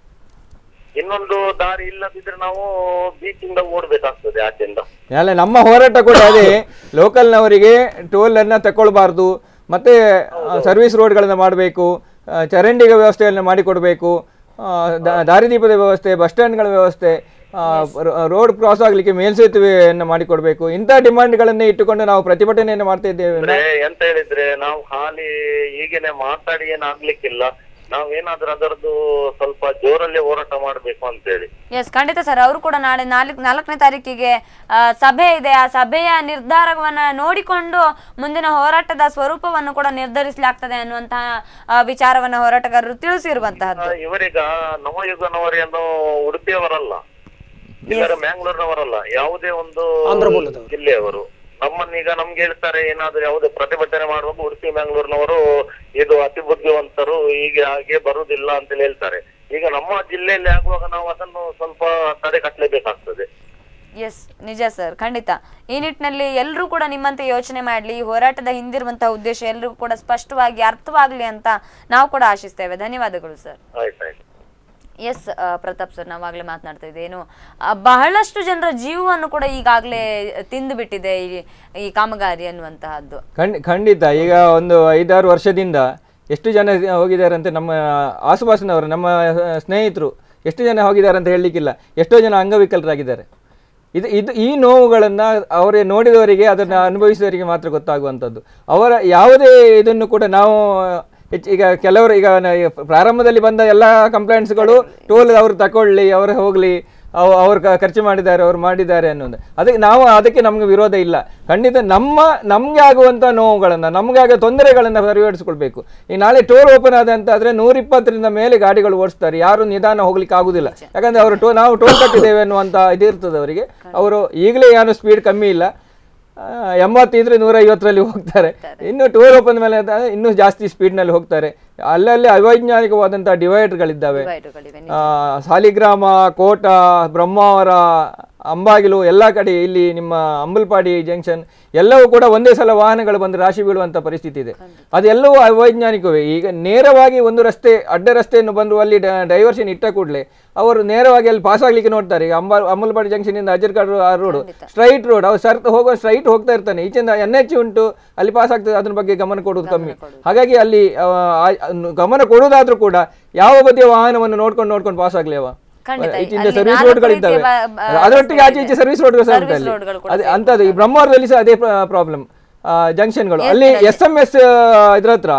ಇನ್ನೊಂದು ದಾರಿ ಇಲ್ಲದಿದ್ರೆ ನಾವು ಬೀಚ್ ಇಂದ ಓಡ್ಬೇಕಾಗ್ತದೆ ಆಚೆಯಿಂದ ಅಲ್ಲ ನಮ್ಮ ಹೋರಾಟ ಕೂಡ ಅದೇ ಲೋಕಲ್ನವರಿಗೆ ಟೋಲ್ ಅನ್ನ ತಗೊಳ್ಬಾರ್ದು ಮತ್ತೆ ಸರ್ವಿಸ್ ರೋಡ್ಗಳನ್ನ ಮಾಡಬೇಕು ಚರಂಡಿಗೆ ವ್ಯವಸ್ಥೆಯನ್ನು ಮಾಡಿಕೊಡ್ಬೇಕು ಆ, ದ- ದಾರಿದೀಪದ ವ್ಯವಸ್ಥೆ ಬಸ್ ಸ್ಟ್ಯಾಂಡ್ಗಳ ವ್ಯವಸ್ಥೆ ಆ, ರ- ರೋಡ್ ಕ್ರಾಸ್ ಆಗಲಿಕ್ಕೆ ಮೇಲ್ಸೇತುವೆಯನ್ನು ಮಾಡಿಕೊಡ್ಬೇಕು ಇಂಥ ಡಿಮಾಂಡ್ಗಳನ್ನೇ ಇಟ್ಟುಕೊಂಡು ನಾವು ಪ್ರತಿಭಟನೆಯನ್ನು ಮಾಡ್ತಾ ಇದ್ದೇವೆ ಅಂದ್ರೆ ಎಂತ ಹೇಳಿದ್ರೆ ನಾವು ಖಾಲಿ ಹೀಗೇನೆ ಮಾತಾಡಿ ಏನಾಗ್ಲಿಕ್ಕಿಲ್ಲ ನಾವ್ ಏನಾದ್ರೂ ಅದರದ್ದು ಸ್ವಲ್ಪ ಜೋರಲ್ಲಿ ಹೋರಾಟ ಮಾಡ್ಬೇಕು ಅಂತ ಹೇಳಿ ಎಸ್ ಖಂಡಿತ ಸರ್ ಅವರು ಕೂಡ ನಾಳೆ ನಾಲ್ಕು ನಾಲ್ಕನೇ ತಾರೀಕಿಗೆ ಆ, ಸಭೆ ಇದೆ ಆ ಸಭೆಯ ನಿರ್ಧಾರವನ್ನ ನೋಡಿಕೊಂಡು ಮುಂದಿನ ಹೋರಾಟದ ಸ್ವರೂಪವನ್ನು ಕೂಡ ನಿರ್ಧರಿಸಲಾಗ್ತದೆ ಅನ್ನುವಂತಹ ಆ, ವಿಚಾರವನ್ನ ಹೋರಾಟಗಾರರು ತಿಳಿಸಿರುವಂತಹದ್ದು ಇವರೀಗ ನವಯುಗನವರೇ ಅನ್ನೋ ಉಡುಪಿಯವರಲ್ಲ ಇಲ್ಲರ ಮ್ಯಾಂಗ್ಳೂರ್ನವರಲ್ಲ ಯಾವುದೇ ಒಂದು ಆಂಧ್ರ ಮೂಲದವರು. ಜಿಲ್ಲೆಯವರು ನಮ್ಮನ್ನೀಗ ನಮ್ಗೆ ಹೇಳ್ತಾರೆ ಏನಾದ್ರೂ ಯಾವುದೇ ಪ್ರತಿಭಟನೆ ಮಾಡುವಾಗ ಉಡುಪಿ ಮ್ಯಾಂಗ್ಳೂರ್ನವರು ಇದು ಅತಿ ಬುದ್ಧಿವಂತರು ಹೀಗೆ ಹಾಗೆ ಬರುವುದಿಲ್ಲ ಅಂತ ಹೇಳ್ತಾರೆ ಈಗ ನಮ್ಮ ಜಿಲ್ಲೆಯಲ್ಲಿ ಆಗುವಾಗ ನಾವು ಅದನ್ನು ಸ್ವಲ್ಪ ತಡೆ ಕಟ್ಟಲೇಬೇಕಾಗ್ತದೆ ಎಸ್ ನಿಜ ಸರ್ ಖಂಡಿತ ಈ ನಿಟ್ಟಿನಲ್ಲಿ ಎಲ್ಲರೂ ಕೂಡ ನಿಮ್ಮಂತೆ ಯೋಚನೆ ಮಾಡಲಿ ಈ ಹೋರಾಟದ ಹಿಂದಿರುವಂತಹ ಉದ್ದೇಶ ಎಲ್ಲರಿಗೂ ಕೂಡ ಸ್ಪಷ್ಟವಾಗಿ ಅರ್ಥವಾಗಲಿ ಅಂತ ನಾವು ಕೂಡ ಆಶಿಸ್ತೇವೆ ಧನ್ಯವಾದಗಳು ಸರ್ ಆಯ್ತಾಯ್ತು ಎಸ್ ಪ್ರತಾಪ್ ಸರ್ ನಾವಾಗಲೇ ಮಾತನಾಡ್ತಾ ಇದ್ದೆ ಏನು ಆ, ಬಹಳಷ್ಟು ಜನರ ಜೀವವನ್ನು ಕೂಡ ಈಗಾಗಲೇ ತಿಂದು ಬಿಟ್ಟಿದೆ ಈ ಈ ಕಾಮಗಾರಿ ಅನ್ನುವಂತಹದ್ದು ಖಂಡ್ ಖಂಡಿತ ಈಗ ಒಂದು ಐದಾರು ವರ್ಷದಿಂದ ಎಷ್ಟು ಜನ ಹೋಗಿದ್ದಾರೆ ಅಂತ ನಮ್ಮ ಆಸುಪಾಸಿನವರು ನಮ್ಮ ಸ್ನೇಹಿತರು ಎಷ್ಟು ಜನ ಹೋಗಿದ್ದಾರೆ ಅಂತ ಹೇಳಲಿಕ್ಕಿಲ್ಲ ಎಷ್ಟೋ ಜನ ಅಂಗವಿಕಲರಾಗಿದ್ದಾರೆ ಇದು ಇದು ಈ ನೋವುಗಳನ್ನು ಅವರೇ ನೋಡಿದವರಿಗೆ ಅದನ್ನು ಅನುಭವಿಸಿದವರಿಗೆ ಮಾತ್ರ ಗೊತ್ತಾಗುವಂಥದ್ದು ಅವರ ಯಾವುದೇ ಇದನ್ನು ಕೂಡ ನಾವು ಹೆಚ್ಚು ಈಗ ಕೆಲವರು ಈಗ ನ- ಈಗ ಪ್ರಾರಂಭದಲ್ಲಿ ಬಂದ ಎಲ್ಲ ಕಂಪ್ಲೇಂಟ್ಸ್ಗಳು ಟೋಲ್ ಅವರು ತಗೊಳ್ಳಿ ಅವರು ಹೋಗಲಿ ಅವ್ ಅವ್ರು ಕ- ಖರ್ಚು ಮಾಡಿದ್ದಾರೆ ಅವ್ರು ಮಾಡಿದ್ದಾರೆ ಅನ್ನೋದು ಅದಕ್ಕೆ ನಾವು ಅದಕ್ಕೆ ನಮಗೆ ವಿರೋಧ ಇಲ್ಲ ಖಂಡಿತ ನಮ್ಮ ನಮಗೆ ಆಗುವಂಥ ನೋವುಗಳನ್ನು ನಮಗೆ ಆಗೋ ತೊಂದರೆಗಳನ್ನು ಪರಿಹರಿಸಿಕೊಳ್ಬೇಕು ಈ ನಾಳೆ ಟೋಲ್ ಓಪನ್ ಆದ ಅಂತ ಆದರೆ ನೂರಿಪ್ಪತ್ತರಿಂದ ಮೇಲೆ ಗಾಡಿಗಳು ಓಡಿಸ್ತಾರೆ ಯಾರು ನಿಧಾನ ಹೋಗ್ಲಿಕ್ಕೆ ಆಗುದಿಲ್ಲ ಯಾಕಂದ್ರೆ ಅವರು ಟೋ ನಾವು ಟೋಲ್ ಕಟ್ಟಿದ್ದೇವೆ ಅನ್ನುವಂಥ ಇದು ಇರ್ತದೆ ಅವರಿಗೆ ಅವರು ಈಗಲೇ ಏನು ಸ್ಪೀಡ್ ಕಮ್ಮಿ ಇಲ್ಲ ಆ, ಎಂಬತ್ತಿದ್ರೆ ನೂರ ಐವತ್ತರಲ್ಲಿ ಹೋಗ್ತಾರೆ ಇನ್ನು ಟೂರ್ ಓಪನ್ ಮೇಲೆ ಅಂತ ಇನ್ನೂ ಜಾಸ್ತಿ ಸ್ಪೀಡ್ನಲ್ಲಿ ಹೋಗ್ತಾರೆ ಅಲ್ಲಲ್ಲಿ ಅವೈಜ್ಞಾನಿಕವಾದಂಥ ಡಿವೈಡರ್ಗಳಿದ್ದಾವೆ ಡಿವೈಡರ್ಗಳಿವೆ ಆ, ಸಾಲಿಗ್ರಾಮ ಕೋಟ ಬ್ರಹ್ಮಾವರ ಅಂಬಾಗಿಲು ಎಲ್ಲ ಕಡೆ ಇಲ್ಲಿ ನಿಮ್ಮ ಅಂಬಲ್ಪಾಡಿ ಜಂಕ್ಷನ್ ಎಲ್ಲವೂ ಕೂಡ ಒಂದೇ ಸಲ ವಾಹನಗಳು ಬಂದು ರಾಶಿ ಬೀಳುವಂಥ ಪರಿಸ್ಥಿತಿ ಇದೆ ಅದೆಲ್ಲವೂ ಅವೈಜ್ಞಾನಿಕವೇ ಈಗ ನೇರವಾಗಿ ಒಂದು ರಸ್ತೆ ಅಡ್ಡ ರಸ್ತೆಯನ್ನು ಬಂದು ಅಲ್ಲಿ ಡೈವರ್ಷನ್ ಇಟ್ಟ ಕೂಡಲೇ ಅವರು ನೇರವಾಗಿ ಅಲ್ಲಿ ಪಾಸ್ ಆಗ್ಲಿಕ್ಕೆ ನೋಡ್ತಾರೆ ಈಗ ಅಂಬ ಅಂಬಲ್ಪಾಡಿ ಜಂಕ್ಷನಿಂದ ಅಜರ್ಕಾಡ್ ರೋಡ್ ಸ್ಟ್ರೈಟ್ ರೋಡ್ ಅವ್ರು ಸರ್ ಹೋಗೋ ಸ್ಟ್ರೈಟ್ ಹೋಗ್ತಾ ಇರ್ತಾನೆ ಈಚೆಯಿಂದ ಎನ್ ಎಚ್ ಉಂಟು ಅಲ್ಲಿ ಪಾಸ್ ಆಗ್ತದೆ ಅದ್ರ ಬಗ್ಗೆ ಗಮನ ಕೊಡೋದು ಕಮ್ಮಿ ಹಾಗಾಗಿ ಅಲ್ಲಿ ಆ, ಆ, ಗಮನ ಕೊಡೋದಾದ್ರೂ ಕೂಡ ಯಾವ ಬದಿಯ ವಾಹನವನ್ನು ನೋಡ್ಕೊಂಡು ನೋಡ್ಕೊಂಡು ಪಾಸ್ ಆಗ್ಲಿ ಅವ ಖಂಡಿತ. ಈಚಿಂದ ಅಲ್ಲಿ ಸರ್ವಿಸ್ ನಾಲ್ಕು ರೋಡ್ಗಳಿದ್ದಾವೆ ರೀತಿಯ ಬ- ಬ- ಅದರೊಟ್ಟಿಗೆ ಆಚೆ ಈಚೆ ಸರ್ವಿಸ್ ರೋಡ್ಗಳು ಸಹ ಉಂಟು ಸರ್ವಿಸ್ ಅಲ್ಲಿ ರೋಡ್ಗಳು ಕೂಡ ಅದೇ ಅಂತದ್ದು ಈ ಬ್ರಹ್ಮಾವರದಲ್ಲಿ ಸಹ ಅದೇ ಪ್ರಾಬ್ಲಮ್ ಜಂಕ್ಷನ್ಗಳು ಅಲ್ಲಿ ಎಸ್ ಎಂ ಎಸ್ ಇದ್ರ ಹತ್ರ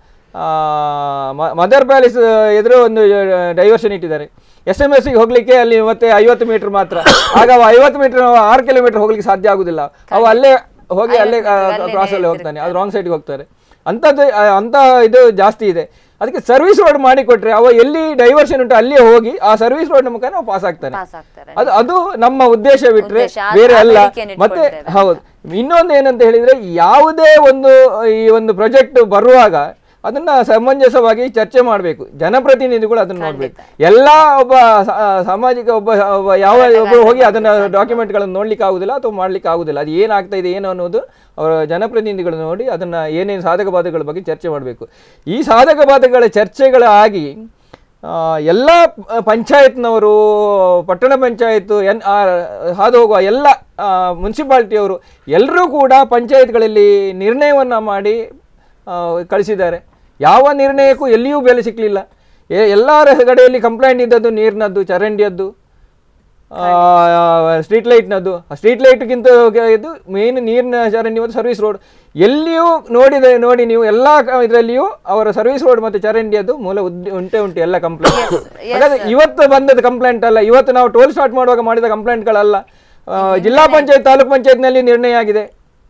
ಮದರ್ ಪ್ಯಾಲೇಸ್ ಎದುರು ಒಂದು ಡೈವರ್ಷನ್ ಇಟ್ಟಿದ್ದಾರೆ ಎಸ್ ಎಂ ಎಸ್ ಹೋಗ್ಲಿಕ್ಕೆ ಅಲ್ಲಿ ಮತ್ತೆ ಐವತ್ತು ಮೀಟರ್ ಮಾತ್ರ ಆಗ ಅವ ಐವತ್ತು ಮೀಟರ್ ಆರು ಕಿಲೋಮೀಟರ್ ಹೋಗ್ಲಿಕ್ಕೆ ಸಾಧ್ಯ ಆಗುದಿಲ್ಲ ಅವ ಅಲ್ಲೇ ಹೋಗಿ ಅಲ್ಲೇ ಕ್ರಾಸ್ ಅಲ್ಲಿ ಹೋಗ್ತಾನೆ ಅದು ರಾಂಗ್ ಸೈಡ್ಗೆ ಹೋಗ್ತಾರೆ ಅಂಥದ್ದು ಆ, ಅಂಥ ಇದು ಜಾಸ್ತಿ ಇದೆ ಅದಕ್ಕೆ ಸರ್ವಿಸ್ ರೋಡ್ ಮಾಡಿ ಕೊಟ್ರೆ ಅವ ಎಲ್ಲಿ ಡೈವರ್ಷನ್ ಉಂಟು ಅಲ್ಲಿಯೇ ಹೋಗಿ ಆ ಸರ್ವಿಸ್ ರೋಡ್ ಮುಖಾನ ನಾವು ಪಾಸ್ ಆಗ್ತಾನೆ ಪಾಸ್ ಆಗ್ತಾರೆ ಅದು ಅದು ನಮ್ಮ ಉದ್ದೇಶ ಬಿಟ್ರೆ ಉದ್ದೇಶ, ಆ- ಬೇರೆ ಆ ಅಲ್ಲ ಬೇಡಿಕೆಯನ್ನು ಮತ್ತೆ ಇಟ್ಕೊಳ್ತೇವೆ. ಹೌದು ಇನ್ನೊಂದು ಏನಂತ ಹೇಳಿದ್ರೆ ಯಾವುದೇ ಒಂದು ಈ ಒಂದು ಪ್ರಾಜೆಕ್ಟ್ ಬರುವಾಗ ಅದನ್ನ ಸಮಂಜಸವಾಗಿ ಚರ್ಚೆ ಮಾಡಬೇಕು ಜನಪ್ರತಿನಿಧಿಗಳು ಅದನ್ನ ನೋಡ್ಬೇಕು ಎಲ್ಲ ಒಬ್ಬ ಸ- ಸಾಮಾಜಿಕ ಒಬ್ಬ ಒಬ್ಬ ಯಾವ ಒಬ್ಬರು ಹೋಗಿ ಅದನ್ನ ಡಾಕ್ಯುಮೆಂಟ್ಗಳನ್ನು ನೋಡ್ಲಿಕ್ಕೆ ಆಗುದಿಲ್ಲ ಅಥವಾ ಮಾಡ್ಲಿಕ್ಕೆ ಆಗುದಿಲ್ಲ ಅದು ಏನಾಗ್ತಾ ಇದೆ ಏನು ಅನ್ನೋದು ಅವರ ಜನಪ್ರತಿನಿಧಿಗಳು ನೋಡಿ ಅದನ್ನ ಏನೇನು ಸಾಧಕ ಬಾಧಕಗಳ ಬಗ್ಗೆ ಚರ್ಚೆ ಮಾಡಬೇಕು ಈ ಸಾಧಕ ಬಾಧಕಗಳ ಚರ್ಚೆಗಳಾಗಿ ಆ, ಎಲ್ಲ ಪ- ಪಂಚಾಯತ್ನವರು ಪಟ್ಟಣ ಪಂಚಾಯತ್ ಎನ್ ಆರ್ ಹಾದು ಹೋಗುವ ಎಲ್ಲ ಮುನ್ಸಿಪಾಲ್ಟಿಯವರು ಎಲ್ಲರೂ ಕೂಡ ಪಂಚಾಯತ್ಗಳಲ್ಲಿ ನಿರ್ಣಯವನ್ನು ಮಾಡಿ ಆ, ಕಳಿಸಿದ್ದಾರೆ ಯಾವ ನಿರ್ಣಯಕ್ಕೂ ಎಲ್ಲಿಯೂ ಬೆಲೆ ಸಿಕ್ಕಲಿಲ್ಲ ಎಲ್ಲರ ಕಡೆಯಲ್ಲಿ ಕಂಪ್ಲೇಂಟ್ ಇದ್ದದ್ದು ನೀರಿನದ್ದು ಚರಂಡಿಯದ್ದು ಸ್ಟ್ರೀಟ್ ಲೈಟ್ನದ್ದು ಸ್ಟ್ರೀಟ್ ಲೈಟ್ಗಿಂತ ಇದು ಮೇನ್ ನೀರಿನ ಚರಂಡಿ ಮತ್ತು ಸರ್ವಿಸ್ ರೋಡ್ ಎಲ್ಲಿಯೂ ನೋಡಿದೆ ನೋಡಿ ನೀವು ಎಲ್ಲ ಇದರಲ್ಲಿಯೂ ಅವರ ಸರ್ವಿಸ್ ರೋಡ್ ಮತ್ತು ಚರಂಡಿಯದ್ದು ಮೂಲ ಉದ್- ಉಂಟೆ ಉಂಟು ಎಲ್ಲ ಕಂಪ್ಲೇಂಟ್ ಹಾಗಾದ್ರೆ ಇವತ್ತು ಬಂದದ್ದು ಕಂಪ್ಲೇಂಟ್ ಅಲ್ಲ ಇವತ್ತು ನಾವು ಟೋಲ್ ಸ್ಟಾರ್ಟ್ ಮಾಡುವಾಗ ಮಾಡಿದ ಕಂಪ್ಲೇಂಟ್ಗಳಲ್ಲ ಆ, ಜಿಲ್ಲಾ ಪಂಚಾಯತ್ ತಾಲೂಕ್ ಪಂಚಾಯತ್ನಲ್ಲಿ ನಿರ್ಣಯ ಆಗಿದೆ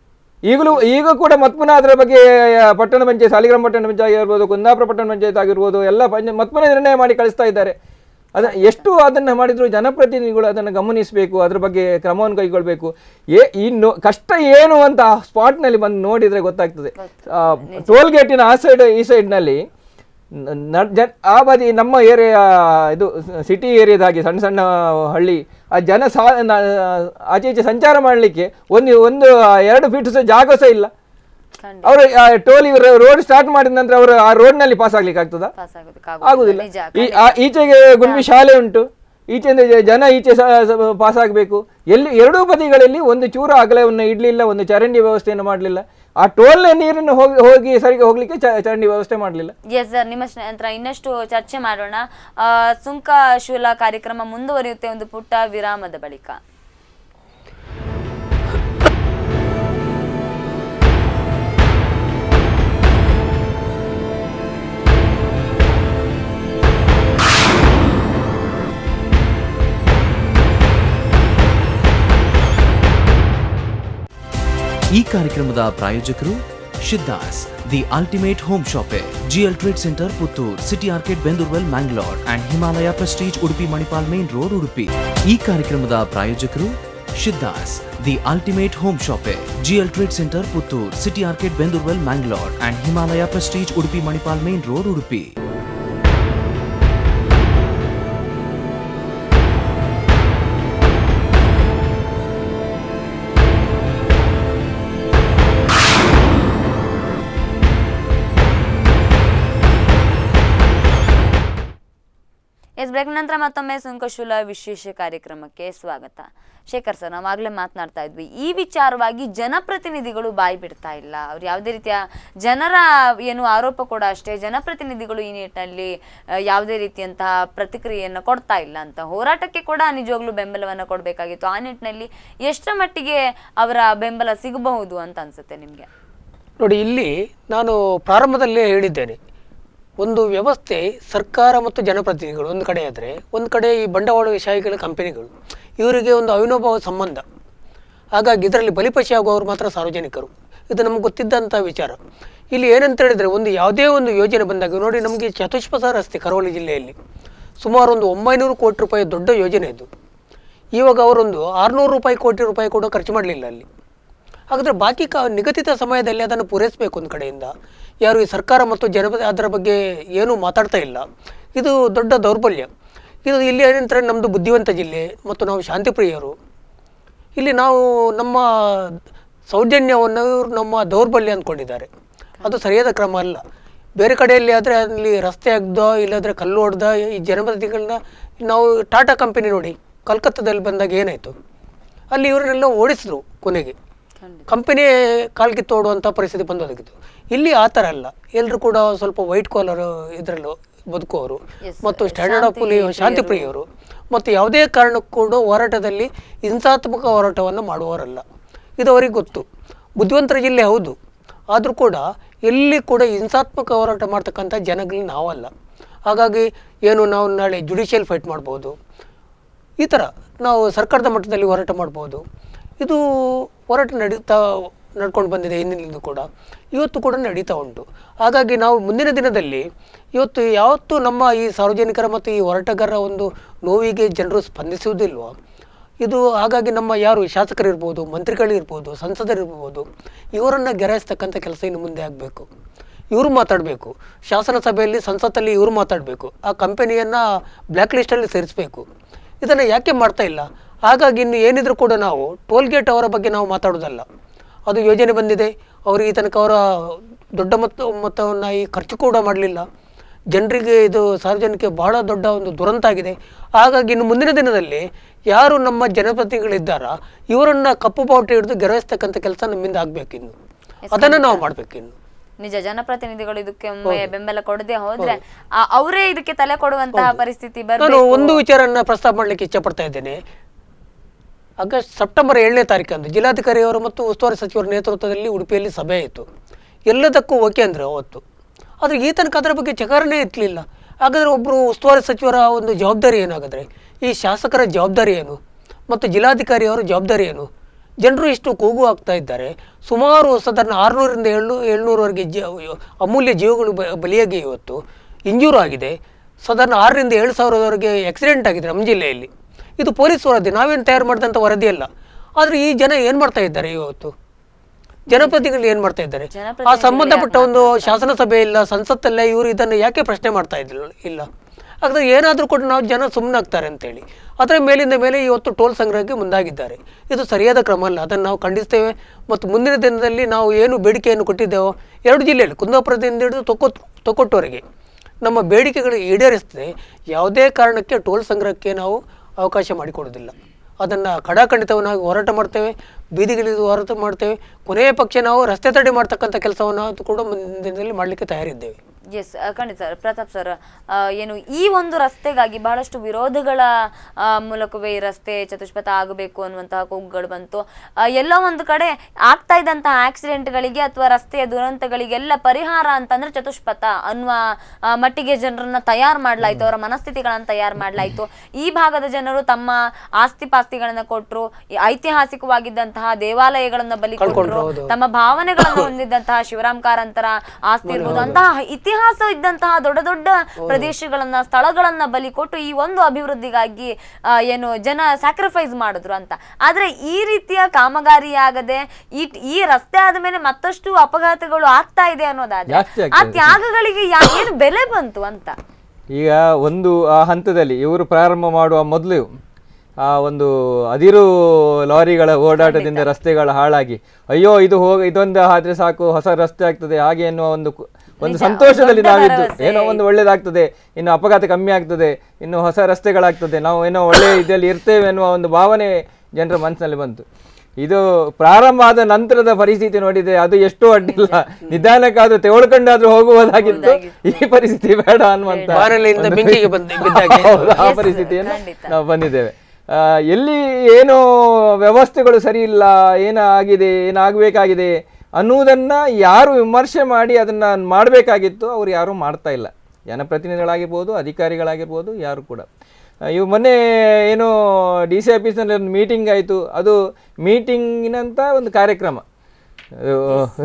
ಈಗಲೂ ಈಗ ಕೂಡ ಮತ್ಪುನ ಅದರ ಬಗ್ಗೆ ಆ, ಪಟ್ಟಣ ಪಂಚಾಯತ್ ಸಾಲಿಗ್ರಾಮ ಪಟ್ಟಣ ಪಂಚಾಯತ್ ಆಗಿರ್ಬೋದು ಕುಂದಾಪುರ ಪಟ್ಟಣ ಪಂಚಾಯತ್ ಆಗಿರ್ಬೋದು ಎಲ್ಲ ಪಂಚ ಮತ್ಪುನ ನಿರ್ಣಯ ಮಾಡಿ ಕಳಿಸ್ತಾ ಇದ್ದಾರೆ ಅದ ಎಷ್ಟು ಅದನ್ನು ಮಾಡಿದ್ರು ಜನಪ್ರತಿನಿಧಿಗಳು ಅದನ್ನು ಗಮನಿಸಬೇಕು ಅದ್ರ ಬಗ್ಗೆ ಕ್ರಮವನ್ನು ಕೈಗೊಳ್ಬೇಕು ಏ ಈ ನೋ ಕಷ್ಟ ಏನು ಅಂತ ಸ್ಪಾಟ್ನಲ್ಲಿ ಬಂದು ನೋಡಿದರೆ ಗೊತ್ತಾಗ್ತದೆ ಟೋಲ್ ಗೇಟಿನ ಆ ಸೈಡ್ ಈ ಸೈಡ್ನಲ್ಲಿ ನ- ನ- ಜನ್ ಆ ಬದಿ ನಮ್ಮ ಏರಿಯಾ ಇದು ಸಿಟಿ ಏರಿಯಾದ ಹಾಗೆ ಸಣ್ಣ ಸಣ್ಣ ಹಳ್ಳಿ ಆ ಜನ ಸಾ ನ- ಆಚೆ ಈಚೆ ಸಂಚಾರ ಮಾಡಲಿಕ್ಕೆ ಒಂದು ಒಂದು ಎರಡು ಫೀಟ್ ಸಹ ಜಾಗ ಸಹ ಇಲ್ಲ ಖಂಡಿತ ಅವರು ಟೋಲ್ ರೋಡ್ ಸ್ಟಾರ್ಟ್ ಮಾಡಿದ ನಂತರ ಅವರು ಆ ರೋಡ್ನಲ್ಲಿ ಪಾಸ್ ಆಗ್ಲಿಕ್ಕೆ ಆಗ್ತದಾ ಪಾಸ್ ಆಗುದಿಲ್ಲ ಆಗೋದಕ್ಕಾಗೋದಿಲ್ಲ ನಿಜ ಈ ಆ- ಈಚೆಗೆ ಗುಂಬಿ ಶಾಲೆ ಉಂಟು ಈಚೆಯಿಂದ ಜ- ಜನ ಈಚೆ ಪಾಸ್ ಆಗಬೇಕು ಎಲ್ಲಿ ಎರಡೂ ಬದಿಗಳಲ್ಲಿ ಒಂದು ಚೂರ ಅಗಲವನ್ನು ಇಡ್ಲಿಲ್ಲ ಒಂದು ಚರಂಡಿ ವ್ಯವಸ್ಥೆಯನ್ನು ಮಾಡಲಿಲ್ಲ ಆ ಟೋಲ್ ನೀರನ್ನು ಹೋಗಿ ಹೋಗಿ ಸರಿಗೆ ಹೋಗ್ಲಿಕ್ಕೆ ಚ- ಚರಂಡಿ ವ್ಯವಸ್ಥೆ ಮಾಡಲಿಲ್ಲ ಎಸ್ ಸರ್ ನಿಮ್ಮ ಶ್ನ- ನಂತರ ಇನ್ನಷ್ಟು ಚರ್ಚೆ ಮಾಡೋಣ ಆ, ಸುಂಕ ಶೂಲ ಕಾರ್ಯಕ್ರಮ ಮುಂದುವರಿಯುತ್ತೆ ಒಂದು ಪುಟ್ಟ ವಿರಾಮದ ಬಳಿಕ ಈ ಕಾರ್ಯಕ್ರಮದ ಪ್ರಾಯೋಜಕರು Siddhas the ultimate home shoppe GL trade centre Puttur city ಆರ್ಕೆಟ್ Bendurwell Mangalore and Himalaya prestige Udupi Manipal main road Udupi ಈ ಕಾರ್ಯಕ್ರಮದ ಪ್ರಾಯೋಜಕರು Siddhas the ultimate home shoppe GL trade centre Puttur city ಆರ್ಕೆಟ್ Bendurwell Mangalore and Himalaya prestige Udupi Manipal main road Udupi ಎಸ್ ಬ್ರೇಕ್ ನಂತರ ಮತ್ತೊಮ್ಮೆ ಸುಂಕಶೂಲ ವಿಶೇಷ ಕಾರ್ಯಕ್ರಮಕ್ಕೆ ಸ್ವಾಗತ ಶೇಖರ್ ಸರ್ ನಾವು ಆಗಲೇ ಮಾತನಾಡ್ತಾ ಇದ್ವಿ ಈ ವಿಚಾರವಾಗಿ ಜನಪ್ರತಿನಿಧಿಗಳು ಬಾಯಿ ಬಿಡ್ತಾ ಇಲ್ಲ ಅವ್ರು ಯಾವುದೇ ರೀತಿಯ ಜನರ ಏನು ಆರೋಪ ಕೂಡ ಅಷ್ಟೇ ಜನಪ್ರತಿನಿಧಿಗಳು ಈ ನಿಟ್ಟಿನಲ್ಲಿ ಆ, ಯಾವುದೇ ರೀತಿಯಂತಹ ಪ್ರತಿಕ್ರಿಯೆಯನ್ನು ಕೊಡ್ತಾ ಇಲ್ಲ ಅಂತ ಹೋರಾಟಕ್ಕೆ ಕೂಡ ನಿಜವಾಗ್ಲೂ ಬೆಂಬಲವನ್ನು ಕೊಡಬೇಕಾಗಿತ್ತು ಆ ನಿಟ್ಟಿನಲ್ಲಿ ಎಷ್ಟರ ಮಟ್ಟಿಗೆ ಅವರ ಬೆಂಬಲ ಸಿಗಬಹುದು ಅಂತ ಅನ್ಸುತ್ತೆ ನಿಮಗೆ ನೋಡಿ ಇಲ್ಲಿ ನಾನು ಪ್ರಾರಂಭದಲ್ಲೇ ಹೇಳಿದ್ದೇನೆ ಒಂದು ವ್ಯವಸ್ಥೆ ಸರ್ಕಾರ ಮತ್ತು ಜನಪ್ರತಿನಿಧಿಗಳು ಒಂದು ಕಡೆ ಆದರೆ ಒಂದು ಕಡೆ ಈ ಬಂಡವಾಳಶಾಹಿಗಳ ಕಂಪನಿಗಳು ಇವರಿಗೆ ಒಂದು ಅವಿನೋಭಾವ ಸಂಬಂಧ ಹಾಗಾಗಿ ಇದರಲ್ಲಿ ಬಲಿಪಶಿ ಆಗುವವರು ಮಾತ್ರ ಸಾರ್ವಜನಿಕರು ಇದು ನಮ್ಗೆ ಗೊತ್ತಿದ್ದಂಥ ವಿಚಾರ ಇಲ್ಲಿ ಏನಂತ ಹೇಳಿದರೆ ಒಂದು ಯಾವುದೇ ಒಂದು ಯೋಜನೆ ಬಂದಾಗ ನೋಡಿ ನಮಗೆ ಚತುಷ್ಪಥ ರಸ್ತೆ ಕರಾವಳಿ ಜಿಲ್ಲೆಯಲ್ಲಿ ಸುಮಾರು ಒಂದು ಒಂಬೈನೂರು ಕೋಟಿ ರೂಪಾಯಿ ದೊಡ್ಡ ಯೋಜನೆ ಇದು ಇವಾಗ ಅವರೊಂದು ಆರುನೂರು ರೂಪಾಯಿ ಕೋಟಿ ರೂಪಾಯಿ ಕೂಡ ಖರ್ಚು ಮಾಡಲಿಲ್ಲ ಅಲ್ಲಿ ಹಾಗಾದರೆ ಬಾಕಿ ಕ ನಿಗದಿತ ಸಮಯದಲ್ಲಿ ಅದನ್ನು ಪೂರೈಸಬೇಕು ಒಂದು ಕಡೆಯಿಂದ ಯಾರು ಈ ಸರ್ಕಾರ ಮತ್ತು ಜನ ಅದರ ಬಗ್ಗೆ ಏನೂ ಮಾತಾಡ್ತಾ ಇಲ್ಲ ಇದು ದೊಡ್ಡ ದೌರ್ಬಲ್ಯ ಇದು ಇಲ್ಲಿ ಏನಂತಾರೆ ನಮ್ಮದು ಬುದ್ಧಿವಂತ ಜಿಲ್ಲೆ ಮತ್ತು ನಾವು ಶಾಂತಿಪ್ರಿಯರು ಇಲ್ಲಿ ನಾವು ನಮ್ಮ ಸೌಜನ್ಯವನ್ನು ಇವರು ನಮ್ಮ ದೌರ್ಬಲ್ಯ ಅಂದ್ಕೊಂಡಿದ್ದಾರೆ ಅದು ಸರಿಯಾದ ಕ್ರಮ ಅಲ್ಲ ಬೇರೆ ಕಡೆಯಲ್ಲಿ ಆದರೆ ಅಲ್ಲಿ ರಸ್ತೆ ಅಗ್ದೋ ಇಲ್ಲಾಂದರೆ ಕಲ್ಲು ಹೊಡೆದ ಈ ಜನಪ್ರತಿನಿಧಿಗಳನ್ನ ನಾವು ಟಾಟಾ ಕಂಪನಿ ನೋಡಿ ಕಲ್ಕತ್ತಾದಲ್ಲಿ ಬಂದಾಗ ಏನಾಯಿತು ಅಲ್ಲಿ ಇವರನ್ನೆಲ್ಲ ಓಡಿಸಿದ್ರು ಕೊನೆಗೆ ಕಂಪನಿ ಕಾಲ್ ಕಿತ್ತೋಡುವಂಥ ಪರಿಸ್ಥಿತಿ ಬಂದೊದಗಿತ್ತು ಇಲ್ಲಿ ಆ ಥರ ಅಲ್ಲ ಎಲ್ಲರೂ ಕೂಡ ಸ್ವಲ್ಪ ವೈಟ್ ಕಾಲರ್ ಇದರಲ್ಲೂ ಬದುಕುವವರು Yes, ಮತ್ತು ಸ್ಟ್ಯಾಂಡರ್ಡ್ ಆಫ್ ಪುಲಿ ಶಾಂತಿ ಪ್ರಿಯರು ಮತ್ತು ಯಾವುದೇ ಕಾರಣಕ್ಕೂ ಕೂಡ ಹೋರಾಟದಲ್ಲಿ ಹಿಂಸಾತ್ಮಕ ಹೋರಾಟವನ್ನು ಮಾಡುವವರಲ್ಲ ಇದು ಅವರಿಗೆ ಗೊತ್ತು ಬುದ್ಧಿವಂತರ ಜಿಲ್ಲೆ ಹೌದು ಆದರೂ ಕೂಡ ಎಲ್ಲಿ ಕೂಡ ಹಿಂಸಾತ್ಮಕ ಹೋರಾಟ ಮಾಡ್ತಕ್ಕಂಥ ಜನಗಳು ನಾವಲ್ಲ ಹಾಗಾಗಿ ಏನು ನಾವು ನಾಳೆ ಜುಡಿಷಿಯಲ್ ಫೈಟ್ ಮಾಡ್ಬೋದು ಈ ಥರ ನಾವು ಸರ್ಕಾರದ ಮಟ್ಟದಲ್ಲಿ ಹೋರಾಟ ಮಾಡ್ಬೋದು ಇದು ಹೋರಾಟ ನಡೀತಾ ನಡ್ಕೊಂಡು ಬಂದಿದೆ ಹಿಂದಿನಿಂದ ಕೂಡ ಇವತ್ತು ಕೂಡ ನಡೀತಾ ಉಂಟು ಹಾಗಾಗಿ ನಾವು ಮುಂದಿನ ದಿನದಲ್ಲಿ ಇವತ್ತು ಯಾವತ್ತೂ ನಮ್ಮ ಈ ಸಾರ್ವಜನಿಕರ ಮತ್ತು ಈ ಹೋರಾಟಗಾರರ ಒಂದು ನೋವಿಗೆ ಜನರು ಸ್ಪಂದಿಸುವುದಿಲ್ವೋ ಇದು ಹಾಗಾಗಿ ನಮ್ಮ ಯಾರು ಶಾಸಕರಿರ್ಬೋದು ಮಂತ್ರಿಗಳಿರ್ಬೋದು ಸಂಸದರಿರ್ಬೋದು ಇವರನ್ನು ಗೆರಾಯಿಸ್ತಕ್ಕಂಥ ಕೆಲಸ ಇನ್ನು ಮುಂದೆ ಆಗಬೇಕು ಇವರು ಮಾತಾಡಬೇಕು ಶಾಸನ ಸಭೆಯಲ್ಲಿ ಸಂಸತ್ತಲ್ಲಿ ಇವರು ಮಾತಾಡಬೇಕು ಆ ಕಂಪನಿಯನ್ನು ಬ್ಲ್ಯಾಕ್ ಲಿಸ್ಟಲ್ಲಿ ಸೇರಿಸಬೇಕು ಇದನ್ನು ಯಾಕೆ ಮಾಡ್ತಾ ಇಲ್ಲ ಹಾಗಾಗಿ ಇನ್ನು ಏನಿದ್ರು ಕೂಡ ನಾವು ಟೋಲ್ ಗೇಟ್ ಅವರ ಬಗ್ಗೆ ನಾವು ಮಾತಾಡೋದಲ್ಲ ಅದು ಯೋಜನೆ ಬಂದಿದೆ ಅವರು ಈ ತನಕ ಅವರ ದೊಡ್ಡ ಮೊತ್ತ ಮೊತ್ತವನ್ನು ಈ ಖರ್ಚು ಕೂಡ ಮಾಡಲಿಲ್ಲ ಜನರಿಗೆ ಇದು ಸಾರ್ವಜನಿಕ ಬಹಳ ದೊಡ್ಡ ಒಂದು ದುರಂತ ಆಗಿದೆ ಹಾಗಾಗಿ ಇನ್ನು ಮುಂದಿನ ದಿನದಲ್ಲಿ ಯಾರು ನಮ್ಮ ಜನಪ್ರತಿನಿಧಿಗಳಿದ್ದಾರ ಇವರನ್ನು ಕಪ್ಪು ಬಾವುಟ ಹಿಡಿದು ಗೆರವಿಸ್ತಕ್ಕಂಥ ಕೆಲಸ ನಮ್ಮಿಂದ ಆಗಬೇಕಿನ್ನು ಅದನ್ನು ನಾವು ಮಾಡಬೇಕಿನ್ನು ನಿಜ ಜನಪ್ರತಿನಿಧಿಗಳು ಇದಕ್ಕೆ ಒಮ್ಮೆ ಬೆಂಬಲ ಕೊಡದೆ ಹೋದ್ರೆ ಆ- ಅವರೇ ಇದಕ್ಕೆ ತಲೆ ಕೊಡುವಂತಹ ಪರಿಸ್ಥಿತಿ ನಾನು ಬರಬೇಕು ಒಂದು ವಿಚಾರನ ಪ್ರಸ್ತಾಪ ಮಾಡಲಿಕ್ಕೆ ಇಷ್ಟಪಡ್ತಾ ಇದ್ದೇನೆ ಆಗಸ್ಟ್ ಸೆಪ್ಟೆಂಬರ್ ಏಳನೇ ತಾರೀಕಂದು ಜಿಲ್ಲಾಧಿಕಾರಿಯವರು ಮತ್ತು ಉಸ್ತುವಾರಿ ಸಚಿವರ ನೇತೃತ್ವದಲ್ಲಿ ಉಡುಪಿಯಲ್ಲಿ ಸಭೆ ಇತ್ತು ಎಲ್ಲದಕ್ಕೂ ಓಕೆ ಅಂದರೆ ಅವತ್ತು ಆದರೆ ಈ ತನಕ ಅದರ ಬಗ್ಗೆ ಚಕಾರನೇ ಇರಲಿಲ್ಲ ಹಾಗಾದರೆ ಒಬ್ಬರು ಉಸ್ತುವಾರಿ ಸಚಿವರ ಒಂದು ಜವಾಬ್ದಾರಿ ಏನಾಗಾದರೆ ಈ ಶಾಸಕರ ಜವಾಬ್ದಾರಿ ಏನು ಮತ್ತು ಜಿಲ್ಲಾಧಿಕಾರಿಯವರ ಜವಾಬ್ದಾರಿ ಏನು ಜನರು ಇಷ್ಟು ಕೂಗು ಹಾಕ್ತಾ ಇದ್ದಾರೆ ಸುಮಾರು ಸಾಧಾರಣ ಆರುನೂರಿಂದ ಏಳ್ನೂ ಏಳ್ನೂರವರೆಗೆ ಜ ಅಮೂಲ್ಯ ಜೀವಗಳು ಬ- ಬಲಿಯಾಗಿ ಇವತ್ತು ಇಂಜೂರು ಆಗಿದೆ ಸಾಧಾರಣ ಆರರಿಂದ ಏಳು ಸಾವಿರದವರೆಗೆ ಆಕ್ಸಿಡೆಂಟ್ ಆಗಿದೆ ನಮ್ಮ ಜಿಲ್ಲೆಯಲ್ಲಿ ಇದು ಪೊಲೀಸ್ ವರದಿ ನಾವೇನು ತಯಾರು ಮಾಡಿದಂಥ ವರದಿ ಅಲ್ಲ ಆದರೆ ಈ ಜನ ಏನು ಮಾಡ್ತಾ ಇದ್ದಾರೆ ಇವತ್ತು ಜನಪ್ರತಿನಿಧಿಗಳು ಏನು ಮಾಡ್ತಾ ಇದ್ದಾರೆ ಆ ಜನಪ್ರತಿನಿಧಿಗಳು ಸಂಬಂಧಪಟ್ಟ ಒಂದು ಶಾಸನ ಸಭೆ ಇಲ್ಲ ಸಂಸತ್ತಲ್ಲೇ ಇವರು ಇದನ್ನು ಯಾಕೆ ಪ್ರಶ್ನೆ ಮಾಡ್ತಾ ಇದ್ದಿಲ್ಲ ಇಲ್ಲ ಹಾಗಾದ್ರೆ ಏನಾದರೂ ಕೂಡ ನಾವು ಜನ ಸುಮ್ಮನಾಗ್ತಾರೆ ಅಂತೇಳಿ ಅದರ ಮೇಲಿಂದ ಮೇಲೆ ಇವತ್ತು ಟೋಲ್ ಸಂಗ್ರಹಕ್ಕೆ ಮುಂದಾಗಿದ್ದಾರೆ ಇದು ಸರಿಯಾದ ಕ್ರಮ ಅಲ್ಲ ಅದನ್ನು ನಾವು ಖಂಡಿಸ್ತೇವೆ ಮತ್ತು ಮುಂದಿನ ದಿನದಲ್ಲಿ ನಾವು ಏನು ಬೇಡಿಕೆಯನ್ನು ಕೊಟ್ಟಿದ್ದೇವೋ ಎರಡು ಜಿಲ್ಲೆಯಲ್ಲಿ ಕುಂದಾಪುರದಿಂದ ಹಿಡಿದು ತೊಕ್ಕೊತ್ ತೊಕ್ಕೊಟ್ಟವರೆಗೆ ನಮ್ಮ ಬೇಡಿಕೆಗಳು ಈಡೇರಿಸ್ತದೆ ಯಾವುದೇ ಕಾರಣಕ್ಕೆ ಟೋಲ್ ಸಂಗ್ರಹಕ್ಕೆ ನಾವು ಅವಕಾಶ ಮಾಡಿಕೊಡೋದಿಲ್ಲ ಅದನ್ನು ಖಡಾಖಂಡಿತವನ್ನಾಗಿ ಹೋರಾಟ ಮಾಡ್ತೇವೆ ಬೀದಿಗಿಳಿದು ಹೋರಾಟ ಮಾಡ್ತೇವೆ ಕೊನೆಯ ಪಕ್ಷ ನಾವು ರಸ್ತೆ ತಡೆ ಮಾಡ್ತಕ್ಕಂಥ ಕೆಲಸವನ್ನು ಅದು ಕೂಡ ಮುಂದಿನ ದಿನದಲ್ಲಿ ಮಾಡಲಿಕ್ಕೆ ತಯಾರಿದ್ದೇವೆ ಎಸ್ ಖಂಡಿತ ಸರ್ ಪ್ರತಾಪ್ ಸರ್ ಆ, ಏನು ಈ ಒಂದು ರಸ್ತೆಗಾಗಿ ಬಹಳಷ್ಟು ವಿರೋಧಗಳ ಆ, ಮೂಲಕವೇ ಈ ರಸ್ತೆ ಚತುಷ್ಪಥ ಆಗಬೇಕು ಅನ್ನುವಂತಹ ಕೂಗುಗಳು ಬಂತು ಆ, ಎಲ್ಲೋ ಒಂದು ಕಡೆ ಆಗ್ತಾ ಇದ್ದಂತಹ ಆಕ್ಸಿಡೆಂಟ್ಗಳಿಗೆ ಅಥವಾ ರಸ್ತೆಯ ದುರಂತಗಳಿಗೆಲ್ಲ ಪರಿಹಾರ ಅಂತಂದ್ರೆ ಚತುಷ್ಪಥ ಅನ್ನುವ ಆ, ಮಟ್ಟಿಗೆ ಜನರನ್ನ ತಯಾರು ಮಾಡಲಾಯ್ತು ಅವರ ಮನಸ್ಥಿತಿಗಳನ್ನ ತಯಾರು ಮಾಡಲಾಯ್ತು ಈ ಭಾಗದ ಜನರು ತಮ್ಮ ಆಸ್ತಿ ಪಾಸ್ತಿಗಳನ್ನ ಕೊಟ್ಟರು ಐತಿಹಾಸಿಕವಾಗಿದ್ದಂತಹ ದೇವಾಲಯಗಳನ್ನ ಬಲಿ ಕೊಟ್ಟರು ತಮ್ಮ ಭಾವನೆಗಳನ್ನ ಹೊಂದಿದ್ದಂತಹ ಶಿವರಾಮ್ ಕಾರಂತರ ಆಸ್ತಿ ಇರ್ಬೋದು ಅಂತಹ ಇತಿಹಾಸ ಇದ್ದಂತಹ ದೊಡ್ಡ ದೊಡ್ಡ ಪ್ರದೇಶಗಳನ್ನ ಸ್ಥಳಗಳನ್ನ ಬಲಿ ಕೊಟ್ಟು ಈ ಒಂದು ಅಭಿವೃದ್ಧಿಗಾಗಿ ಆ, ಏನು ಜನ ಸ್ಯಾಕ್ರಿಫೈಸ್ ಮಾಡಿದ್ರು ಅಂತ ಆದ್ರೆ ಈ ರೀತಿಯ ಕಾಮಗಾರಿ ಆಗದೆ ಈ ಈ ರಸ್ತೆ ಆದ್ಮೇಲೆ ಮತ್ತಷ್ಟು ಅಪಘಾತಗಳು ಆಗ್ತಾ ಇದೆ ಅನ್ನೋದಾದ್ರೆ ಜಾಸ್ತಿ ಆ ಆಗ್ತಾ ಇದೆ. ತ್ಯಾಗಗಳಿಗೆ ಯಾ- ಏನು ಬೆಲೆ ಬಂತು ಅಂತ ಈಗ ಒಂದು ಆ ಹಂತದಲ್ಲಿ ಇವರು ಪ್ರಾರಂಭ ಮಾಡುವ ಮೊದಲು ಆ ಒಂದು ಅದಿರು ಲಾರಿಗಳ ಓಡಾಟದಿಂದ ರಸ್ತೆಗಳು ಹಾಳಾಗಿ ಅಯ್ಯೋ ಇದು ಹೋಗ ಇದೊಂದು ಆದ್ರೆ ಸಾಕು ಹೊಸ ರಸ್ತೆ ಆಗ್ತದೆ ಹಾಗೆ ಎನ್ನುವ ಒಂದು ಕು- ಒಂದು ಸಂತೋಷದಲ್ಲಿ ದೊಡ್ಡ ನಾವಿದ್ದು ಭರವಸೆ. ಏನೋ ಒಂದು ಒಳ್ಳೇದಾಗ್ತದೆ ಇನ್ನು ಅಪಘಾತ ಕಮ್ಮಿ ಆಗ್ತದೆ ಇನ್ನು ಹೊಸ ರಸ್ತೆಗಳಾಗ್ತದೆ ನಾವು ಏನೋ ಒಳ್ಳೆ ಇದರಲ್ಲಿ ಇರ್ತೇವೆ ಅನ್ನುವ ಒಂದು ಭಾವನೆ ಜನರ ಮನಸ್ಸಿನಲ್ಲಿ ಬಂತು ಇದು ಪ್ರಾರಂಭ ಆದ ನಂತರದ ಪರಿಸ್ಥಿತಿ ನೋಡಿದೆ ಅದು ಎಷ್ಟೋ ಅಡ್ಡಿಲ್ಲ ನಿಧಾನಕ್ಕಾದ್ರೂ ತೆವಳ್ಕೊಂಡಾದ್ರೂ ಹೋಗುವುದಾಗಿತ್ತು ಈ ಪರಿಸ್ಥಿತಿ ಬೇಡ ಅನ್ನುವಂತ ಬಾರಲಿಯಿಂದ ಒಂದು- ಬೆಂಕಿಗೆ ಬಂದ- ಬಿದ್ದಾಗೆ. ಹೌದು, ಆ Yes, ಪರಿಸ್ಥಿತಿಯನ್ನು ಖಂಡಿತ. ನಾವು ಬಂದಿದ್ದೇವೆ ಆ, ಎಲ್ಲಿ ಏನೋ ವ್ಯವಸ್ಥೆಗಳು ಸರಿ ಇಲ್ಲ ಏನಾಗಿದೆ ಏನಾಗಬೇಕಾಗಿದೆ ಅನ್ನುವುದನ್ನ ಯಾರು ವಿಮರ್ಶೆ ಮಾಡಿ ಅದನ್ನ ಮಾಡಬೇಕಾಗಿತ್ತು ಅವ್ರು ಯಾರು ಮಾಡ್ತಾ ಇಲ್ಲ ಜನಪ್ರತಿನಿಧಿಗಳಾಗಿರ್ಬೋದು ಅಧಿಕಾರಿಗಳಾಗಿರ್ಬೋದು ಯಾರು ಕೂಡ ಆ, ಇವು ಮೊನ್ನೆ ಏನೋ ಡಿ ಸಿ ಆಫೀಸ್ನಲ್ಲಿ ಒಂದು ಮೀಟಿಂಗ್ ಆಯಿತು ಅದು ಮೀಟಿಂಗಿನಂತ ಒಂದು ಕಾರ್ಯಕ್ರಮ ಅದು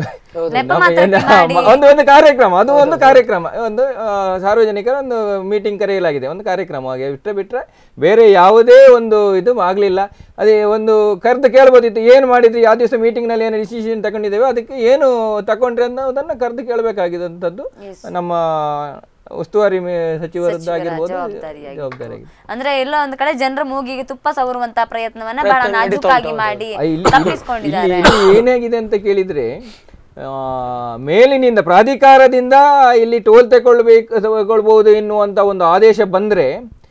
ನೆಪ ನಮ್ಮ ಮಾತ್ರಕ್ಕೆ ಏನ- ಮಾಡಿ. ಒಂದು ಒಂದು ಕಾರ್ಯಕ್ರಮ ಅದು ಒಂದು ಕಾರ್ಯಕ್ರಮ ಒಂದು ಆ, ಸಾರ್ವಜನಿಕರ ಒಂದು ಮೀಟಿಂಗ್ ಕರೆಯಲಾಗಿದೆ ಒಂದು ಕಾರ್ಯಕ್ರಮ ಹಾಗೆ ಬಿಟ್ಟರೆ ಬಿಟ್ಟರೆ ಬೇರೆ ಯಾವುದೇ ಒಂದು ಇದು ಆಗಲಿಲ್ಲ ಅದೇ ಒಂದು ಕರೆದು ಕೇಳ್ಬೋದಿತ್ತು ಏನು ಮಾಡಿದ್ರಿ ಆ ದಿವಸ ಮೀಟಿಂಗ್ನಲ್ಲಿ ಏನು ಡಿಸಿಷನ್ ತಗೊಂಡಿದ್ದೇವೆ ಅದಕ್ಕೆ ಏನು ತಗೊಂಡ್ರಿ ಅನ್ನೋದನ್ನು ಕರೆದು ಕೇಳಬೇಕಾಗಿದ್ದಂಥದ್ದು ನಮ್ಮ ಉಸ್ತುವಾರಿ ಮೇ- ಸಚಿವರದ್ದಾಗಿರ್ಬೋದು ಜವಾಬ್ದಾರಿಯಾಗಿತ್ತು. ಜವಾಬ್ದಾರಿಯಾಗಿತ್ತು ಅಂದ್ರೆ ಎಲ್ಲೋ ಒಂದ್ ಕಡೆ ಜನರ ಮೂಗಿಗೆ ತುಪ್ಪ ಸವರುವಂತ ಪ್ರಯತ್ನವನ್ನ ಬಹಳ ನಾಜೂಕಾಗಿ ಮಾಡಿ ಆ, ಇಲ್ಲಿ- ಇಲ್ಲಿ- ತಪ್ಪಿಸ್ಕೊಂಡಿದ್ದಾರೆ ಇಲ್ಲಿ- ಇಲ್ಲಿ ಏನಾಗಿದೆ ಅಂತ ಕೇಳಿದ್ರೆ ಆ, ಮೇಲಿನಿಂದ ಪ್ರಾಧಿಕಾರದಿಂದ ಇಲ್ಲಿ ಟೋಲ್ ತಗೊಳ್ಬೇಕು ತಗೊಳ್ಬಹುದು ಎನ್ನುವಂತ ಒಂದು ಆದೇಶ ಬಂದ್ರೆ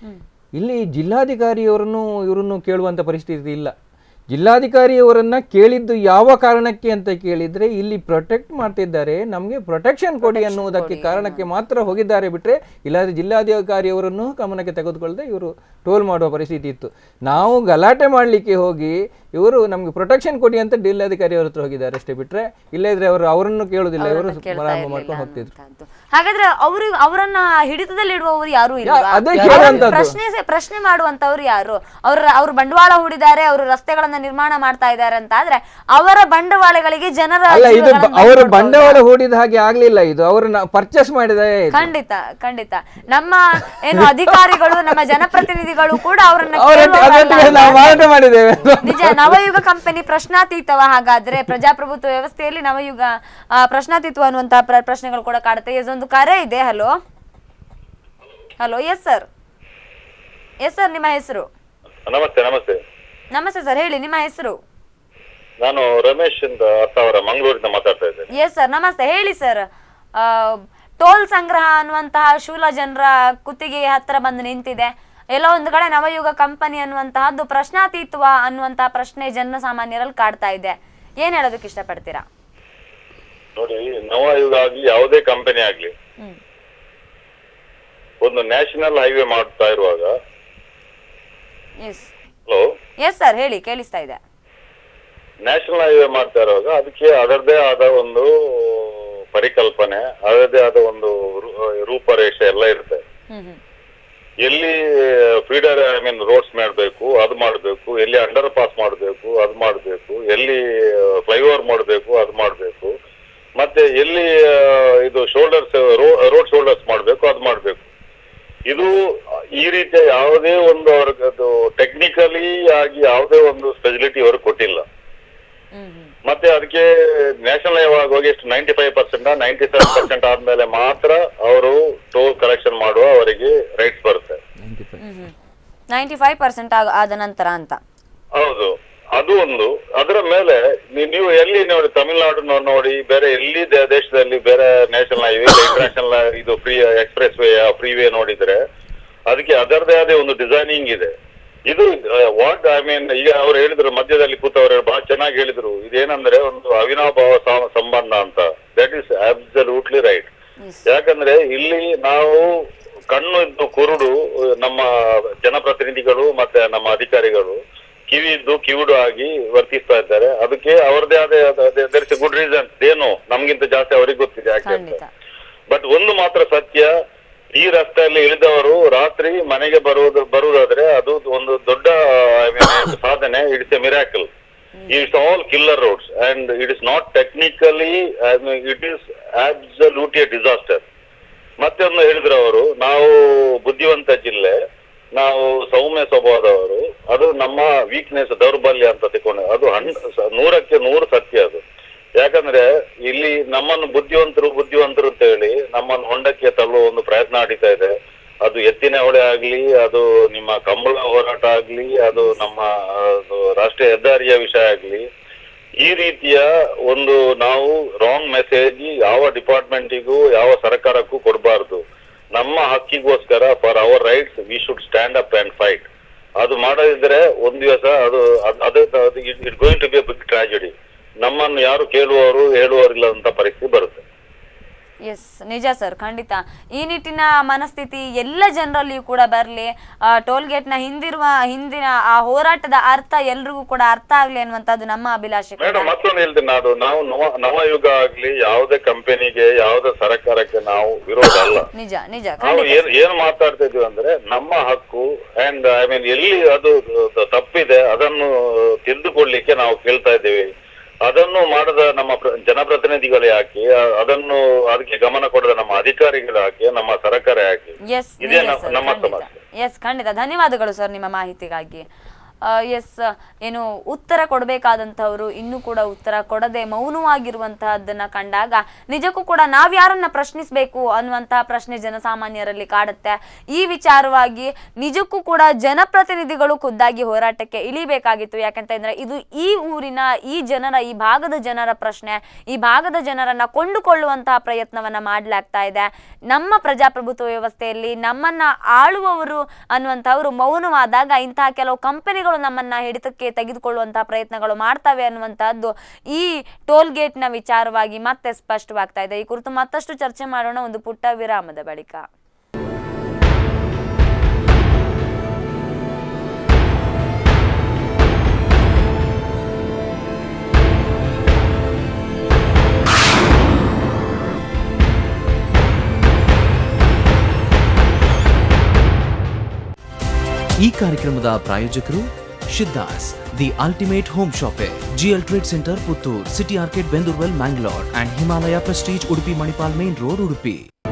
ಇಲ್ಲಿ ಜಿಲ್ಲಾಧಿಕಾರಿಯವರನ್ನು ಇವರನ್ನು ಕೇಳುವಂತ ಪರಿಸ್ಥಿತಿ ಇಲ್ಲ ಜಿಲ್ಲಾಧಿಕಾರಿಯವರನ್ನ ಕೇಳಿದ್ದು ಯಾವ ಕಾರಣಕ್ಕೆ ಅಂತ ಕೇಳಿದ್ರೆ ಇಲ್ಲಿ ಪ್ರೊಟೆಕ್ಟ್ ಮಾಡ್ತಿದ್ದಾರೆ ನಮಗೆ ಪ್ರೊಟೆಕ್ಷನ್ ಕೊಡಿ ಅನ್ನುವುದಕ್ಕೆ ಕಾರಣಕ್ಕೆ ಮಾತ್ರ ಹೋಗಿದ್ದಾರೆ ಬಿಟ್ರೆ ಇಲ್ಲಾದ್ರೆ ಜಿಲ್ಲಾಧಿಕಾರಿಯವರನ್ನು ಗಮನಕ್ಕೆ ತೆಗೆದುಕೊಳ್ಳದೆ ಇವರು ಟೋಲ್ ಮಾಡುವ ಪರಿಸ್ಥಿತಿ ಇತ್ತು ನಾವು ಗಲಾಟೆ ಮಾಡಲಿಕ್ಕೆ ಹೋಗಿ ಇವರು ನಮಗೆ ಪ್ರೊಟೆಕ್ಷನ್ ಕೊಡಿ ಅಂತ ಜಿಲ್ಲಾಧಿಕಾರಿಯವರ ಹತ್ರ ಹೋಗಿದ್ದಾರೆ ಅಷ್ಟೇ ಬಿಟ್ರೆ ಇಲ್ಲದಿದ್ರೆ ಅವರು ಅವರನ್ನು ಕೇಳುವುದಿಲ್ಲ ಇವರು ಪ್ರಾರಂಭ ಮಾಡ್ಕೊಂಡು ಹೋಗ್ತಿದ್ರು ಅಂತದ್ದು. ಹಾಗಾದ್ರೆ ಅವರು ಅವರನ್ನ ಹಿಡಿತದಲ್ಲಿಡುವವರು ಯಾರು ಇಲ್ಲ ಅದೇ ಕೇಳುವಂತದ್ದು. ಪ್ರಶ್ನೆ ಪ್ರಶ್ನೆ ಮಾಡುವಂತವ್ರು ಯಾರು ಅವ್ರ ಅವ್ರು ಬಂಡವಾಳ ಹೂಡಿದ್ದಾರೆ ಅವರು ರಸ್ತೆಗಳನ್ನ ನಿರ್ಮಾಣ ಮಾಡ್ತಾ ಇದ್ದಾರೆ ಅಂತ ಆದ್ರೆ ಅವರ ಬಂಡವಾಳಗಳಿಗೆ ಜನರ ಅಲ್ಲ ಇದು ಬ- ಜೀವಗಳನ್ನ ಅವರು ನೋಡ್ತಾ ಬಂಡವಾಳ ಹೂಡಿದ ಹಾಗೆ ಆಗ್ಲಿಲ್ಲ ಇದು ಅವರನ್ನ ಪರ್ಚೇಸ್ ಮಾಡಿದ ಖಂಡಿತ ಖಂಡಿತ ನಮ್ಮ ಏನು ಅಧಿಕಾರಿಗಳು ನಮ್ಮ ಜನಪ್ರತಿನಿಧಿಗಳು ಕೂಡ ಅವರನ್ನ ಅವರ ಕೇಳುವವರಲ್ಲ. ಅದಕ್ಕೆ ನಾವು ಮಾರಾಟ ಮಾಡಿದ್ದೇವೆ ನಿಜ ನವಯುಗ ಕಂಪನಿ ಪ್ರಶ್ನಾತೀತವ ಹಾಗಾದ್ರೆ ಪ್ರಜಾಪ್ರಭುತ್ವ ವ್ಯವಸ್ಥೆಯಲ್ಲಿ ನವಯುಗ ಆ, ಪ್ರಶ್ನಾತೀತ್ವ ಅನ್ನುವಂತಹ ಪ್ರ- ಪ್ರಶ್ನೆಗಳು ಕೂಡ ಕಾಡುತ್ತೆ ಎಸ್ ಒಂದು ಕರೆ ಇದೆ hello hello yes sir yes sir ನಿಮ್ಮ ಹೆಸರು ನಮಸ್ತೆ ನಮಸ್ತೆ ನಮಸ್ತೆ ಸರ್ ಹೇಳಿ ನಿಮ್ಮ ಹೆಸರು ನಾನು ರಮೇಶ್ ಇಂದ ಹತ್ತಾವರ ಮಂಗಳೂರಿಂದ ಮಾತಾಡ್ತಾ ಇದ್ದೇನೆ ಎಸ್ ಸರ್ ನಮಸ್ತೆ ಹೇಳಿ ಸರ್ ಟೋಲ್ ಸಂಗ್ರಹ ಅನ್ನುವಂತಹ ಶೂಲ ಜನರ ಕುತ್ತಿಗೆ ಹತ್ರ ಬಂದು ನಿಂತಿದೆ ಎಲ್ಲೋ ಒಂದು ಕಡೆ ನವಯುಗ ಕಂಪನಿ ಅನ್ನುವಂತಹದ್ದು ಪ್ರಶ್ನಾತೀತ್ವ ಅನ್ನುವಂತಹ ಪ್ರಶ್ನೆ ಜನಸಾಮಾನ್ಯರಲ್ಲಿ ಕಾಡ್ತಾ ಇದೆ ಏನ್ ಹೇಳೋದಕ್ಕೆ ಇಷ್ಟಪಡ್ತೀರಾ ನೋಡಿ ನವಯುಗ ಆಗ್ಲಿ ಯಾವುದೇ ಕಂಪನಿ ಆಗ್ಲಿ ಹ್ಮ್ ಒಂದು ನ್ಯಾಷನಲ್ ಹೈವೇ ಮಾಡ್ತಾ ಇರುವಾಗ ಎಸ್ ಹಲೋ ಎಸ್ ಸರ್ ಹೇಳಿ ಕೇಳಿಸ್ತಾ ಇದೆ ನ್ಯಾಷನಲ್ ಹೈವೇ ಮಾಡ್ತಾ ಇರುವಾಗ ಅದಕ್ಕೆ ಅದರದೇ ಆದ ಒಂದು ಪರಿಕಲ್ಪನೆ ಅದರದೇ ಆದ ಒಂದು ರೂ- ರೂಪರೇಷೆ ಎಲ್ಲ ಇರುತ್ತೆ ಹ್ಮ್ ಹ್ಮ್ ಎಲ್ಲಿ ಫೀಡರ್ ಐ ಮೀನ್ ರೋಡ್ಸ್ ಮಾಡಬೇಕು ಅದು ಮಾಡಬೇಕು ಎಲ್ಲಿ ಅಂಡರ್ ಪಾಸ್ ಮಾಡಬೇಕು ಅದು ಮಾಡಬೇಕು ಎಲ್ಲಿ ಫ್ಲೈಓವರ್ ಮಾಡಬೇಕು ಅದು ಮಾಡಬೇಕು ಮತ್ತೆ ಎಲ್ಲಿ ಆ, ಇದು ಶೋಲ್ಡರ್ಸ್ ರೋಡ್ ಶೋಲ್ಡರ್ಸ್ ಮಾಡಬೇಕು ಅದು ಮಾಡಬೇಕು ಇದು ಈ ರೀತಿಯ ಯಾವುದೇ ಒಂದು ಅವ್ರಿಗೆ ಅದು ಟೆಕ್ನಿಕಲಿ ಆಗಿ ಯಾವುದೇ ಒಂದು ಫೆಸಿಲಿಟಿ ಅವ್ರಿಗೆ ಕೊಟ್ಟಿಲ್ಲ ಮತ್ತೆ ಅದಕ್ಕೆ ನ್ಯಾಷನಲ್ ಯಾವಾಗ ಹೋಗಿ ಎಷ್ಟು ninety five percent ninety seven percent ಆದ್ಮೇಲೆ ಮಾತ್ರ ಅವರು ಟೋಲ್ ಕಲೆಕ್ಷನ್ ಮಾಡುವ ಅವರಿಗೆ ರೈಟ್ಸ್ ಬರುತ್ತೆ ನೈಂಟಿ ಫೈವ್ ಪರ್ಸೆಂಟ್ ಆದ ನಂತರ ಅಂತ ಹೌದು ಅದು ಒಂದು ಅದರ ಮೇಲೆ ನೀ- ನೀವು ಎಲ್ಲಿ ನೋಡಿ ತಮಿಳುನಾಡು ನೋಡಿ ಬೇರೆ ಎಲ್ಲಿ ದೇ- ದೇಶದಲ್ಲಿ ಬೇರೆ ನ್ಯಾಷನಲ್ ಹೈವೇ ಇಂಟರ್ನ್ಯಾಷನಲ್ ಇದು free expressway freeway ನೋಡಿದ್ರೆ ಅದಕ್ಕೆ ಅದರದೇ ಆದ ಒಂದು ಡಿಸೈನಿಂಗ್ ಇದೆ ಇದು ವಾಟ್ ಐ ಮೀನ್ ಈಗ ಅವ್ರು ಹೇಳಿದ್ರು ಮಧ್ಯದಲ್ಲಿ ಕೂತವರು ಬಹಳ ಚೆನ್ನಾಗಿ ಹೇಳಿದ್ರು ಇದೇನಂದ್ರೆ ಒಂದು ಅವಿನಾಭಾವ ಸ- ಸಂಬಂಧ ಅಂತ ದಟ್ ಈಸ್ ಅಬ್ಸಲ್ಯೂಟ್ಲಿ ರೈಟ್ ಯಾಕಂದ್ರೆ ಇಲ್ಲಿ ನಾವು ಕಣ್ಣು ಇದ್ದು ಕುರುಡು ನಮ್ಮ ಜನಪ್ರತಿನಿಧಿಗಳು ಮತ್ತೆ ನಮ್ಮ ಅಧಿಕಾರಿಗಳು ಕಿವಿ ಇದ್ದು ಕಿವುಡು ಆಗಿ ವರ್ತಿಸ್ತಾ ಇದ್ದಾರೆ ಅದಕ್ಕೆ ಅವರದೇ ಆದ ದರ್ ಇಸ್ ಗುಡ್ ರೀಸನ್ ಏನು ನಮ್ಗಿಂತ ಜಾಸ್ತಿ ಅವ್ರಿಗೆ ಗೊತ್ತಿದೆ ಯಾಕೆ ಅಂತ ಖಂಡಿತ ಬಟ್ ಒಂದು ಮಾತ್ರ ಸತ್ಯ ಈ ರಸ್ತೆಯಲ್ಲಿ ಇಳಿದವರು ರಾತ್ರಿ ಮನೆಗೆ ಬರುವುದು ಬರುವುದಾದ್ರೆ ಅದು ಒಂದು ದೊಡ್ಡ I mean, ಸಾಧನೆ it's a miracle it's all killer roads and it is not technically it is absolutely disaster ಮತ್ತೆ ಒಂದು ಹೇಳಿದ್ರು ಅವರು ನಾವು ಬುದ್ಧಿವಂತ ಜಿಲ್ಲೆ ನಾವು ಸೌಮ್ಯ ಸ್ವಭಾವದವರು ಅದು ನಮ್ಮ ವೀಕ್ನೆಸ್ ದೌರ್ಬಲ್ಯ ಅಂತ ತಿಳ್ಕೊಂಡು ಅದು ಹಣ್ ನೂರಕ್ಕೆ ನೂರು ಸತ್ಯ ಅದು ಯಾಕಂದ್ರೆ ಇಲ್ಲಿ ನಮ್ಮನ್ನು ಬುದ್ಧಿವಂತರು ಬುದ್ಧಿವಂತರು ಅಂತ ಹೇಳಿ ನಮ್ಮನ್ನು ಹೊಂಡಕ್ಕೆ ತಳ್ಳುವ ಒಂದು ಪ್ರಯತ್ನ ನಡೀತಾ ಇದೆ ಅದು ಎತ್ತಿನ ಹೊಳೆ ಆಗ್ಲಿ ಅದು ನಿಮ್ಮ ಕಂಬಳ ಹೋರಾಟ ಆಗ್ಲಿ ಅದು ನಮ್ಮ ಅದು ರಾಷ್ಟ್ರೀಯ ಹೆದ್ದಾರಿಯ ವಿಷಯ ಆಗ್ಲಿ ಈ ರೀತಿಯ ಒಂದು ನಾವು ರಾಂಗ್ ಮೆಸೇಜ್ ಯಾವ ಡಿಪಾರ್ಟ್ಮೆಂಟಿಗೂ ಯಾವ ಸರ್ಕಾರಕ್ಕೂ ಕೊಡಬಾರ್ದು ನಮ್ಮ ಹಕ್ಕಿಗೋಸ್ಕರ for our rights we should stand up and fight ಅದು ಮಾಡದಿದ್ರೆ ಒಂದ್ ದಿವಸ ಅದು ಅದ್- ಅದು it going to be big tragedy ನಮ್ಮನ್ನು ಯಾರು ಕೇಳುವವರು ಹೇಳುವವರಿಲ್ಲ ಅಂತ ಪರಿಸ್ಥಿತಿ ಬರುತ್ತೆ ಎಸ್ ನಿಜ ಸರ್ ಖಂಡಿತ ಈ ನಿಟ್ಟಿನ ಮನಸ್ಥಿತಿ ಎಲ್ಲ ಜನರಲ್ಲಿಯೂ ಕೂಡ ಬರಲಿ ಟೋಲ್ ಗೇಟ್ನ ಹಿಂದಿರುವ ಹಿಂದಿನ ಆ ಹೋರಾಟದ ಅರ್ಥ ಎಲ್ರಿಗೂ ಕೂಡ ಅರ್ಥ ಆಗ್ಲಿ ಅನ್ನುವಂಥದ್ದು ನಮ್ಮ ಅಭಿಲಾಷೆ ಕೂಡ. ಮೇಡಮ್ ಮತ್ತೊಂದು ಹೇಳ್ತೀನಿ ನಾನು ನಾವು ನವ ನವಯುಗ ಆಗ್ಲಿ ಯಾವುದೇ ಕಂಪನಿಗೆ ಯಾವುದೇ ಸರ್ಕಾರಕ್ಕೆ ನಾವು ವಿರೋಧ ಅಲ್ಲ ನಿಜ ನಿಜ ನಾವು ಖಂಡಿತ ಏನ್ ಏನ್ ಮಾತಾಡ್ತಾ ಇದೀವಿ ಅಂದ್ರೆ ನಮ್ಮ ಹಕ್ಕು ಅಂಡ್ ಐ ಮೀನ್ ಎಲ್ಲಿ ಅದು ತ- ತಪ್ಪಿದೆ ಅದನ್ನು ತಿದ್ದುಕೊಳ್ಳಿಕ್ಕೆ ನಾವು ಕೇಳ್ತಾ ಇದ್ದೀವಿ ಅದನ್ನು ಮಾಡದ ನಮ್ಮ ಪ್ರ- ಜನಪ್ರತಿನಿಧಿಗಳು ಯಾಕೆ ಅ- ಅದನ್ನು ಅದಕ್ಕೆ ಗಮನ ಕೊಡದ ನಮ್ಮ ಅಧಿಕಾರಿಗಳು ಯಾಕೆ ನಮ್ಮ ಸರ್ಕಾರ ಯಾಕೆ ಎಸ್ ಇದೇ ನಿಜ ನಮ್ಮ- ಸರ್ ನಮ್ಮ ಖಂಡಿತ ಸಮಸ್ಯೆ ಎಸ್ ಖಂಡಿತ ಧನ್ಯವಾದಗಳು ಸರ್ ನಿಮ್ಮ ಮಾಹಿತಿಗಾಗಿ ಎಸ್ ಏನು ಉತ್ತರ ಕೊಡಬೇಕಾದಂಥವ್ರು ಇನ್ನೂ ಕೂಡ ಉತ್ತರ ಕೊಡದೆ ಮೌನವಾಗಿರುವಂತಹದ್ದನ್ನ ಕಂಡಾಗ ನಿಜಕ್ಕೂ ಕೂಡ ನಾವ್ಯಾರನ್ನ ಪ್ರಶ್ನಿಸಬೇಕು ಅನ್ನುವಂತಹ ಪ್ರಶ್ನೆ ಜನಸಾಮಾನ್ಯರಲ್ಲಿ ಕಾಡುತ್ತೆ ಈ ವಿಚಾರವಾಗಿ ನಿಜಕ್ಕೂ ಕೂಡ ಜನಪ್ರತಿನಿಧಿಗಳು ಖುದ್ದಾಗಿ ಹೋರಾಟಕ್ಕೆ ಇಳಿಬೇಕಾಗಿತ್ತು ಯಾಕಂತಂದ್ರೆ ಇದು ಈ ಊರಿನ ಈ ಜನರ ಈ ಭಾಗದ ಜನರ ಪ್ರಶ್ನೆ ಈ ಭಾಗದ ಜನರನ್ನ ಕೊಂಡುಕೊಳ್ಳುವಂತಹ ಪ್ರಯತ್ನವನ್ನ ಮಾಡಲಾಗ್ತಾ ಇದೆ ನಮ್ಮ ಪ್ರಜಾಪ್ರಭುತ್ವ ವ್ಯವಸ್ಥೆಯಲ್ಲಿ ನಮ್ಮನ್ನ ಆಳುವವರು ಅನ್ನುವಂಥವ್ರು ಮೌನವಾದಾಗ ಇಂತಹ ಕೆಲವು ಕಂಪನಿಗಳು ನಮ್ಮನ್ನ ಹಿಡಿತಕ್ಕೆ ತೆಗೆದುಕೊಳ್ಳುವಂತಹ ಪ್ರಯತ್ನಗಳು ಮಾಡ್ತವೆ ಅನ್ನುವಂತಹದ್ದು ಈ ಟೋಲ್ ಗೇಟ್ನ ವಿಚಾರವಾಗಿ ಮತ್ತೆ ಸ್ಪಷ್ಟವಾಗ್ತಾ ಇದೆ ಈ ಕುರಿತು ಮತ್ತಷ್ಟು ಚರ್ಚೆ ಮಾಡೋಣ ಒಂದು ಪುಟ್ಟ ವಿರಾಮದ ಬಳಿಕ ಈ ಕಾರ್ಯಕ್ರಮದ ಪ್ರಾಯೋಜಕರು Siddhas the ultimate home shoppe GL trade centre Puttur city ಆರ್ಕೆಟ್ Bendurwell Mangalore and Himalaya prestige Udupi Manipal main road Udupi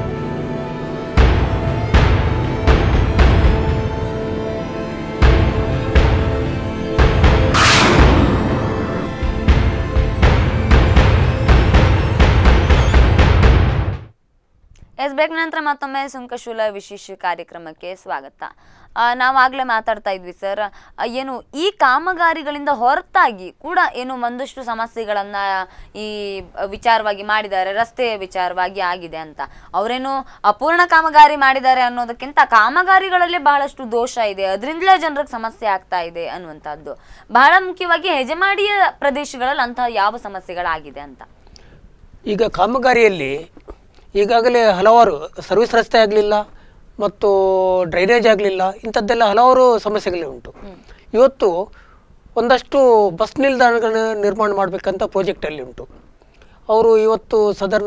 ಎಸ್ ಬ್ರೇಕ್ ನಂತರ ಮತ್ತೊಮ್ಮೆ ಸುಂಕಶೂಲ ವಿಶೇಷ ಕಾರ್ಯಕ್ರಮಕ್ಕೆ ಸ್ವಾಗತ ಆ, ನಾವಾಗ್ಲೇ ಮಾತಾಡ್ತಾ ಇದ್ವಿ ಸರ್ ಆ, ಏನು ಈ ಕಾಮಗಾರಿಗಳಿಂದ ಹೊರತಾಗಿ ಕೂಡ ಏನು ಒಂದಷ್ಟು ಸಮಸ್ಯೆಗಳನ್ನ ಈ ವಿಚಾರವಾಗಿ ಮಾಡಿದ್ದಾರೆ ರಸ್ತೆಯ ವಿಚಾರವಾಗಿ ಆಗಿದೆ ಅಂತ ಅವರೇನು ಅಪೂರ್ಣ ಕಾಮಗಾರಿ ಮಾಡಿದ್ದಾರೆ ಅನ್ನೋದಕ್ಕಿಂತ ಕಾಮಗಾರಿಗಳಲ್ಲಿ ಬಹಳಷ್ಟು ದೋಷ ಇದೆ ಅದರಿಂದಲೇ ಜನರಿಗೆ ಸಮಸ್ಯೆ ಆಗ್ತಾ ಇದೆ ಅನ್ನುವಂಥದ್ದು ಬಹಳ ಮುಖ್ಯವಾಗಿ ಹೆಜಮಾಡಿಯ ಪ್ರದೇಶಗಳಲ್ಲಿ ಅಂತಹ ಯಾವ ಸಮಸ್ಯೆಗಳಾಗಿದೆ ಅಂತ ಈಗ ಕಾಮಗಾರಿಯಲ್ಲಿ ಈಗಾಗಲೇ ಹಲವಾರು ಸರ್ವಿಸ್ ರಸ್ತೆ ಆಗಲಿಲ್ಲ ಮತ್ತು ಡ್ರೈನೇಜ್ ಆಗಲಿಲ್ಲ ಇಂಥದ್ದೆಲ್ಲ ಹಲವಾರು ಸಮಸ್ಯೆಗಳೇ ಉಂಟು ಇವತ್ತು ಒಂದಷ್ಟು ಬಸ್ ನಿಲ್ದಾಣಗಳನ್ನ ನಿರ್ಮಾಣ ಮಾಡಬೇಕಂತ ಪ್ರಾಜೆಕ್ಟಲ್ಲಿ ಉಂಟು ಅವರು ಇವತ್ತು ಸಾಧಾರಣ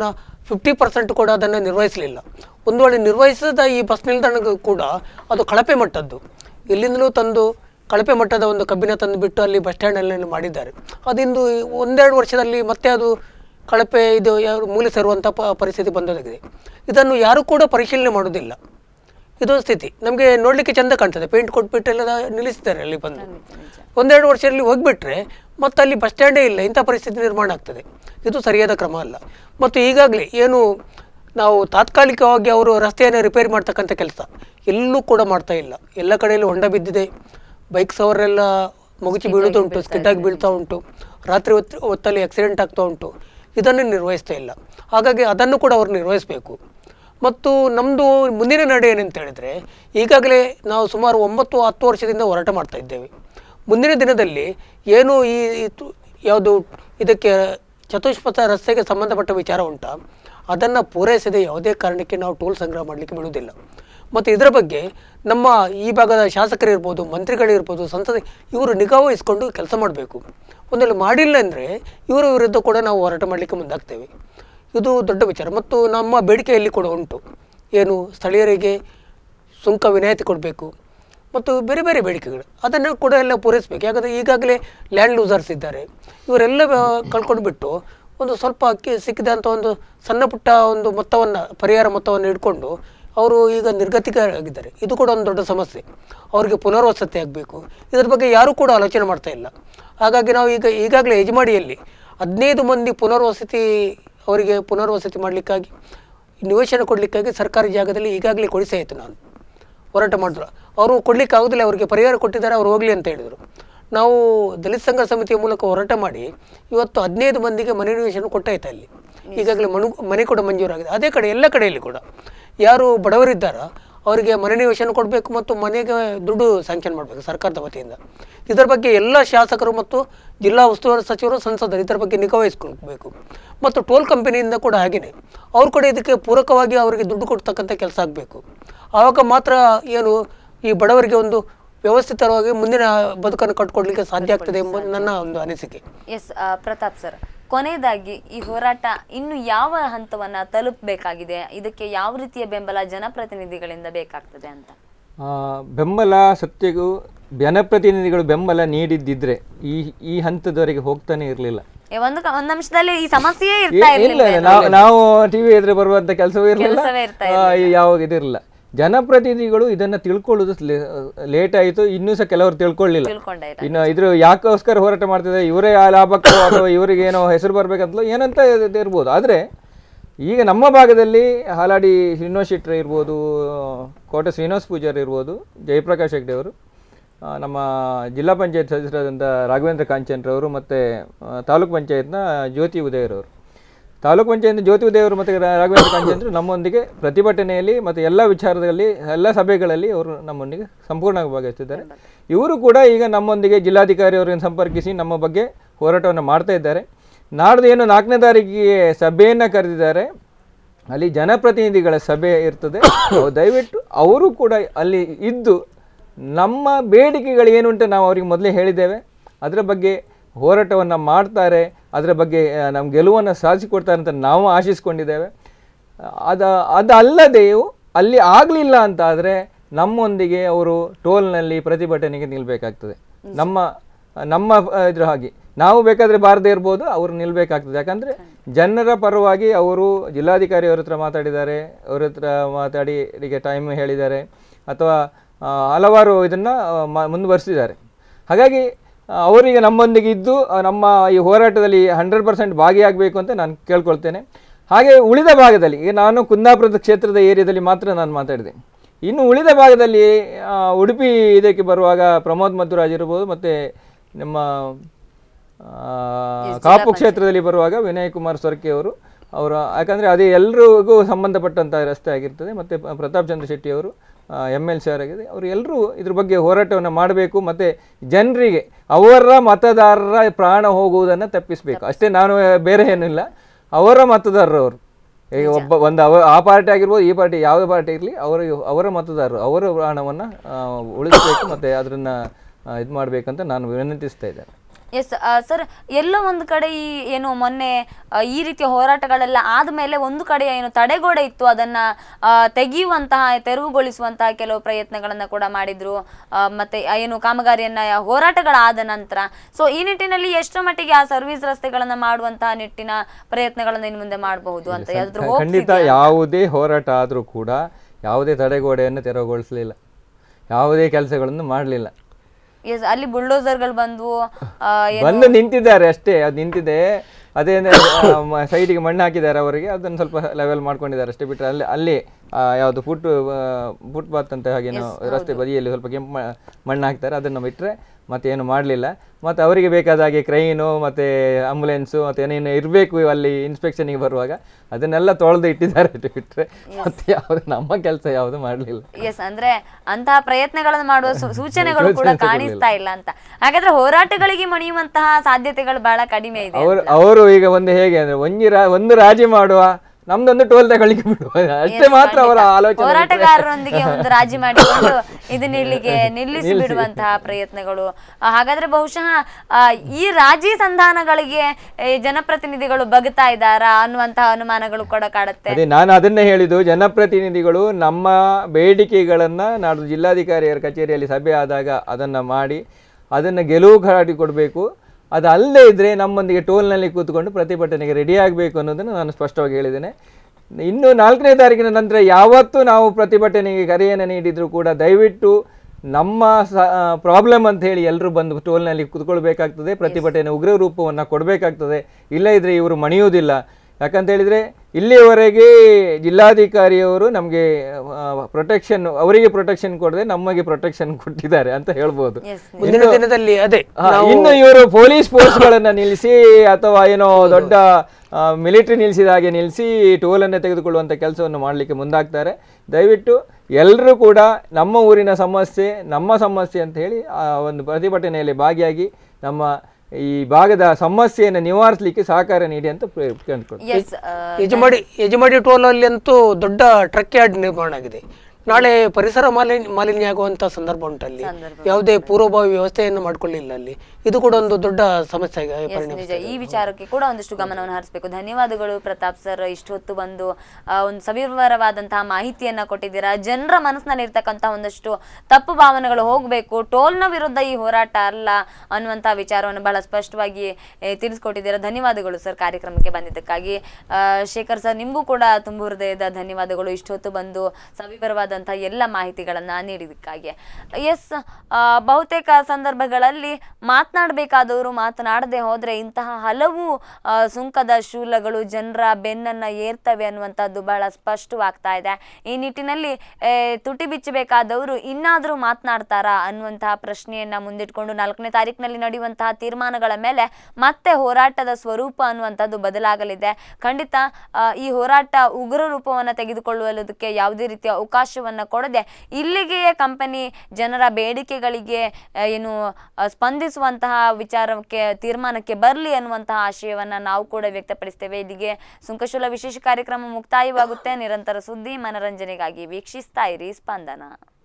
ಫಿಫ್ಟಿ ಪರ್ಸೆಂಟ್ ಕೂಡ ಅದನ್ನು ನಿರ್ವಹಿಸಲಿಲ್ಲ ಒಂದು ವೇಳೆ ನಿರ್ವಹಿಸದ ಈ ಬಸ್ ನಿಲ್ದಾಣ ಕೂಡ ಅದು ಕಳಪೆ ಮಟ್ಟದ್ದು ಎಲ್ಲಿಂದಲೂ ತಂದು ಕಳಪೆ ಮಟ್ಟದ ಒಂದು ಕಬ್ಬಿನ ತಂದು ಬಿಟ್ಟು ಅಲ್ಲಿ ಬಸ್ ಸ್ಟ್ಯಾಂಡಲ್ಲಿ ಮಾಡಿದ್ದಾರೆ ಅದಿಂದು ಒಂದೆರಡು ವರ್ಷದಲ್ಲಿ ಮತ್ತೆ ಅದು ಕಳಪೆ ಇದು ಯಾರು ಮೂಲೆ ಸೇರುವಂಥ ಪ ಪರಿಸ್ಥಿತಿ ಬಂದೊದಗಿದೆ ಇದನ್ನು ಯಾರೂ ಕೂಡ ಪರಿಶೀಲನೆ ಮಾಡೋದಿಲ್ಲ ಇದೊಂದು ಸ್ಥಿತಿ ನಮಗೆ ನೋಡಲಿಕ್ಕೆ ಚೆಂದ ಕಾಣ್ತದೆ ಪೇಂಟ್ ಕೊಟ್ಬಿಟ್ಟು ಎಲ್ಲ ನಿಲ್ಲಿಸ್ತಾರೆ ಅಲ್ಲಿ ಬಂದು ಒಂದೆರಡು ವರ್ಷದಲ್ಲಿ ಹೋಗಿಬಿಟ್ರೆ ಮತ್ತೆ ಅಲ್ಲಿ ಬಸ್ ಸ್ಟ್ಯಾಂಡೇ ಇಲ್ಲ ಇಂಥ ಪರಿಸ್ಥಿತಿ ನಿರ್ಮಾಣ ಆಗ್ತದೆ ಇದು ಸರಿಯಾದ ಕ್ರಮ ಅಲ್ಲ ಮತ್ತು ಈಗಾಗಲೇ ಏನು ನಾವು ತಾತ್ಕಾಲಿಕವಾಗಿ ಅವರು ರಸ್ತೆಯನ್ನು ರಿಪೇರಿ ಮಾಡ್ತಕ್ಕಂಥ ಕೆಲಸ ಎಲ್ಲೂ ಕೂಡ ಮಾಡ್ತಾ ಇಲ್ಲ ಎಲ್ಲ ಕಡೆಯಲ್ಲೂ ಹೊಂಡ ಬಿದ್ದಿದೆ ಬೈಕ್ ಸವರೆಲ್ಲ ಮುಗುಚಿ ಬೀಳೋದುಂಟು ಸ್ಕಿಡ್ಡಾಗಿ ಬೀಳ್ತಾ ಉಂಟು ರಾತ್ರಿ ಹೊತ್ತು ಹೊತ್ತಲ್ಲಿ ಆಕ್ಸಿಡೆಂಟ್ ಆಗ್ತಾ ಉಂಟು ಇದನ್ನು ನಿರ್ವಹಿಸ್ತಾ ಇಲ್ಲ ಹಾಗಾಗಿ ಅದನ್ನು ಕೂಡ ಅವರು ನಿರ್ವಹಿಸಬೇಕು ಮತ್ತು ನಮ್ಮದು ಮುಂದಿನ ನಡೆ ಏನಂತ ಹೇಳಿದರೆ ಈಗಾಗಲೇ ನಾವು ಸುಮಾರು ಒಂಬತ್ತು ಹತ್ತು ವರ್ಷದಿಂದ ಹೋರಾಟ ಮಾಡ್ತಾ ಇದ್ದೇವೆ ಮುಂದಿನ ದಿನದಲ್ಲಿ ಏನು ಈ ಇದು- ಯಾವುದು ಇದಕ್ಕೆ ಚತುಷ್ಪಥ ರಸ್ತೆಗೆ ಸಂಬಂಧಪಟ್ಟ ವಿಚಾರ ಉಂಟಾ ಅದನ್ನು ಪೂರೈಸದೆ ಯಾವುದೇ ಕಾರಣಕ್ಕೆ ನಾವು ಟೋಲ್ ಸಂಗ್ರಹ ಮಾಡಲಿಕ್ಕೆ ಬಿಡುವುದಿಲ್ಲ ಮತ್ತು ಇದರ ಬಗ್ಗೆ ನಮ್ಮ ಈ ಭಾಗದ ಶಾಸಕರಿರ್ಬೋದು ಮಂತ್ರಿಗಳಿರ್ಬೋದು ಸಂಸದ ಇವರು ನಿಗಾ ವಹಿಸ್ಕೊಂಡು ಕೆಲಸ ಮಾಡಬೇಕು ಒಂದು ವೇಳೆ ಮಾಡಿಲ್ಲ ಅಂದರೆ ಇವರ ವಿರುದ್ಧ ಕೂಡ ನಾವು ಹೋರಾಟ ಮಾಡಲಿಕ್ಕೆ ಮುಂದಾಗ್ತೇವೆ ಇದು ದೊಡ್ಡ ವಿಚಾರ ಮತ್ತು ನಮ್ಮ ಬೇಡಿಕೆಯಲ್ಲಿ ಕೂಡ ಉಂಟು ಏನು ಸ್ಥಳೀಯರಿಗೆ ಸುಂಕ ವಿನಾಯಿತಿ ಕೊಡಬೇಕು ಮತ್ತು ಬೇರೆ ಬೇರೆ ಬೇಡಿಕೆಗಳು ಅದನ್ನು ಕೂಡ ಎಲ್ಲ ಪೂರೈಸಬೇಕು ಯಾಕಂದರೆ ಈಗಾಗಲೇ ಲ್ಯಾಂಡ್ ಲೂಸರ್ಸ್ ಇದ್ದಾರೆ ಇವರೆಲ್ಲ ಆ, ಕಳ್ಕೊಂಡು ಬಿಟ್ಟು ಒಂದು ಸ್ವಲ್ಪ ಅಕ್ಕಿ ಸಿಕ್ಕಿದಂಥ ಒಂದು ಸಣ್ಣ ಪುಟ್ಟ ಒಂದು ಮೊತ್ತವನ್ನು ಪರಿಹಾರ ಮೊತ್ತವನ್ನು ಇಟ್ಕೊಂಡು ಅವರು ಈಗ ನಿರ್ಗತಿಕರಾಗಿದ್ದಾರೆ ಇದು ಕೂಡ ಒಂದು ದೊಡ್ಡ ಸಮಸ್ಯೆ ಅವರಿಗೆ ಪುನರ್ವಸತಿ ಆಗಬೇಕು ಇದರ ಬಗ್ಗೆ ಯಾರೂ ಕೂಡ ಆಲೋಚನೆ ಮಾಡ್ತಾ ಇಲ್ಲ ಹಾಗಾಗಿ ನಾವು ಈಗ ಈಗಾಗಲೇ ಯಜಮಾಡಿಯಲ್ಲಿ ಹದಿನೈದು ಮಂದಿ ಪುನರ್ವಸತಿ ಅವರಿಗೆ ಪುನರ್ವಸತಿ ಮಾಡಲಿಕ್ಕಾಗಿ ನಿವೇಶನ ಕೊಡಲಿಕ್ಕಾಗಿ ಸರ್ಕಾರಿ ಜಾಗದಲ್ಲಿ ಈಗಾಗಲೇ ಕೊಡಿಸಾಯಿತು ನಾನು ಹೋರಾಟ ಮಾಡಿದ್ರು ಅವರು ಕೊಡ್ಲಿಕ್ಕೆ ಆಗೋದಿಲ್ಲ ಅವರಿಗೆ ಪರಿಹಾರ ಕೊಟ್ಟಿದ್ದಾರೆ ಅವ್ರು ಹೋಗಲಿ ಅಂತ ಹೇಳಿದರು ನಾವು ದಲಿತ ಸಂಘ ಸಮಿತಿಯ ಮೂಲಕ ಹೋರಾಟ ಮಾಡಿ ಇವತ್ತು ಹದಿನೈದು ಮಂದಿಗೆ ಮನೆ ನಿವೇಶನ ಕೊಟ್ಟಾಯ್ತು ಅಲ್ಲಿ ಈಗಾಗಲೇ ಮನು ಮನೆ ಕೂಡ ಮಂಜೂರಾಗಿದೆ ಅದೇ ಕಡೆ ಎಲ್ಲ ಕಡೆಯಲ್ಲಿ ಕೂಡ ಯಾರು ಬಡವರಿದ್ದಾರೋ ಅವರಿಗೆ ಮನೆ ನಿವೇಶನ ಕೊಡಬೇಕು ಮತ್ತು ಮನೆಗೆ ದುಡ್ಡು ಸ್ಯಾಂಕ್ಷನ್ ಮಾಡಬೇಕು ಸರ್ಕಾರದ ವತಿಯಿಂದ ಇದರ ಬಗ್ಗೆ ಎಲ್ಲ ಶಾಸಕರು ಮತ್ತು ಜಿಲ್ಲಾ ಉಸ್ತುವಾರಿ ಸಚಿವರು ಸಂಸದರು ಇದರ ಬಗ್ಗೆ ನಿಗಾ ವಹಿಸ್ಕೊಳ್ಬೇಕು ಮತ್ತು ಟೋಲ್ ಕಂಪನಿಯಿಂದ ಕೂಡ ಹಾಗೆಯೇ ಅವ್ರು ಕೂಡ ಇದಕ್ಕೆ ಪೂರಕವಾಗಿ ಅವರಿಗೆ ದುಡ್ಡು ಕೊಡ್ತಕ್ಕಂಥ ಕೆಲಸ ಆಗಬೇಕು ಆವಾಗ ಮಾತ್ರ ಏನು ಈ ಬಡವರಿಗೆ ಒಂದು ವ್ಯವಸ್ಥಿತವಾಗಿ ಮುಂದಿನ ಬದುಕನ್ನು ಕಟ್ಕೊಡ್ಲಿಕ್ಕೆ ಸಾಧ್ಯ ಆಗ್ತದೆ ಎಂಬುದು ನನ್ನ ಒಂದು ಅನಿಸಿಕೆ ಎಸ್ ಪ್ರತಾಪ್ ಸರ್ ಕೊನೆಯದಾಗಿ ಈ ಹೋರಾಟ ಇನ್ನು ಯಾವ ಹಂತವನ್ನ ತಲುಪಬೇಕಾಗಿದೆ ಇದಕ್ಕೆ ಯಾವ ರೀತಿಯ ಬೆಂಬಲ ಜನಪ್ರತಿನಿಧಿಗಳಿಂದ ಬೇಕಾಗ್ತದೆ ಅಂತ ಆ, ಬೆಂಬಲ ಸತ್ಯಗೂ ಜನಪ್ರತಿನಿಧಿಗಳು ಬೆಂಬಲ ನೀಡಿದ್ದಿದ್ರೆ ಈ ಈ ಹಂತದವರೆಗೆ ಹೋಗ್ತಾನೆ ಇರಲಿಲ್ಲ ಏ, ಒಂದು ಕ- ಒಂದು ಅಂಶದಲ್ಲಿ ಈ ಸಮಸ್ಯೆಯೇ ಇರ್ತಾ ಇಲ್ಲ ಇರ್ಲಿಲ್ಲ ನಾವು ನಾವು ಟಿವಿ ಎದುರು ಬರುವಂತ ಕೆಲಸವೂ ಇರಲಿಲ್ಲ ಕೆಲ್ಸವೇ ಇರ್ತಾ ಯಾವ ಇದಿರಲಿಲ್ಲ ಜನಪ್ರತಿನಿಧಿಗಳು ಇದನ್ನ ತಿಳ್ಕೊಳ್ಳೋದು ಲೇಟ್ ಆಯಿತು ಇನ್ನೂ ಸಹ ಕೆಲವರು ತಿಳ್ಕೊಳ್ಳಿಲ್ಲ ತಿಳ್ಕೊಂಡೇ ಇಲ್ಲ. ಇನ್ನು ಇದ್ರ ಯಾಕೋಸ್ಕರ ಹೋರಾಟ ಮಾಡ್ತಿದ್ದಾರೆ ಇವರೇ ಆ ಲಾಭಕ್ಕೋ ಅಥವಾ ಇವರಿಗೆ ಏನೋ ಹೆಸರು ಬರ್ಬೇಕಂತಲೋ ಏನಂತ ಇದ್ ಇರ್ಬೋದು ಆದರೆ ಈಗ ನಮ್ಮ ಭಾಗದಲ್ಲಿ ಹಾಲಾಡಿ ಶ್ರೀನಿವಾಸ್ ಶೆಟ್ಟಿ ಇರ್ಬೋದು ಕೋಟೆ ಶ್ರೀನಿವಾಸ್ ಪೂಜಾರಿ ಇರ್ಬೋದು ಜಯಪ್ರಕಾಶ್ ಹೆಗ್ಡೆ ಅವರು ಆ, ನಮ್ಮ ಜಿಲ್ಲಾ ಪಂಚಾಯತ್ ಸದಸ್ಯರಾದಂಥ ರಾಘವೇಂದ್ರ ಕಾಂಚನ್ರವರು ಮತ್ತು ತಾಲೂಕ್ ಪಂಚಾಯತ್ನ ಜ್ಯೋತಿ ಉದಯರವರು ತಾಲೂಕು ಪಂಚಾಯತ್ ಜ್ಯೋತಿ ಉದಯವರು ಮತ್ತು ರಾ- ರಾಘವೇಂದ್ರ ಕಾಂಚಂದ್ರು ನಮ್ಮೊಂದಿಗೆ ಪ್ರತಿಭಟನೆಯಲ್ಲಿ ಮತ್ತು ಎಲ್ಲ ವಿಚಾರದಲ್ಲಿ ಎಲ್ಲ ಸಭೆಗಳಲ್ಲಿ ಅವರು ನಮ್ಮೊಂದಿಗೆ ಸಂಪೂರ್ಣವಾಗಿ ಭಾಗವಹಿಸ್ತಿದ್ದಾರೆ ಇವರು ಕೂಡ ಈಗ ನಮ್ಮೊಂದಿಗೆ ಜಿಲ್ಲಾಧಿಕಾರಿ ಅವರನ್ನು ಸಂಪರ್ಕಿಸಿ ನಮ್ಮ ಬಗ್ಗೆ ಹೋರಾಟವನ್ನು ಮಾಡ್ತಾ ಇದ್ದಾರೆ ನಾಡ್ದು ಏನು ನಾಲ್ಕನೇ ತಾರೀಕಿಗೆ ಸಭೆಯನ್ನು ಕರೆದಿದ್ದಾರೆ ಅಲ್ಲಿ ಜನಪ್ರತಿನಿಧಿಗಳ ಸಭೆ ಇರ್ತದೆ ಅವು ದಯವಿಟ್ಟು ಅವರು ಕೂಡ ಅಲ್ಲಿ ಇದ್ದು ನಮ್ಮ ಬೇಡಿಕೆಗಳು ಏನು ಅಂತ ನಾವು ಅವ್ರಿಗೆ ಮೊದಲೇ ಹೇಳಿದ್ದೇವೆ ಅದರ ಬಗ್ಗೆ ಹೋರಾಟವನ್ನು ಮಾಡ್ತಾರೆ ಅದರ ಬಗ್ಗೆ ನಮ್ಮ ಗೆಲುವನ್ನು ಸಾಧಿಸಿಕೊಡ್ತಾರೆ ಅಂತ ನಾವು ಆಶಿಸ್ಕೊಂಡಿದ್ದೇವೆ ಅದ ಅದಲ್ಲದೆಯೂ ಅಲ್ಲಿ ಆಗಲಿಲ್ಲ ಅಂತ ಆದರೆ ನಮ್ಮೊಂದಿಗೆ ಅವರು ಟೋಲ್ನಲ್ಲಿ ಪ್ರತಿಭಟನೆಗೆ ನಿಲ್ಲಬೇಕಾಗ್ತದೆ ನಮ್ಮ ನಮ್ಮ ಆ, ಇದ್ರ ಹಾಗೆ ನಾವು ಬೇಕಾದರೆ ಬಾರದೇ ಇರ್ಬೋದು ಅವರು ನಿಲ್ಲಬೇಕಾಗ್ತದೆ ಯಾಕಂದರೆ ಜನರ ಪರವಾಗಿ ಅವರು ಜಿಲ್ಲಾಧಿಕಾರಿ ಅವ್ರ ಹತ್ರ ಮಾತಾಡಿದ್ದಾರೆ ಅವ್ರ ಹತ್ರ ಮಾತಾಡಿ ಈಗ ಟೈಮ್ ಹೇಳಿದ್ದಾರೆ ಅಥವಾ ಆ, ಹಲವಾರು ಇದನ್ನು ಮುಂದುವರಿಸಿದ್ದಾರೆ ಹಾಗಾಗಿ ಆ, ಅವರಿಗೆ ನಮ್ಮೊಂದಿಗೆ ಇದ್ದು ಆ, ನಮ್ಮ ಈ ಹೋರಾಟದಲ್ಲಿ ಹಂಡ್ರೆಡ್ ಪರ್ಸೆಂಟ್ ಭಾಗಿಯಾಗಬೇಕು ಅಂತ ನಾನು ಕೇಳ್ಕೊಳ್ತೇನೆ ಹಾಗೆ ಉಳಿದ ಭಾಗದಲ್ಲಿ ಈಗ ನಾನು ಕುಂದಾಪುರದ ಕ್ಷೇತ್ರದ ಏರಿಯಾದಲ್ಲಿ ಮಾತ್ರ ನಾನು ಮಾತಾಡಿದೆ ಇನ್ನು ಉಳಿದ ಭಾಗದಲ್ಲಿ ಆ, ಉಡುಪಿ ಇದಕ್ಕೆ ಬರುವಾಗ ಪ್ರಮೋದ್ ಮಧುರಾಜ್ ಇರ್ಬೋದು ಮತ್ತು ನಮ್ಮ ಆ, ಕಾಪು ಕ್ಷೇತ್ರದಲ್ಲಿ ಬರುವಾಗ ವಿನಯ್ ಕುಮಾರ್ ಸೊರ್ಕೆ ಅವರು ಅವರು ಯಾಕಂದರೆ ಅದೇ ಎಲ್ರಿಗೂ ಸಂಬಂಧಪಟ್ಟಂಥ ರಸ್ತೆ ಆಗಿರ್ತದೆ ಮತ್ತು ಪ- ಪ್ರತಾಪ್ ಚಂದ್ರ ಶೆಟ್ಟಿ ಅವರು ಎಮ್ ಎಲ್ ಸಿ ಅವರಾಗಿದೆ ಅವರು ಎಲ್ಲರೂ ಇದ್ರ ಬಗ್ಗೆ ಹೋರಾಟವನ್ನು ಮಾಡಬೇಕು ಮತ್ತು ಜನರಿಗೆ ಅವರ ಮತದಾರರ ಪ್ರಾಣ ಹೋಗುವುದನ್ನು ತಪ್ಪಿಸಬೇಕು ಅಷ್ಟೇ ನಾನು ಬೇರೆ ಏನಿಲ್ಲ ಅವರ ಮತದಾರರು ಅವರು ಈಗ ಒಬ್ಬ ಒಂದು ಅವ ಆ ಪಾರ್ಟಿ ಆಗಿರ್ಬೋದು ಈ ಪಾರ್ಟಿ ಯಾವುದೇ ಪಾರ್ಟಿ ಇರಲಿ ಅವರ ಅವರ ಮತದಾರರು ಅವರ ಪ್ರಾಣವನ್ನು ಉಳಿಸಬೇಕು ಮತ್ತು ಅದನ್ನು ಇದು ಮಾಡಬೇಕಂತ ನಾನು ವಿನಂತಿಸ್ತಾ ಇದ್ದೇನೆ ಎಸ್ ಸರ್ ಎಲ್ಲೋ ಒಂದು ಕಡೆ ಈ ಏನು ಮೊನ್ನೆ ಆ, ಈ ರೀತಿಯ ಹೋರಾಟಗಳೆಲ್ಲ ಆದ್ಮೇಲೆ ಒಂದು ಕಡೆ ಏನು ತಡೆಗೋಡೆ ಇತ್ತು ಅದನ್ನ ಆ, ತೆಗೆಯುವಂತಹ ತೆರವುಗೊಳಿಸುವಂತಹ ಕೆಲವು ಪ್ರಯತ್ನಗಳನ್ನ ಕೂಡ ಮಾಡಿದ್ರು ಆ, ಮತ್ತೆ ಆ ಏನು ಕಾಮಗಾರಿಯನ್ನ ಹೋರಾಟಗಳಾದ ನಂತರ ಸೊ ಈ ನಿಟ್ಟಿನಲ್ಲಿ ಎಷ್ಟರ ಮಟ್ಟಿಗೆ ಆ ಸರ್ವಿಸ್ ರಸ್ತೆಗಳನ್ನ ಮಾಡುವಂತಹ ನಿಟ್ಟಿನ ಪ್ರಯತ್ನಗಳನ್ನ ಇನ್ನು ಮುಂದೆ ಮಾಡಬಹುದು ಅಂತ ಯಾವ್ದಾದ್ರು hopes ಖಂಡಿತ ಇದೆಯಾ? ಯಾವುದೇ ಹೋರಾಟ ಆದರೂ ಕೂಡ ಯಾವುದೇ ತಡೆಗೋಡೆಯನ್ನು ತೆರವುಗೊಳಿಸಲಿಲ್ಲ ಯಾವುದೇ ಕೆಲಸಗಳನ್ನು ಮಾಡಲಿಲ್ಲ ಎಸ್ ಅಲ್ಲಿ ಬುಲ್ಡೋಸರ್ಗಳು ಬಂದ್ವು ಆ, ಏನು ಬಂದು ನಿಂತಿದ್ದಾರೆ ಅಷ್ಟೇ ಅದು ನಿಂತಿದೆ ಅದೇ ಸೈಡಿಗೆ ಮಣ್ಣು ಹಾಕಿದ್ದಾರೆ ಅವರಿಗೆ ಅದನ್ನು ಸ್ವಲ್ಪ ಲೆವೆಲ್ ಮಾಡ್ಕೊಂಡಿದ್ದಾರೆ ಅಷ್ಟೇ ಬಿಟ್ಟರೆ ಅಲ್ಲಿ ಅಲ್ಲಿ ಆ, ಯಾವುದು ಫುಟ್ ಫುಟ್ಪಾತ್ ಅಂತ ಹಾಗೇನೋ ರಸ್ತೆ ಬದಿಯಲ್ಲಿ ಸ್ವಲ್ಪ ಕೆಂಪು ಮ- ಮಣ್ಣು ಹಾಕ್ತಾರೆ ಅದನ್ನು ಬಿಟ್ಟರೆ ಮತ್ತೇನು ಮಾಡಲಿಲ್ಲ ಮತ್ತು ಅವರಿಗೆ ಬೇಕಾದ ಹಾಗೆ ಕ್ರೈನು ಮತ್ತು ಆಂಬುಲೆನ್ಸು ಮತ್ತು ಏನೇನು ಇರಬೇಕು ಅಲ್ಲಿ ಇನ್ಸ್ಪೆಕ್ಷನಿಗೆ ಬರುವಾಗ ಅದನ್ನೆಲ್ಲ ತೊಳೆದು ಇಟ್ಟಿದ್ದಾರೆ ಅಷ್ಟೇ ಬಿಟ್ಟರೆ ಮತ್ತು ಯಾವುದು ನಮ್ಮ ಕೆಲಸ ಯಾವುದು ಮಾಡಲಿಲ್ಲ ಎಸ್ ಅಂದ್ರೆ ಅಂತಹ ಪ್ರಯತ್ನಗಳನ್ನು ಮಾಡುವ ಸೂ- ಸೂಚನೆಗಳು ಕೂಡ ಸೂಚನೆ ಕಾಣಿಸ್ತಾ ಇಲ್ಲ ಅಂತ ಹಾಗಾದ್ರೆ ಹೋರಾಟಗಳಿಗೆ ಮಣಿಯುವಂತಹ ಸಾಧ್ಯತೆಗಳು ಬಹಳ ಕಡಿಮೆ ಇದೆ ಅವರು ಅವರು ಈಗ ಒಂದು ಹೇಗೆ ಅಂದ್ರೆ ಒಂಜಿ ರಾ ಒಂದು ರಾಜಿ ಮಾಡುವ ನಮ್ದೊಂದು ಟೋಲ್ ತಗೊಳ್ಳಿಕ್ಕೆ ಬಿಡುವ ಅಷ್ಟೇ Yes, ಮಾತ್ರ ಅವರ ಖಂಡಿತ. ಆಲೋಚನೆ ಇರ್ತದೆ. ಹೋರಾಟಗಾರರೊಂದಿಗೆ ಒಂದು ರಾಜಿ ಮಾಡಿಕೊಂಡು ಇದನ್ನ ಇಲ್ಲಿಗೆ ನಿಲ್ಲಿಸಿ ಬಿಡುವಂತಹ ಪ್ರಯತ್ನಗಳು ಆ, ಹಾಗಾದ್ರೆ ಬಹುಶಃ ಆ, ಈ ರಾಜಿ ಸಂಧಾನಗಳಿಗೆ ಈ ಜನಪ್ರತಿನಿಧಿಗಳು ಬಗ್ತಾ ಇದ್ದಾರಾ ಅನ್ನುವಂತಹ ಅನುಮಾನಗಳು ಕೂಡ ಕಾಡುತ್ತೆ ಅದೇ ನಾನು ಅದನ್ನೇ ಹೇಳಿದ್ದು ಜನಪ್ರತಿನಿಧಿಗಳು ನಮ್ಮ ಬೇಡಿಕೆಗಳನ್ನ ನಾಡು ಜಿಲ್ಲಾಧಿಕಾರಿಯರ ಕಚೇರಿಯಲ್ಲಿ ಸಭೆ ಆದಾಗ ಅದನ್ನ ಮಾಡಿ ಅದನ್ನ ಗೆಲುವು ಕಾಡಿ ಕೊಡಬೇಕು ಅದು ಅಲ್ಲದೆ ಇದ್ರೆ ನಮ್ಮೊಂದಿಗೆ ಟೋಲ್ನಲ್ಲಿ ಕೂತ್ಕೊಂಡು ಪ್ರತಿಭಟನೆಗೆ ರೆಡಿ ಆಗಬೇಕು ಅನ್ನೋದನ್ನು ನಾನು ಸ್ಪಷ್ಟವಾಗಿ ಹೇಳಿದ್ದೇನೆ ಇನ್ನು ನಾಲ್ಕನೇ ತಾರೀಕಿನ ನಂತರ ಯಾವತ್ತೂ ನಾವು ಪ್ರತಿಭಟನೆಗೆ ಕರೆಯನ್ನು ನೀಡಿದ್ರು ಕೂಡ ದಯವಿಟ್ಟು ನಮ್ಮ ಪ್ರಾಬ್ಲಮ್ ಅಂತ ಹೇಳಿ ಎಲ್ಲರೂ ಬಂದು ಟೋಲ್ನಲ್ಲಿ ಕೂತ್ಕೊಳ್ಬೇಕಾಗ್ತದೆ ಪ್ರತಿಭಟನೆ ಉಗ್ರ ರೂಪವನ್ನು ಕೊಡಬೇಕಾಗ್ತದೆ ಇಲ್ಲ ಇದ್ರೆ ಇವರು ಮಣಿಯುವುದಿಲ್ಲ ಯಾಕಂತ ಹೇಳಿದ್ರೆ ಇಲ್ಲಿಯವರೆಗೆ ಜಿಲ್ಲಾಧಿಕಾರಿಯವರು ನಮಗೆ ಪ್ರೊಟೆಕ್ಷನ್ ಅವರಿಗೆ ಪ್ರೊಟೆಕ್ಷನ್ ಕೊಡದೆ ನಮಗೆ ಪ್ರೊಟೆಕ್ಷನ್ ಕೊಟ್ಟಿದ್ದಾರೆ ಅಂತ ಹೇಳ್ಬೋದು Yes, ಮುಂದಿನ ದಿನದಲ್ಲಿ ಅದೇ ಹಾ, ಇನ್ನು ಇವರು ಪೊಲೀಸ್ ಫೋರ್ಸ್ಗಳನ್ನ ನಿಲ್ಲಿಸಿ ಅಥವಾ ಏನೋ ದೊಡ್ಡ ಮಿಲಿಟರಿ ನಿಲ್ಲಿಸಿದ ಹಾಗೆ ನಿಲ್ಲಿಸಿ ಟೋಲನ್ನು ತೆಗೆದುಕೊಳ್ಳುವಂಥ ಕೆಲಸವನ್ನು ಮಾಡಲಿಕ್ಕೆ ಮುಂದಾಗ್ತಾರೆ ದಯವಿಟ್ಟು ಎಲ್ಲರೂ ಕೂಡ ನಮ್ಮ ಊರಿನ ಸಮಸ್ಯೆ ನಮ್ಮ ಸಮಸ್ಯೆ ಅಂತ ಹೇಳಿ ಆ ಒಂದು ಪ್ರತಿಭಟನೆಯಲ್ಲಿ ಭಾಗಿಯಾಗಿ ನಮ್ಮ ಈ ಭಾಗದ ಸಮಸ್ಯೆಯನ್ನು ನಿವಾರಿಸಲಿಕ್ಕೆ ಸಹಕಾರ ನೀಡಿ ಅಂತ ಪ್ರ- ಕೇಳ್ಕೊಳ್ತೀನಿ ಎಸ್ ಯಜಮಾಡಿ ಯಜಮಾಡಿ ಟೋಲಲ್ಲಿ ಅಂತೂ ದೊಡ್ಡ ಟ್ರಕ್ ಯಾರ್ಡ್ ನಿರ್ಮಾಣ ಆಗಿದೆ ನಾಳೆ ಪರಿಸರ ಮಾಲಿನ್ಯ ಮಾಲಿನ್ಯ ಆಗುವಂತ ಸಂದರ್ಭ ಉಂಟಲ್ಲಿ ಯಾವುದೇ ಪೂರ್ವಭಾವಿ ವ್ಯವಸ್ಥೆಯನ್ನು ಮಾಡ್ಕೊಳ್ಳಿಲ್ಲ ಅಲ್ಲಿ ಇದು ಕೂಡ ಒಂದು ದೊಡ್ಡ ಸಮಸ್ಯೆ ಆಗಿ ಎಸ್ ಪರಿಣಮಿಸಿದೆ. ನಿಜ ಈ ವಿಚಾರಕ್ಕೆ ಕೂಡ ಒಂದಿಷ್ಟು ಗಮನವನ್ನು ಹರಿಸಬೇಕು ಧನ್ಯವಾದಗಳು ಪ್ರತಾಪ್ ಸರ್ ಇಷ್ಟು ಹೊತ್ತು ಬಂದು ಆ, ಒಂದು ಸವಿವರವಾದಂತಹ ಮಾಹಿತಿಯನ್ನ ಕೊಟ್ಟಿದ್ದೀರಾ ಜನರ ಮನಸ್ಸಿನಲ್ಲಿ ಇರ್ತಕ್ಕಂತಹ ಒಂದಷ್ಟು ತಪ್ಪು ಭಾವನೆಗಳು ಹೋಗಬೇಕು ಟೋಲ್ನ ವಿರುದ್ಧ ಈ ಹೋರಾಟ ಅಲ್ಲ ಅನ್ನುವಂತಹ ವಿಚಾರವನ್ನು ಬಹಳ ಸ್ಪಷ್ಟವಾಗಿ ಏ, ತಿಳಿಸ್ಕೊಟ್ಟಿದ್ದೀರಾ ಧನ್ಯವಾದಗಳು ಸರ್ ಕಾರ್ಯಕ್ರಮಕ್ಕೆ ಬಂದಿದ್ದಕ್ಕಾಗಿ ಆ, ಶೇಖರ್ ಸರ್ ನಿಮಗೂ ಕೂಡ ತುಂಬ ಹೃದಯದ ಧನ್ಯವಾದಗಳು ಇಷ್ಟು ಹೊತ್ತು ಬಂದು ಸವಿವರವಾದಂತಹ ಎಲ್ಲ ಮಾಹಿತಿಗಳನ್ನ ನೀಡಿದ್ದಕ್ಕಾಗಿ ಎಸ್ ಬಹುತೇಕ ಸಂದರ್ಭಗಳಲ್ಲಿ ಮಾತನಾಡಬೇಕಾದವರು ಮಾತನಾಡದೆ ಹೋದ್ರೆ ಇಂತಹ ಹಲವು ಆ, ಸುಂಕದ ಶೂಲಗಳು ಜನರ ಬೆನ್ನನ್ನ ಏರ್ತವೆ ಅನ್ನುವಂಥದ್ದು ಬಹಳ ಸ್ಪಷ್ಟವಾಗ್ತಾ ಇದೆ ಈ ನಿಟ್ಟಿನಲ್ಲಿ ಏ, ತುಟಿ ಬಿಚ್ಚಬೇಕಾದವರು ಇನ್ನಾದರೂ ಮಾತನಾಡ್ತಾರಾ ಅನ್ನುವಂತಹ ಪ್ರಶ್ನೆಯನ್ನ ಮುಂದಿಟ್ಕೊಂಡು ನಾಲ್ಕನೇ ತಾರೀಕಿನಲ್ಲಿ ನಡೆಯುವಂತಹ ತೀರ್ಮಾನಗಳ ಮೇಲೆ ಮತ್ತೆ ಹೋರಾಟದ ಸ್ವರೂಪ ಅನ್ನುವಂಥದ್ದು ಬದಲಾಗಲಿದೆ ಖಂಡಿತ ಆ, ಈ ಹೋರಾಟ ಉಗ್ರ ರೂಪವನ್ನು ತೆಗೆದುಕೊಳ್ಳುವುದಕ್ಕೆ ಯಾವುದೇ ರೀತಿಯ ಅವಕಾಶವನ್ನ ಕೊಡದೆ ಇಲ್ಲಿಗೆಯೇ ಕಂಪನಿ ಜನರ ಬೇಡಿಕೆಗಳಿಗೆ ಆ, ಏನು ಆ, ಸ್ಪಂದಿಸುವಂತಹ ವಿಚಾರಕ್ಕೆ ತೀರ್ಮಾನಕ್ಕೆ ಬರಲಿ ಅನ್ನುವಂತಹ ಆಶಯವನ್ನ ನಾವು ಕೂಡ ವ್ಯಕ್ತಪಡಿಸ್ತೇವೆ ಇಲ್ಲಿಗೆ ಸುಂಕಶುಲ ವಿಶೇಷ ಕಾರ್ಯಕ್ರಮ ಮುಕ್ತಾಯವಾಗುತ್ತೆ ನಿರಂತರ ಸುದ್ದಿ ಮನರಂಜನೆಗಾಗಿ ವೀಕ್ಷಿಸ್ತಾ ಇರಿ ಸ್ಪಂದನ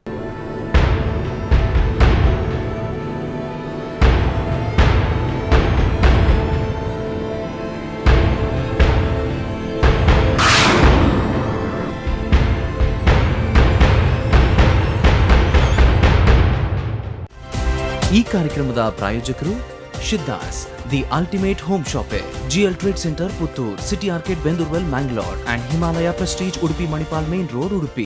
ಈ ಕಾರ್ಯಕ್ರಮದ ಪ್ರಾಯೋಜಕರು Siddhas the ultimate home shoppe GL trade centre Puttur city ಆರ್ಕೆಟ್ Bendurwell Mangalore and Himalaya prestige Udupi Manipal main road Udupi